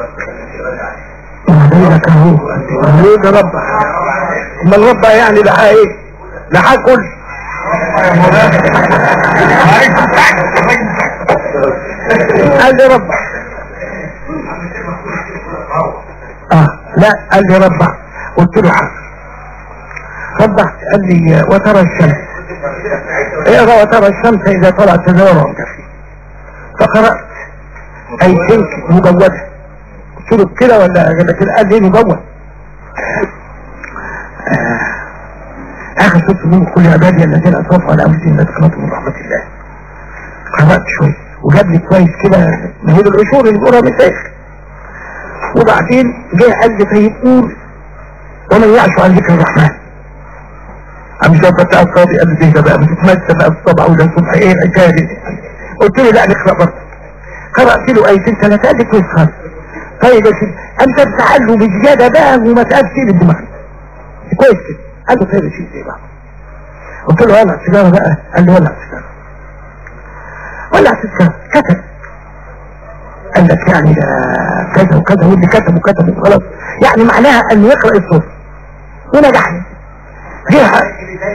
لك اهو ليه ده ربح اما الربع يعني بقى ايه لا هاكل قال لي ربع اه لا قال لي ربع قلت له حاضر ربعت قال لي وترى الشمس اقرا وترى الشمس اذا طلعت تزور وانكفي فقرات اي تلك مجوده قلت له كده ولا لكن قال لي مجود آه. اخر سورة من كل عبادي الذين اسرفوا على انفسهم لا تقنطوا من رحمة الله قرأت شوية وجاب لي كويس كده ما هي العشور اللي بيقولها مشايخ وبعدين جه قال لي طيب قول ومن يعش عن ذكر الرحمن عم شاف بتاع الصادق قال لي ده بقى بتتمشى بقى الصبح ولا الصبح ايه الحكايه دي قلت له لا نقرا برضه قرأت له ايتين ثلاثه قال لي كويس خالص طيب يا سيدي انت بتعلم بزياده بقى وما تقابش الدماغ كويس كده قال له طيب شيء زي بعض قلت له ولع سيجاره بقى قال لي ولع سيجاره ولع سيجاره كتب قال لك يعني ده كذا وكذا واللي كتب وكتب وخلاص يعني معناها انه يقرا الصوت ونجح فيها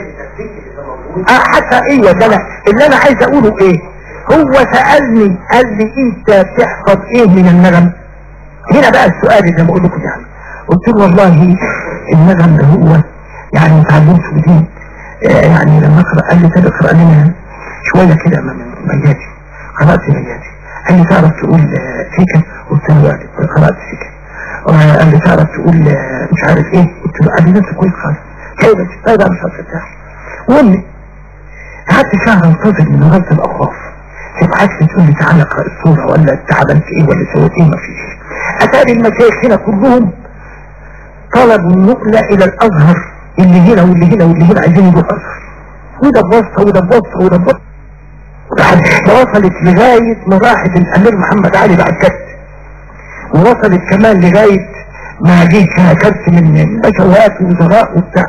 اه حتى ايه ده انا اللي انا عايز اقوله ايه هو سألني قال لي انت بتحفظ ايه من النغم هنا بقى السؤال اللي بقول لكم يعني قلت له والله النغم ده هو يعني اتعلمت جديد آه يعني لما اقرا قال لي طب اقرا لنا شويه كده مياتي قرات مياتي قال لي تعرف تقول سيكا قلت له قرات سيكا قال لي تعرف تقول مش عارف ايه قلت له قال لي انت كويس خالص طيب طيب مش هترتاح وامي قعدت شهر انتظر من وزاره الاوقاف تبعت لي تقول لي تعالى اقرا الصوره ولا انت عملت ايه ولا سويت ايه مفيش اتاري المشايخ هنا كلهم طلبوا النقله الى الازهر اللي هنا واللي هنا واللي هنا عايزين يروحوا الازهر وده بواسطه وده بواسطه وده بواسطه وصلت لغاية مراحل الأمير محمد علي بعد كده ووصلت كمان لغاية ما جه كرت من بشوات ووزراء وبتاع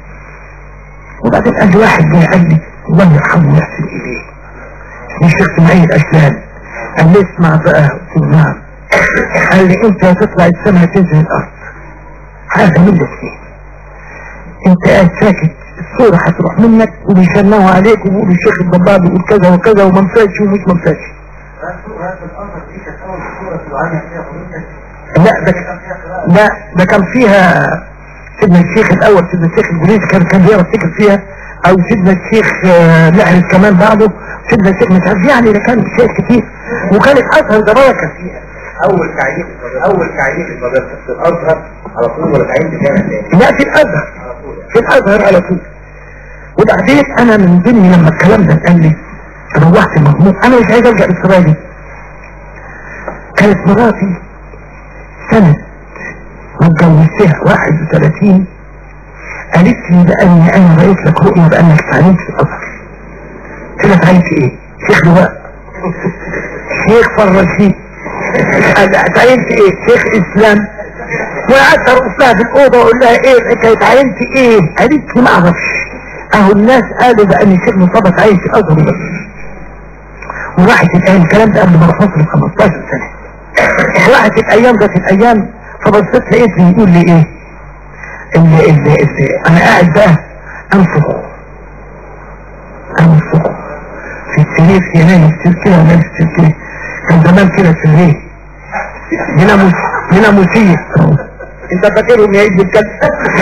وبعدين قال لي واحد جاي قال لي الله يرحمه ويحسن إليه الشيخ اسماعيل أشلان قال لي اسمع بقى قلت له نعم قال لي انت هتطلع السماء تنزل الأرض حاجة من الاثنين انت قاعد ساكت الصورة هتروح منك وبيشنعوا عليك وبيقولوا الشيخ الضباب بيقول كذا وكذا وما مساش ومش ما مساش لا ده لا ده كان فيها سيدنا الشيخ الاول سيدنا الشيخ البوليس كان كان بيقرا السكر فيها او سيدنا الشيخ محرز كمان بعده سيدنا الشيخ مش عارف يعني ده كان شيء كتير وكانت اشهر درجه فيها اول تعيين اول تعيين المدرسه في الازهر على طول ولا تعيين في جامعه تاني لا في الازهر في الازهر على طول وبعدين انا من ضمن لما الكلام ده قال لي روحت مهموم انا مش عايز ارجع لاسرائيل كانت مراتي سنة واتجوزتها 31 قالت لي بأني انا رأيت لك رؤية بأنك تعلمت في الازهر قلت لها تعلمت ايه؟ شيخ لواء شيخ فرشيد تعلمت ايه؟ شيخ اسلام وقعدت ارقص لها في الاوضه واقول لها ايه الحكايه اتعينت ايه؟ قالت لي ما اعرفش اهو الناس قالوا بان الشيخ مصطفى اتعين في الازهر بس وراحت الايام الكلام ده قبل ما اروح مصر ب 15 سنه راحت الايام جت الايام فبصيت لقيت بيقول لي ايه؟ اللي اللي اللي انا قاعد بقى انفخ انفخ في السرير ينام السرير كده ونام السرير كده كان زمان كده السرير هنا هنا موسيقى انت فاكرهم يا ابن الكلب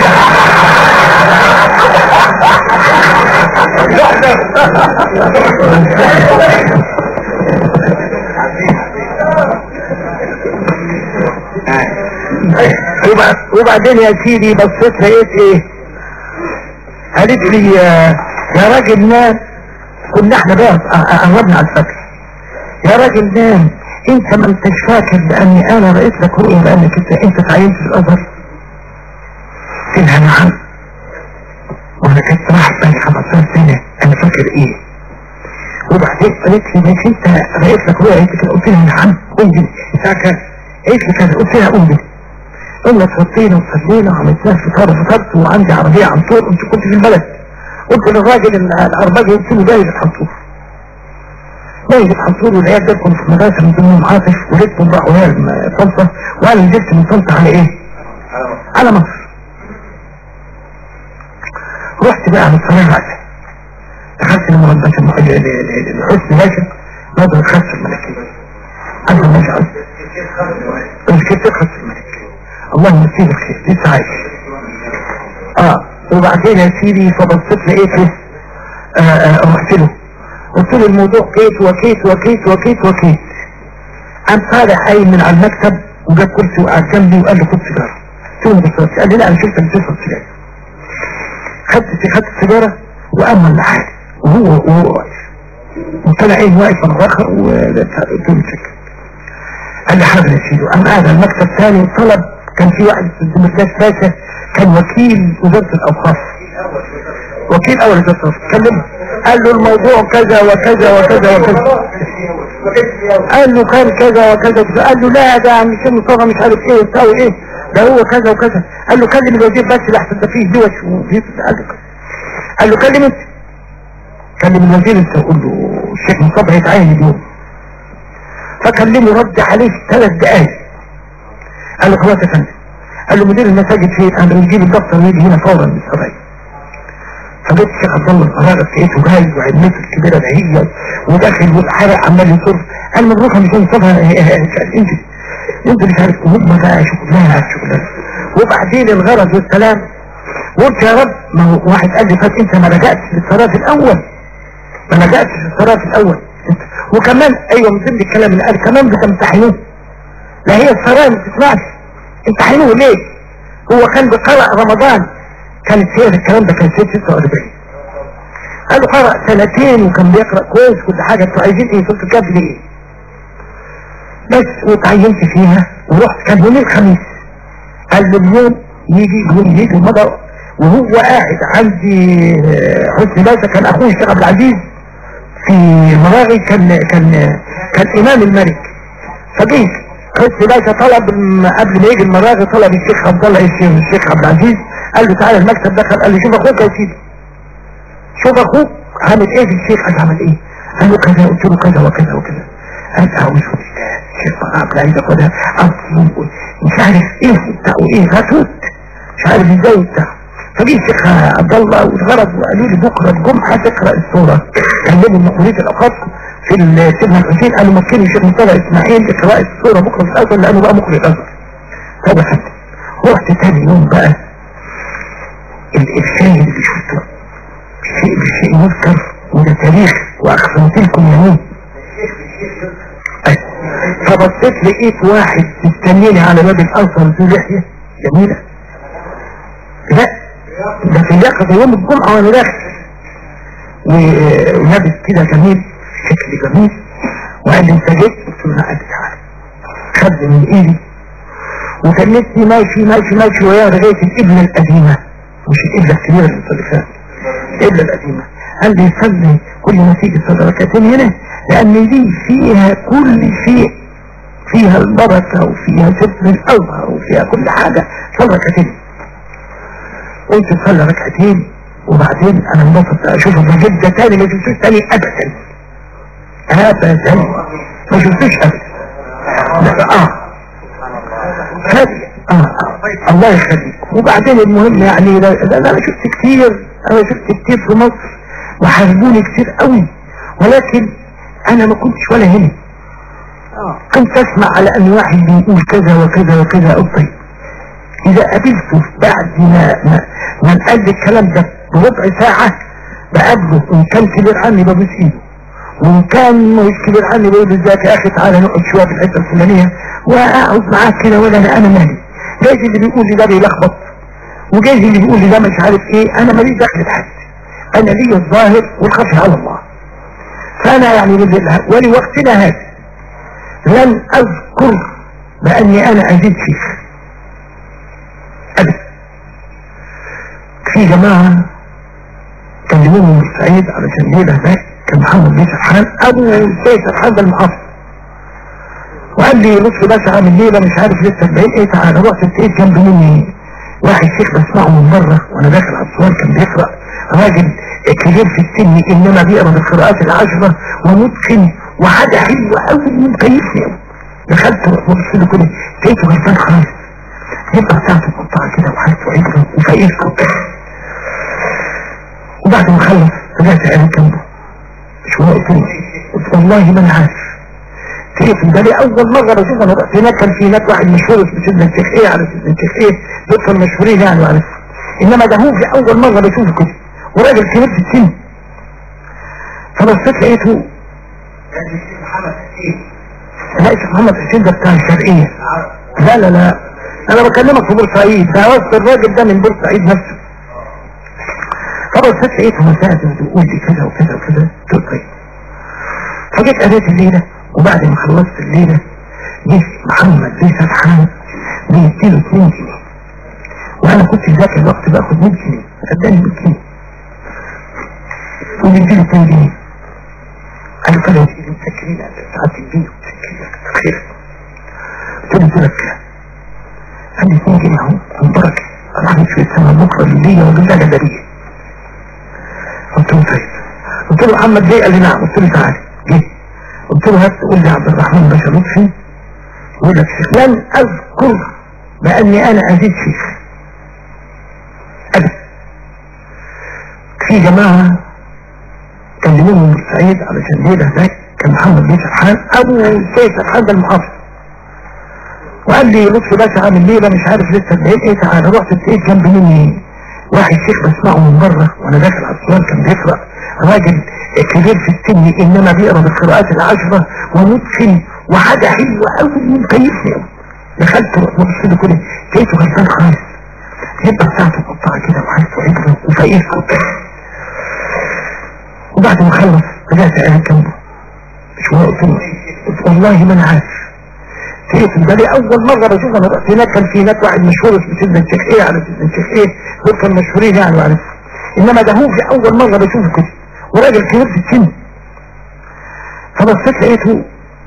وبعدين يا سيدي بصيت لقيت ايه قالت لي يا راجل نام كنا احنا بقى قربنا على الفجر يا راجل نام انت ما انتش فاكر باني انا رأيت لك رؤية بانك انت انت تعينت في الازهر قلت لها نعم وانا كنت راح بالي 15 سنة انا فاكر ايه وبعدين قالت لي مش انت رأيت لك رؤية انت كده قلت لها نعم قوم بي الساعة كام قالت لي كذا قلت لها قوم بي قمنا اتغطينا وصلينا وعملت لها فطار فطرت وعندي عربية عنطور قلت كنت في البلد قلت للراجل العرباجي قلت له جاي العنطور جاي العنطور والعيال ده كنت في المدرسة من ضمنهم عاطف ولقيتهم راحوا هي طنطا وانا نزلت من طنطا على ايه؟ على مصر رحت خدت بقى من الصلاة بعدها دخلت المهندس الحسن باشا نظر الخاص الملكية أنا مش عايز مش كنت تخص الملك الله يمسيه الخير لسه عايش اه وبعدين يا سيدي فبصيت لقيته آه آه رحت له قلت له الموضوع كيت وكيت وكيت وكيت وكيت قام طالع قايم من على المكتب وجاب كرسي وقعد جنبي وقال لي خد سيجاره قلت له بس قال لي لا انا شفت بتشرب سيجاره خدت خدت السيجاره وقام من حالي وهو وهو واقف وطلع عين واقف انا راخر وقلت له شكرا قال لي حاضر يا سيدي قام قاعد على المكتب ثاني وطلب كان في واحد في الدمرداش باشا كان وكيل وزارة الأوقاف وكيل أول وزارة الأوقاف كلمه قال له الموضوع كذا وكذا وكذا وكذا قال له كان كذا وكذا قال له لا ده عم الشيخ مصطفى مش عارف ايه وبتاع ايه ده هو كذا وكذا قال له كلم الوزير بس لحسن ده فيه دوش وفيه قال له قال له كلم انت كلم الوزير انت قول له الشيخ مصطفى هيتعين اليوم فكلمه رد عليه في ثلاث دقايق قال له خلاص يا فندم قال له مدير المساجد فين قال له يجيب الدكتور ويجي هنا فورا من السرايا فجيت الشيخ عبد الله القرار لقيته جاي وعلمته الكبيره ده هي وداخل والحرق عمال يصر قال مبروك يا مش مصطفى انت انت مش عارف هم بقى شغلانه شغلانه وبعدين الغرض والسلام قلت يا رب ما هو واحد قال لي فات انت ما لجأتش للصلاه الاول ما لجأتش للصلاه الاول وكمان ايوه من ضمن الكلام اللي قال كمان بتمتحنوه لا هي الصلاه ما بتسمعش امتحنوه ليه هو كان بقرأ رمضان كانت هي الكلام ده كان سنة 46 قالوا قرأ سنتين وكان بيقرأ كويس كل حاجة انتوا عايزين ايه سورة الكهف ليه بس وتعينت فيها ورحت كان يوم الخميس قال له اليوم يجي يقول يجي المدى وهو قاعد عندي حسن باشا كان اخوه الشيخ عبد العزيز في مراغي كان كان كان امام الملك فجيت حسن باشا طلب قبل ما يجي المراغي طلب الشيخ عبد الله الشيخ الشيخ عبد العزيز قال له تعالى المكتب دخل قال له شوف اخوك يا سيدي شوف اخوك عامل ايه في الشيخ قال عمل ايه قال له كذا قلت له كذا وكذا وكذا قال اعوذ بالله الشيخ عبد العزيز خدها اصل مش عارف ايه وبتاع وايه غسوت مش عارف ازاي وبتاع فجي الشيخ عبد الله والغرض وقالوا لي بكره الجمعه تقرا السوره كلموا مقوليه الاوقاف في سيدنا الحسين قالوا مكنوا الشيخ مصطفى اسماعيل اقراء السوره بكره في الازهر لانه بقى مقرئ الازهر فدخلت رحت تاني يوم بقى الإرشاد اللي شفته شيء بشيء يذكر وده تاريخ وأخفنت لكم يمين فبصيت لقيت واحد مستنيني على باب الأزهر ذو لحية جميلة لا ده في اليقظة يوم الجمعة وأنا داخل ولابس كده جميل شكل جميل وقال لي انت جيت قلت له لا تعالى خد من ايدي وكنتني ماشي ماشي ماشي ويا لغايه الابنه القديمه مش القبلة الكبيرة اللي بتصلي القبلة القديمة قال لي صلي كل ما تيجي تصلي ركعتين هنا لأن دي فيها كل شيء فيها البركة وفيها سر الأزهر وفيها كل حاجة صلي ركعتين قلت صلي ركعتين وبعدين أنا انبسطت أشوف المسجد ده تاني ما شفتوش تاني أبدا أبدا ما شفتوش أبدا لا آه هذه آه. الله يخليك وبعدين المهم يعني لا انا شفت كتير انا شفت كتير في مصر وحاربوني كتير قوي ولكن انا ما كنتش ولا هنا كنت اسمع على ان واحد بيقول كذا وكذا وكذا او طيب اذا قابلته بعد ما ما, ما قال لي الكلام ده بربع ساعة بقابله وان كان كبير عني ببوس ايده وان كان مش كبير عني بقول ازيك يا اخي تعالى نقعد شويه في الحته الفلانيه واقعد معاك كده ولا انا انا مالي جايز اللي بيقول لي ده بيلخبط وجايز اللي بيقول لي ده مش عارف ايه انا ماليش دخل بحد انا لي الظاهر والخفي على الله فانا يعني ولوقتنا هذا لن اذكر باني انا ازيد شيخ ابدا في جماعة كلموني من الصعيد علشان ليلة هناك كان محمد بن سرحان ابو سيد سرحان ده المحافظ وقال لي بص بس عامل ليلة مش عارف لسه 40 ايه تعالى رحت لقيت جنب مني واحد شيخ بسمعه من بره وانا داخل على الصور كان بيقرا راجل كبير في السن انما بيقرا بالقراءات العشرة ومتقن وحاجة حلوة قوي مكيفني قوي دخلت وبص له كده لقيته غلطان خالص يبقى بتاعته مقطعة كده وحالته عدله وفقير رجعت قاعد جنبه شوية قلت له قلت والله ما انا عارف كيف ده لي اول مرة بشوف انا رحت هناك كان في هناك واحد مشهور اسمه سيدنا الشيخ ايه على سيدنا الشيخ ايه دول كانوا مشهورين يعني وعارف انما ده هو في اول مرة بشوفه كده وراجل كبير في السن فبصيت لقيته لا الشيخ محمد حسين ده بتاع الشرقية لا لا لا انا بكلمك في بورسعيد ده وسط الراجل ده من بورسعيد نفسه فبصيت لقيته مساعد وبيقول لي كذا وكذا وكذا قلت له طيب فجيت قريت الليلة وبعد ما خلصت الليلة جه محمد بيه سبحان بيديله 2 جنيه وانا كنت في ذاك الوقت باخد 100 جنيه اداني 100 جنيه وبيديله 2 جنيه قالوا كده يا سيدي مسكرين ساعات الدين مسكرين خير قلت له لك قال لي 2 جنيه اهو من بركه راح في السنه بكره الليله وجبنا جداريه قلت له طيب قلت له محمد ليه قال لي نعم قلت له تعالى جه قلت له هات قول لي عبد الرحمن باشا لطفي يقول لك شيخ لن اذكر باني انا ازيد شيخ ابدا في جماعه كلموني من بورسعيد علشان ليله هناك كان محمد بن سرحان ابو سيد سرحان ده المحافظ وقال لي لطفي باشا عامل ليله مش عارف لسه بعيد ايه تعالى رحت لقيت جنب مني واحد شيخ بسمعه من بره وانا داخل على الصيام كان بيقرا راجل كبير في السن انما بيقرا بالقراءات العشره ومتقن وحاجه حلوه قوي مكيفني قوي دخلت وبص له كده لقيته غلطان خالص الهبه بتاعته مقطعه كده وعارفه عبره وفقير كده وبعد ما خلص رجعت قاعد جنبه شويه قلت له قلت والله ما انا عارف كيف ده لي اول مرة بشوف انا رحت هناك كان في هناك واحد مشهور اسمه سيدنا الشيخ ايه على سيدنا الشيخ ايه دول كانوا مشهورين يعني وعارف انما ده هو في اول مرة بشوفه كده وراجل كبير في السن فبصيت لقيته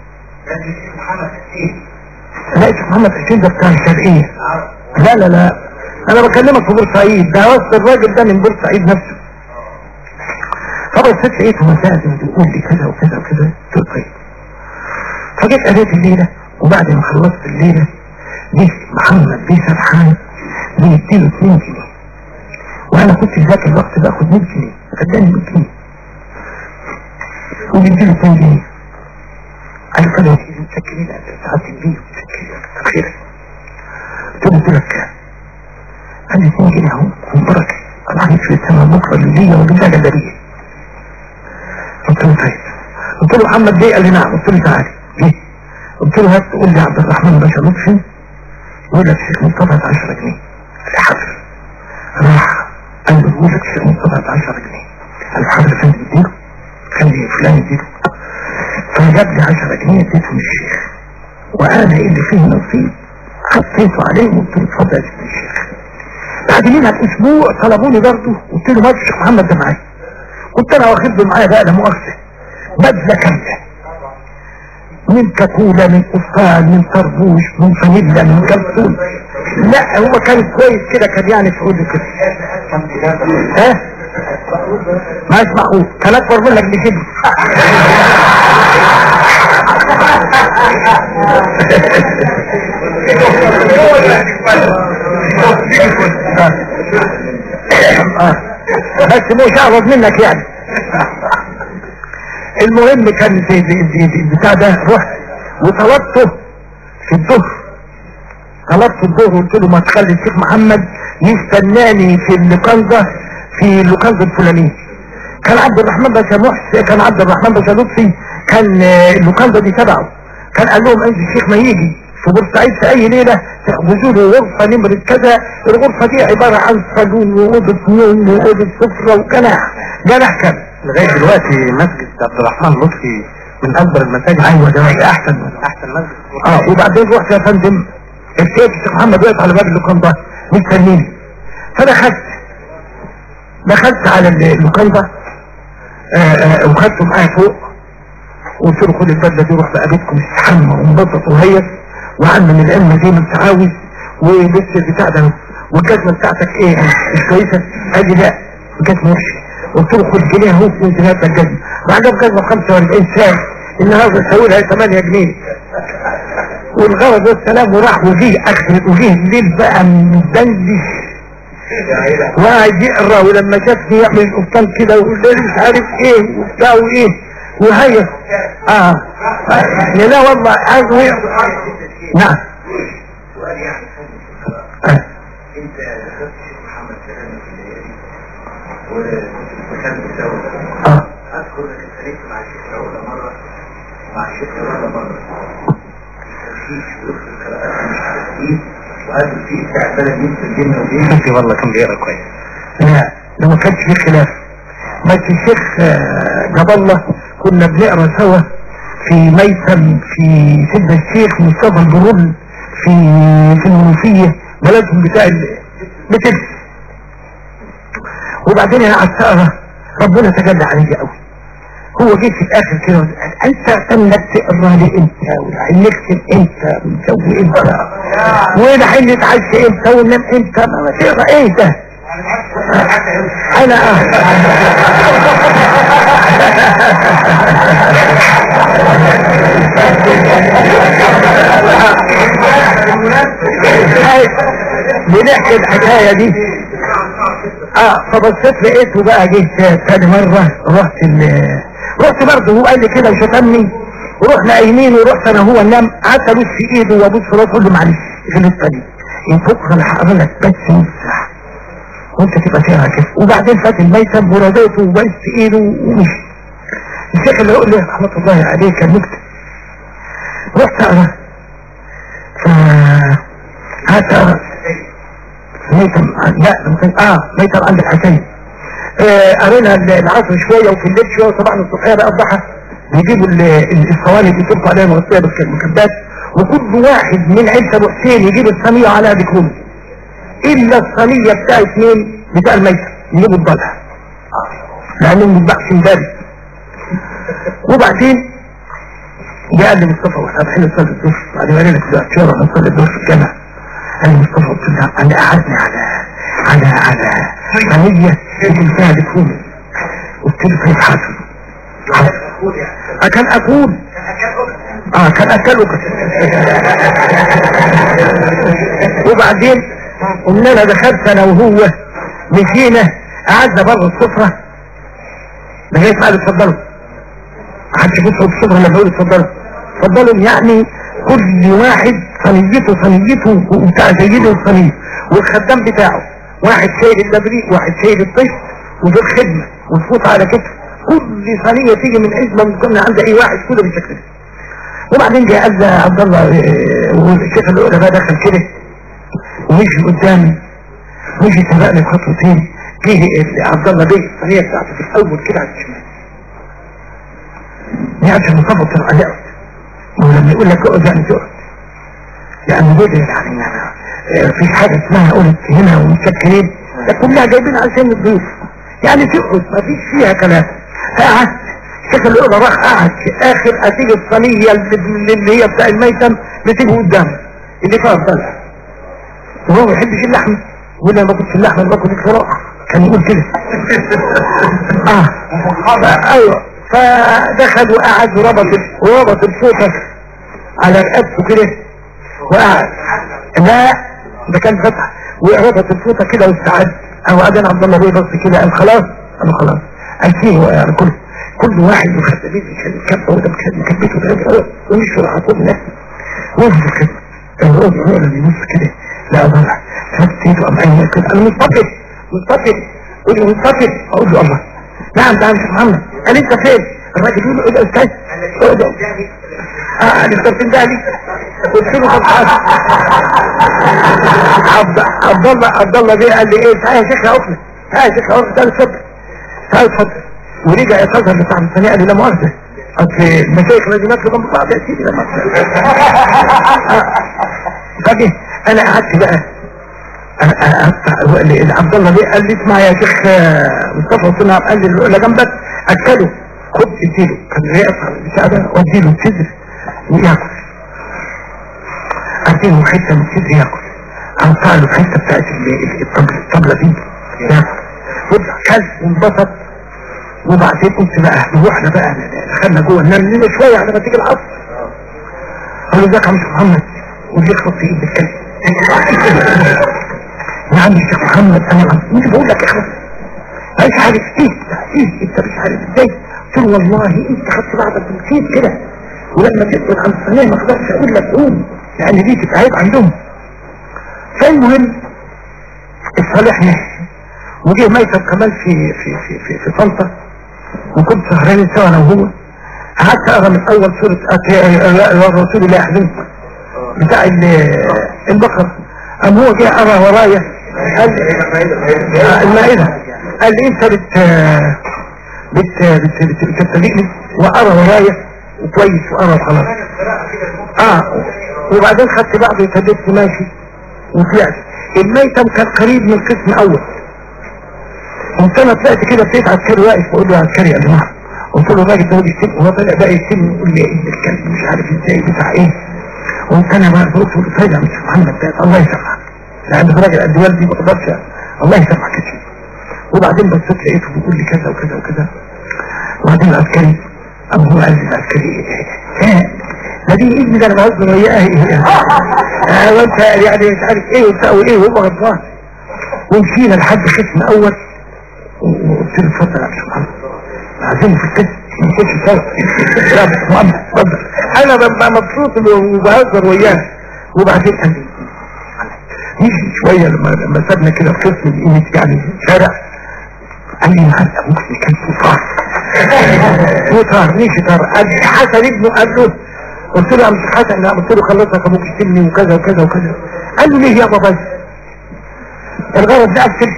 لا الشيخ محمد حسين ده بتاع الشرقية لا لا لا انا بكلمك في بورسعيد ده وسط الراجل ده من بورسعيد نفسه فبصيت لقيته مساعد وبيقول لي كذا وكذا وكذا قلت له طيب فجيت قريت الليلة وبعد ما خلصت الليلة جه محمد بيه سرحان بيديله 2 جنيه وانا كنت في ذاك الوقت باخد 100 جنيه اداني 100 جنيه وبيديله 2 جنيه قالوا كده يا سيدي مسكرين ساعات الدين مسكرين خير قلت له لك قال لي 2 جنيه اهو من بركه راح في السنه بكره الليله وجبنا جداريه قلت له طيب قلت له محمد ليه قال لي نعم قلت له تعالى جه قلت له هات قول لي عبد الرحمن باشا لطفي يقول لك الشيخ مصطفى 10 جنيه قال لي حاضر راح قال له يقول لك الشيخ مصطفى 10 جنيه قال له حاضر فين اديله خلي فلان اديله فجاب لي 10 جنيه اديتهم الشيخ وانا اللي فيه نصيب حطيته عليه وقلت له اتفضل يا سيدي الشيخ بعد منها باسبوع طلبوني برضه قلت له ما الشيخ محمد ده معايا كنت انا واخد له معايا بقى لا مؤاخذه بدله كامله من كاكولا من قفطان من طربوش من فانيلا من كلثوم لا هو كان كويس كده كان يعني في حدود كده ها ما اسمعوا كان اكبر منك بكده بس مش اعرض منك يعني المهم كان في البتاع ده رحت وطلبته في الظهر طلبت الظهر قلت له ما تخلي الشيخ محمد يستناني في اللوكاندا في اللوكاندا الفلانيه كان عبد الرحمن باشا محسن كان عبد الرحمن باشا لطفي كان اللوكاندا دي تبعه كان قال لهم انت الشيخ ما يجي في بورسعيد في اي ليله تحجزوا له غرفه نمره كذا الغرفه دي عباره عن صالون واوضه نوم واوضه سفره وجناح جناح كامل لغاية دلوقتي مسجد عبد الرحمن لطفي من أكبر المساجد ايوه ده احسن أحسن مسجد اه وبعدين رحت يا فندم لقيت الشيخ محمد واقف على باب اللوكاندا مستنيني فدخلت دخلت على اللوكاندا وخدته معايا فوق وقلت له خد البدله دي روح بقى بيتكم استحمى وانبسط وهيص وعلم العلم زي ما انت عاوز ولبس البتاع ده والجزمه بتاعتك ايه مش كويسه؟ قال لي لا الجزمه وحشه قلت له خد جنيه اهو وانت هات الجزمه بعد جزمه 45 ساعه النهارده تسوي لها 8 جنيه والغرض والسلام وراح وجيه اخر وجيه الليل بقى مدندش وقعد يقرا ولما شافني يعمل القفطان كده ويقول لي مش عارف ايه وبتاع وايه وهي اه آه. لا والله عايز هي نعم آه. انت دخلت الشيخ محمد سلام في الليالي ودخلت دولة اه اذكر انك اتكلمت مع الشيخ دولة مرة ومع الشيخ دولة مرة في شيوخ القراءات مش عارف ايه وقالوا في استعبالة بين الجن وبين انت والله كان بيقرا كويس لا ده ما كانش فيه خلاف بس الشيخ آه، جاب الله كنا بنقرا سوا في ميثم في سيدنا الشيخ مصطفى البرول في في المنوفية بلدهم بتاع ال- بتبس وبعدين انا قعدت اقرا ربنا تجلى عليا قوي هو جه في الاخر كده وقال انت انك تقرا لي انت والعين نكتب انت ونسوي انت والعين نتعشى امتى وننام امتى ما ما تقرا ايه ده انا بنحكي الحكاية دي اه فبصيت لقيته بقى جه تاني مرة رحت ال رحت برضه هو قال لي كده وشتمني ورحنا قايمين ورحت انا هو نام قعدت ابوس في ايده وابوس في راسه اقول له معلش غلطت دي ينفخ انا هقرا لك بس نص ساعه وانت تبقى فيها كده وبعدين فات الميتم ورضيته وبس ايده ومشي الشيخ اللي يقول لي رحمة الله عليه كان مكتب رحت اقرا ف قعدت اقرا ميتم لا ده ما كان- اه ميتم عند الحسين آه، قرينا العصر شوية وفي الليل شوية وطبعا الصبحية بقى الضحى بيجيبوا ال- ال- الصواني اللي بيطلقوا عليها مغطية بالمكبات وكل واحد من عيلة ابو حسين يجيب الصينية على قد كرومه الا الصينية بتاعت مين بتاع الميتة يجيبوا الضلع لانهم بيتباعش مدارس وبعدين جاء لي مصطفى واحنا رايحين نصلي الظهر بعد ما قال لك دلوقتي يلا نصلي الظهر في الجامع قال لي مصطفى قلت له انا قعدني على على على صينية يجي فيها لكرومي قلت له كيف حصل؟ حصل كان اكون اه كان اكله وبعدين قلنا انا دخلت انا وهو مشينا قعدنا بره السفرة لغاية ما قال اتفضلوا محدش يبص في السفرة لما بيقول اتفضلوا اتفضلوا يعني كل واحد صينيته صينيته وبتاع سيده الصينية والخدام بتاعه واحد شايل التبريق واحد شايل الطيش وفي الخدمة وتفوت على كتف كل صينية تيجي من عزبة من كنا عند اي واحد كله بالشكل ده وبعدين جه قال عبد الله آه، والشيخ اللي قلنا بقى دخل كده ومشي قدامي مشي سبقني بخطوتين جه ال- عبد الله بيه الصينيه بتاعته في الاول كده على الشمال يعني المصاب تبقى لا ولما يقول لك اقعد يعني تقعد لان دول يعني أنا- آه، مفيش حاجه اسمها قلت هنا ومتشكرين ده كلها جايبين عشان الضيوف يعني تقعد مفيش فيها كلام قعد الشيخ اللي يقول راح قعد في اخر هتيجي الصينيه اللي اللي هي بتاع الميتم بتيجي قدامه اللي فيها الضلع وهو ما يحبش اللحمه يقول انا ما باكلش اللحمه انا باكل الفراخ كان يقول كده اه ايوه فدخل وقعد وربط وربط الفوطه على رقبته كده وقعد لا ده كان فتح وربط الفوطه كده واستعد او بعدين عبد الله بيه بص كده قال خلاص قال خلاص قال فيه يعني كل كل واحد مخدمين كان كبه وده مكبته ده ومشوا راح طول نفسه وقف كده الرؤى هو اللي بيبص كده لا ضلع فبتيته قام قايل كده انا مستقل مستقل قول له مستقل اقول له الله نعم ده مش محمد قال انت فين الراجل يقول له ايه ده استاذ اقعد اه انا صرت بالي قلت له طب تعال. عبد عبد الله عبد الله بيه قال لي ايه تعالى يا شيخ يا اخي تعالى يا شيخ يا اخي تعالى اتفضل تعالى اتفضل ورجع يتظهر بتاع الثانية قال لي لا مؤاخذة اصل المشايخ لازم ياكلوا جنب بعض يا سيدي لا مؤاخذة فجأة انا قعدت بقى أنا- أنا قعدت عبد الله بيه قال لي اسمع يا شيخ آه، مصطفى صنع قال لي اللي جنبك اكله خد اديله كان يقطع البتاع ده واديله الصدر وياكل اديله حته من الصدر ياكل قطع له الحته بتاعت ال- ال- الطبله الطبله دي ياكل وكل وانبسط وبعدين قلت بقى روحنا بقى دخلنا جوه ننام لنا شويه على ما تيجي العصر قال له ازيك يا مش محمد ودي خط ايد الكلب يعني عند الشيخ محمد انا مش بقول لك اخلص مش عارف ايه ايه انت مش عارف ازاي قلت له والله انت خدت بعضك ونسيت كده ولما تسأل عن الصلاة ما اقدرش اقول لك قوم يعني دي تبقى عيب عندهم فالمهم اتصالحنا وجه ميتم كمان في في في في, في طنطا وكنت سهرانين سوا انا وهو قعدت اقرا من اول سوره الرسول لا يحزنك بتاع البقره قام هو جه قرا ورايا قال المائده قال لي انت بت بت بت بتبتدئني وقرا ورايا وكويس وقرا وخلاص اه وبعدين خدت بعض ابتديت ماشي وطلعت الميتم كان قريب من قسم اول قمت انا طلعت كده ابتديت عسكري واقف بقول له عسكري يا جماعه قلت له الراجل ده هو بيكتب وهو طلع بقى يكتب يقول لي ابن الكلب مش عارف ازاي بتاع ايه قمت انا بقى قلت له طيب يا مش محمد ده الله يسامحك لان راجل قد والدي ما اقدرش الله يسامحك يا شيخ وبعدين بصيت لقيته بيقول لي كذا وكذا وكذا وبعدين العسكري قام هو قال لي العسكري ايه ده دي ابني ده انا بهزر وياه اه وانت يعني مش عارف ايه وبتاع وايه وهو غضبان ومشينا لحد قسم اول وقلت له اتفضل يا عبد محمد عايزين في القسم نخش سوا لا بس محمد اتفضل انا ببقى مبسوط وبهزر وياه وبعدين قال لي مشي شويه لما لما سابنا كده في قسم بقيمه يعني شارع قال لي معاك ابوك اللي كان فوطار فوطار ماشي طار قال لي حسن ابنه قال له قلت له يا مش حسن لا قلت له خلصك ابوك يشتمني وكذا وكذا وكذا قال له ليه يا بابا الغرض ده قفل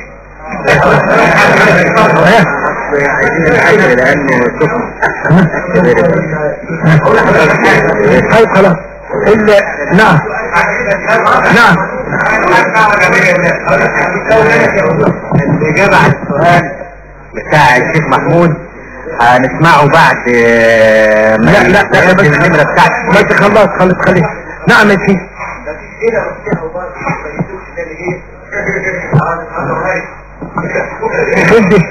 طيب خلاص الا نعم نعم الإجابة على السؤال بتاع الشيخ محمود هنسمعه بعد ما لا لا لا ينزل بس النمرة بتاعتي بس خلاص خلاص خليه نعم يا سيدي خدي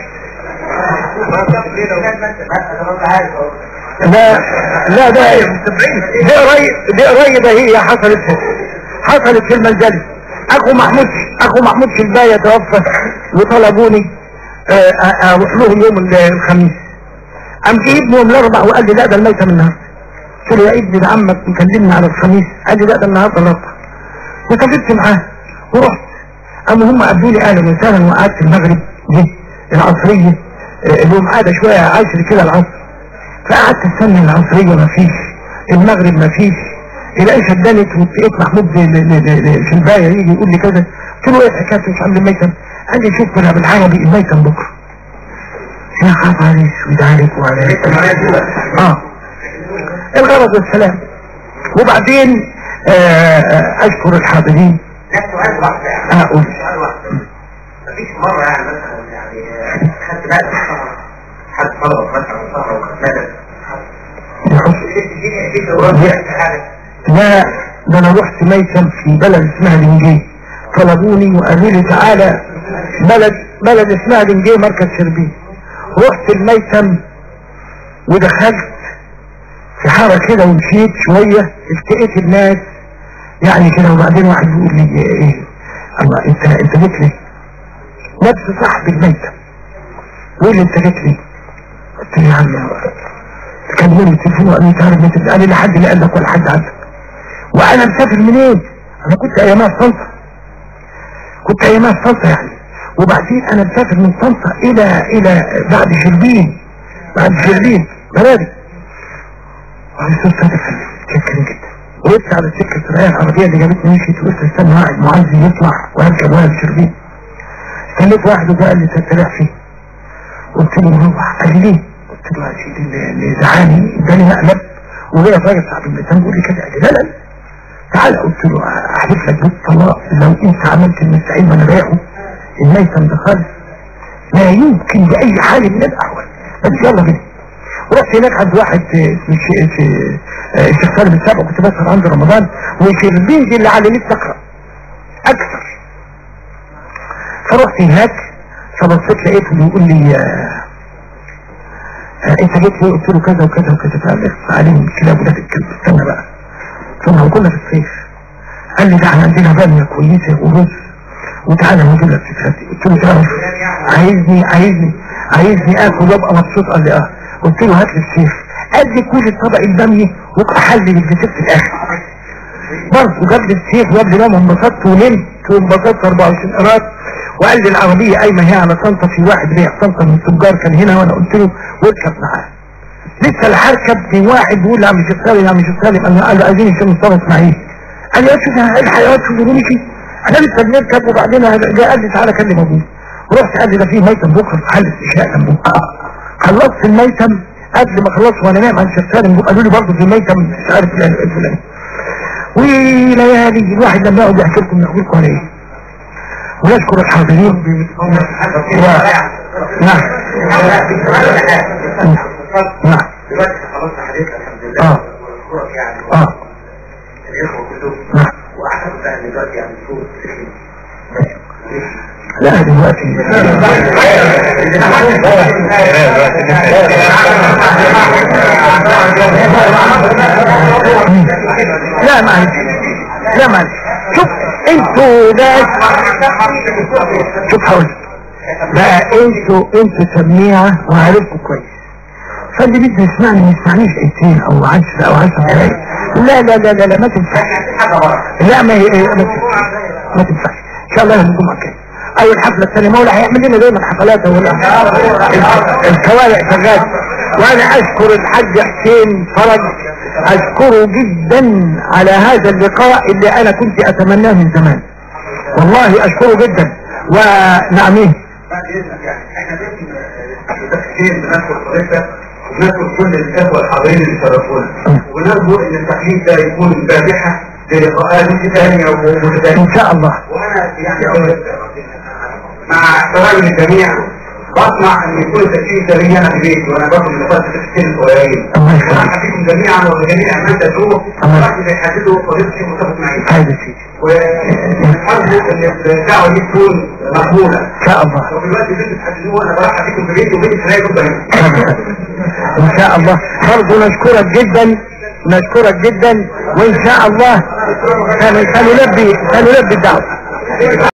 لا لا ده دي قريب دي قريبة هي حصلت حصلت في المنزل اخو محمود اخو محمود شلباية توفى وطلبوني آه، آه، اروح لهم يوم الخميس قام جه ابني يوم الاربع وقال لي لا ده الميتة من النهارده قلت له يا ابني ده عمك مكلمني على الخميس قال لي لا ده النهارده الاربع وتفقت معاه ورحت قاموا هم قابلوني اهلا وسهلا وقعدت المغرب دي العصريه آه، اللي هم قاعده شويه عشر كده العصر فقعدت استنى العصريه ما فيش المغرب ما فيش العيشه اتدنت ولقيت محمود ل- ل- ل- ل- في البايه يجي يقول لي كذا قلت له ايه الحكايه مش عند الميتم قال لي شوف انا بالعربي الميتم بكره يا خبر اسود عليك وعليك اه الغرض والسلام وبعدين آه، آه، اشكر الحاضرين اقول مفيش مرة يعني مثلا يعني خدت بقى السهرة حد طلبك مثلا سهرة وخد مدد لا ده انا رحت ميتم في بلد اسمها الانجيل طلبوني وقالوا لي تعالى بلد بلد اسمها الانجيل مركز شربين رحت الميتم ودخلت في حارة كده ومشيت شوية التقيت الناس يعني كده وبعدين واحد بيقول لي ايه الله انت انت جيت لي نفس صاحب الميتم يقول لي انت جيت لي قلت له يا عم كلمني التليفون وقال لي تعالى انت قال لي لا حد اللي قال لك ولا حد عندك وانا مسافر منين انا كنت ايامها في طنطا كنت ايامها في طنطا يعني وبعدين انا مسافر من طنطا الى الى بعد شربين بعد شربين بلدي وعلى صوت هذا كان جدا وقفت على السكه السريعه العربيه اللي جابتني مشيت وقلت استنى واحد معزي يطلع واركب واحد شربين استنيت واحد وجاء قال لي تتلاع فيه قلت له مروح قال لي ليه قلت له يا سيدي اللي اللي زعاني اداني مقلب وجاي راجل صاحب الميتان بيقول لي كده قال لي لا لا تعالى قلت له احلف لك بالطلاق لو انت عملت المستعين وانا بايعه الميتم ده خالص لا يمكن باي حال من الاحوال بس يلا بينا ورحت هناك عند واحد آه، اسمه الش- الش- آه، الشيخ سالم السابق كنت بسهر عنده رمضان وشربين دي اللي علمت تقرا اكثر فرحت هناك فبصيت لقيته بيقول لي آه، آه، انت جيت ليه قلت له كذا وكذا وكذا فقال لي عليهم الكلاب ولاد الكلب استنى بقى ثم كنا في الصيف قال لي ده احنا عندنا باميه كويسه ورز وتعالى هجيب لك فكرتي قلت له تعالى عايزني عايزني عايزني اكل وابقى مبسوط قال لي اه قلت له هات لي السيف قال لي كل الطبق الباميه وابقى حل بالجسد في الاخر برضه جاب لي السيف وجاب لي نوم انبسطت ونمت وانبسطت 24 قرات وقال لي العربيه قايمه هي على طنطا في واحد بيع طنطا من التجار كان هنا وانا قلت له واركب معاه لسه الحركب في واحد بيقول يا عم شيخ سالم يا عم شيخ سالم انا قال له عايزين الشيخ مصطفى اسماعيل قال لي يا شيخ الحيوانات شوفوني فيه انا لسه بنركب وبعدين جاء قال لي تعالى كلم ابوي ورحت قال لي ده في ميتم بكره في محل استشهاء جنبه خلصت الميتم قبل ما خلصت وانا نايم عن شيخ سالم قالوا لي برضه في ميتم مش عارف فلان الفلاني وليالي الواحد لما يقعد يحكي لكم يحكي لكم على ايه ونشكر الحاضرين و... نعم نعم دلوقتي خلاص حديث الحمد لله اه والصورة يعني اه الإخوة كلهم نعم وأعتقد أن دلوقتي يعني صورة لا دلوقتي لا معلش لا معلش شوف انتوا ناس شوف حاول بقى انتوا انتوا سميعة وعارفكم كويس فاللي بده يسمعني ما يسمعنيش ايتين او عشرة او عشرة دقايق لا لا لا لا لا ما تنفعش لا ما هي ما تنفعش ما تنفعش ان شاء الله يهديكم مكان اي الحفلة الثانية مولا هيعمل لنا دايما حفلات ولا الكوارع شغال وانا اشكر الحاج حسين فرج اشكره جدا على هذا اللقاء اللي انا كنت اتمناه من زمان والله اشكره جدا ونعم ايه بعد إذنك يعني إحنا بس كتير بنذكر طريقة وبنذكر كل الإخوة الحاضرين اللي شرفونا ونرجو إن التحليل ده يكون بارحة للقاءات ثانية ومتتالية ان شاء الله وانا يعني مع احترامي للجميع بطمع ان يكون التشكيل ده لي انا في بيتي وانا باخد من اخواتي التشكيل الصغيرين الله يخليك. وانا حبيبكم جميعا وجميع من تدعوه الله وقت بيحددوا قضيه الشيخ مصطفى اسماعيل هذا شيء ونحرصوا ان الدعوه دي تكون مقبوله ان شاء الله وفي الوقت اللي انتوا تحددوه انا برحب بيكم في بيتي وبيتي تلاقي جدا هنا ان شاء الله برضه نشكرك جدا نشكرك جدا وان شاء الله سنلبي سنلبي الدعوه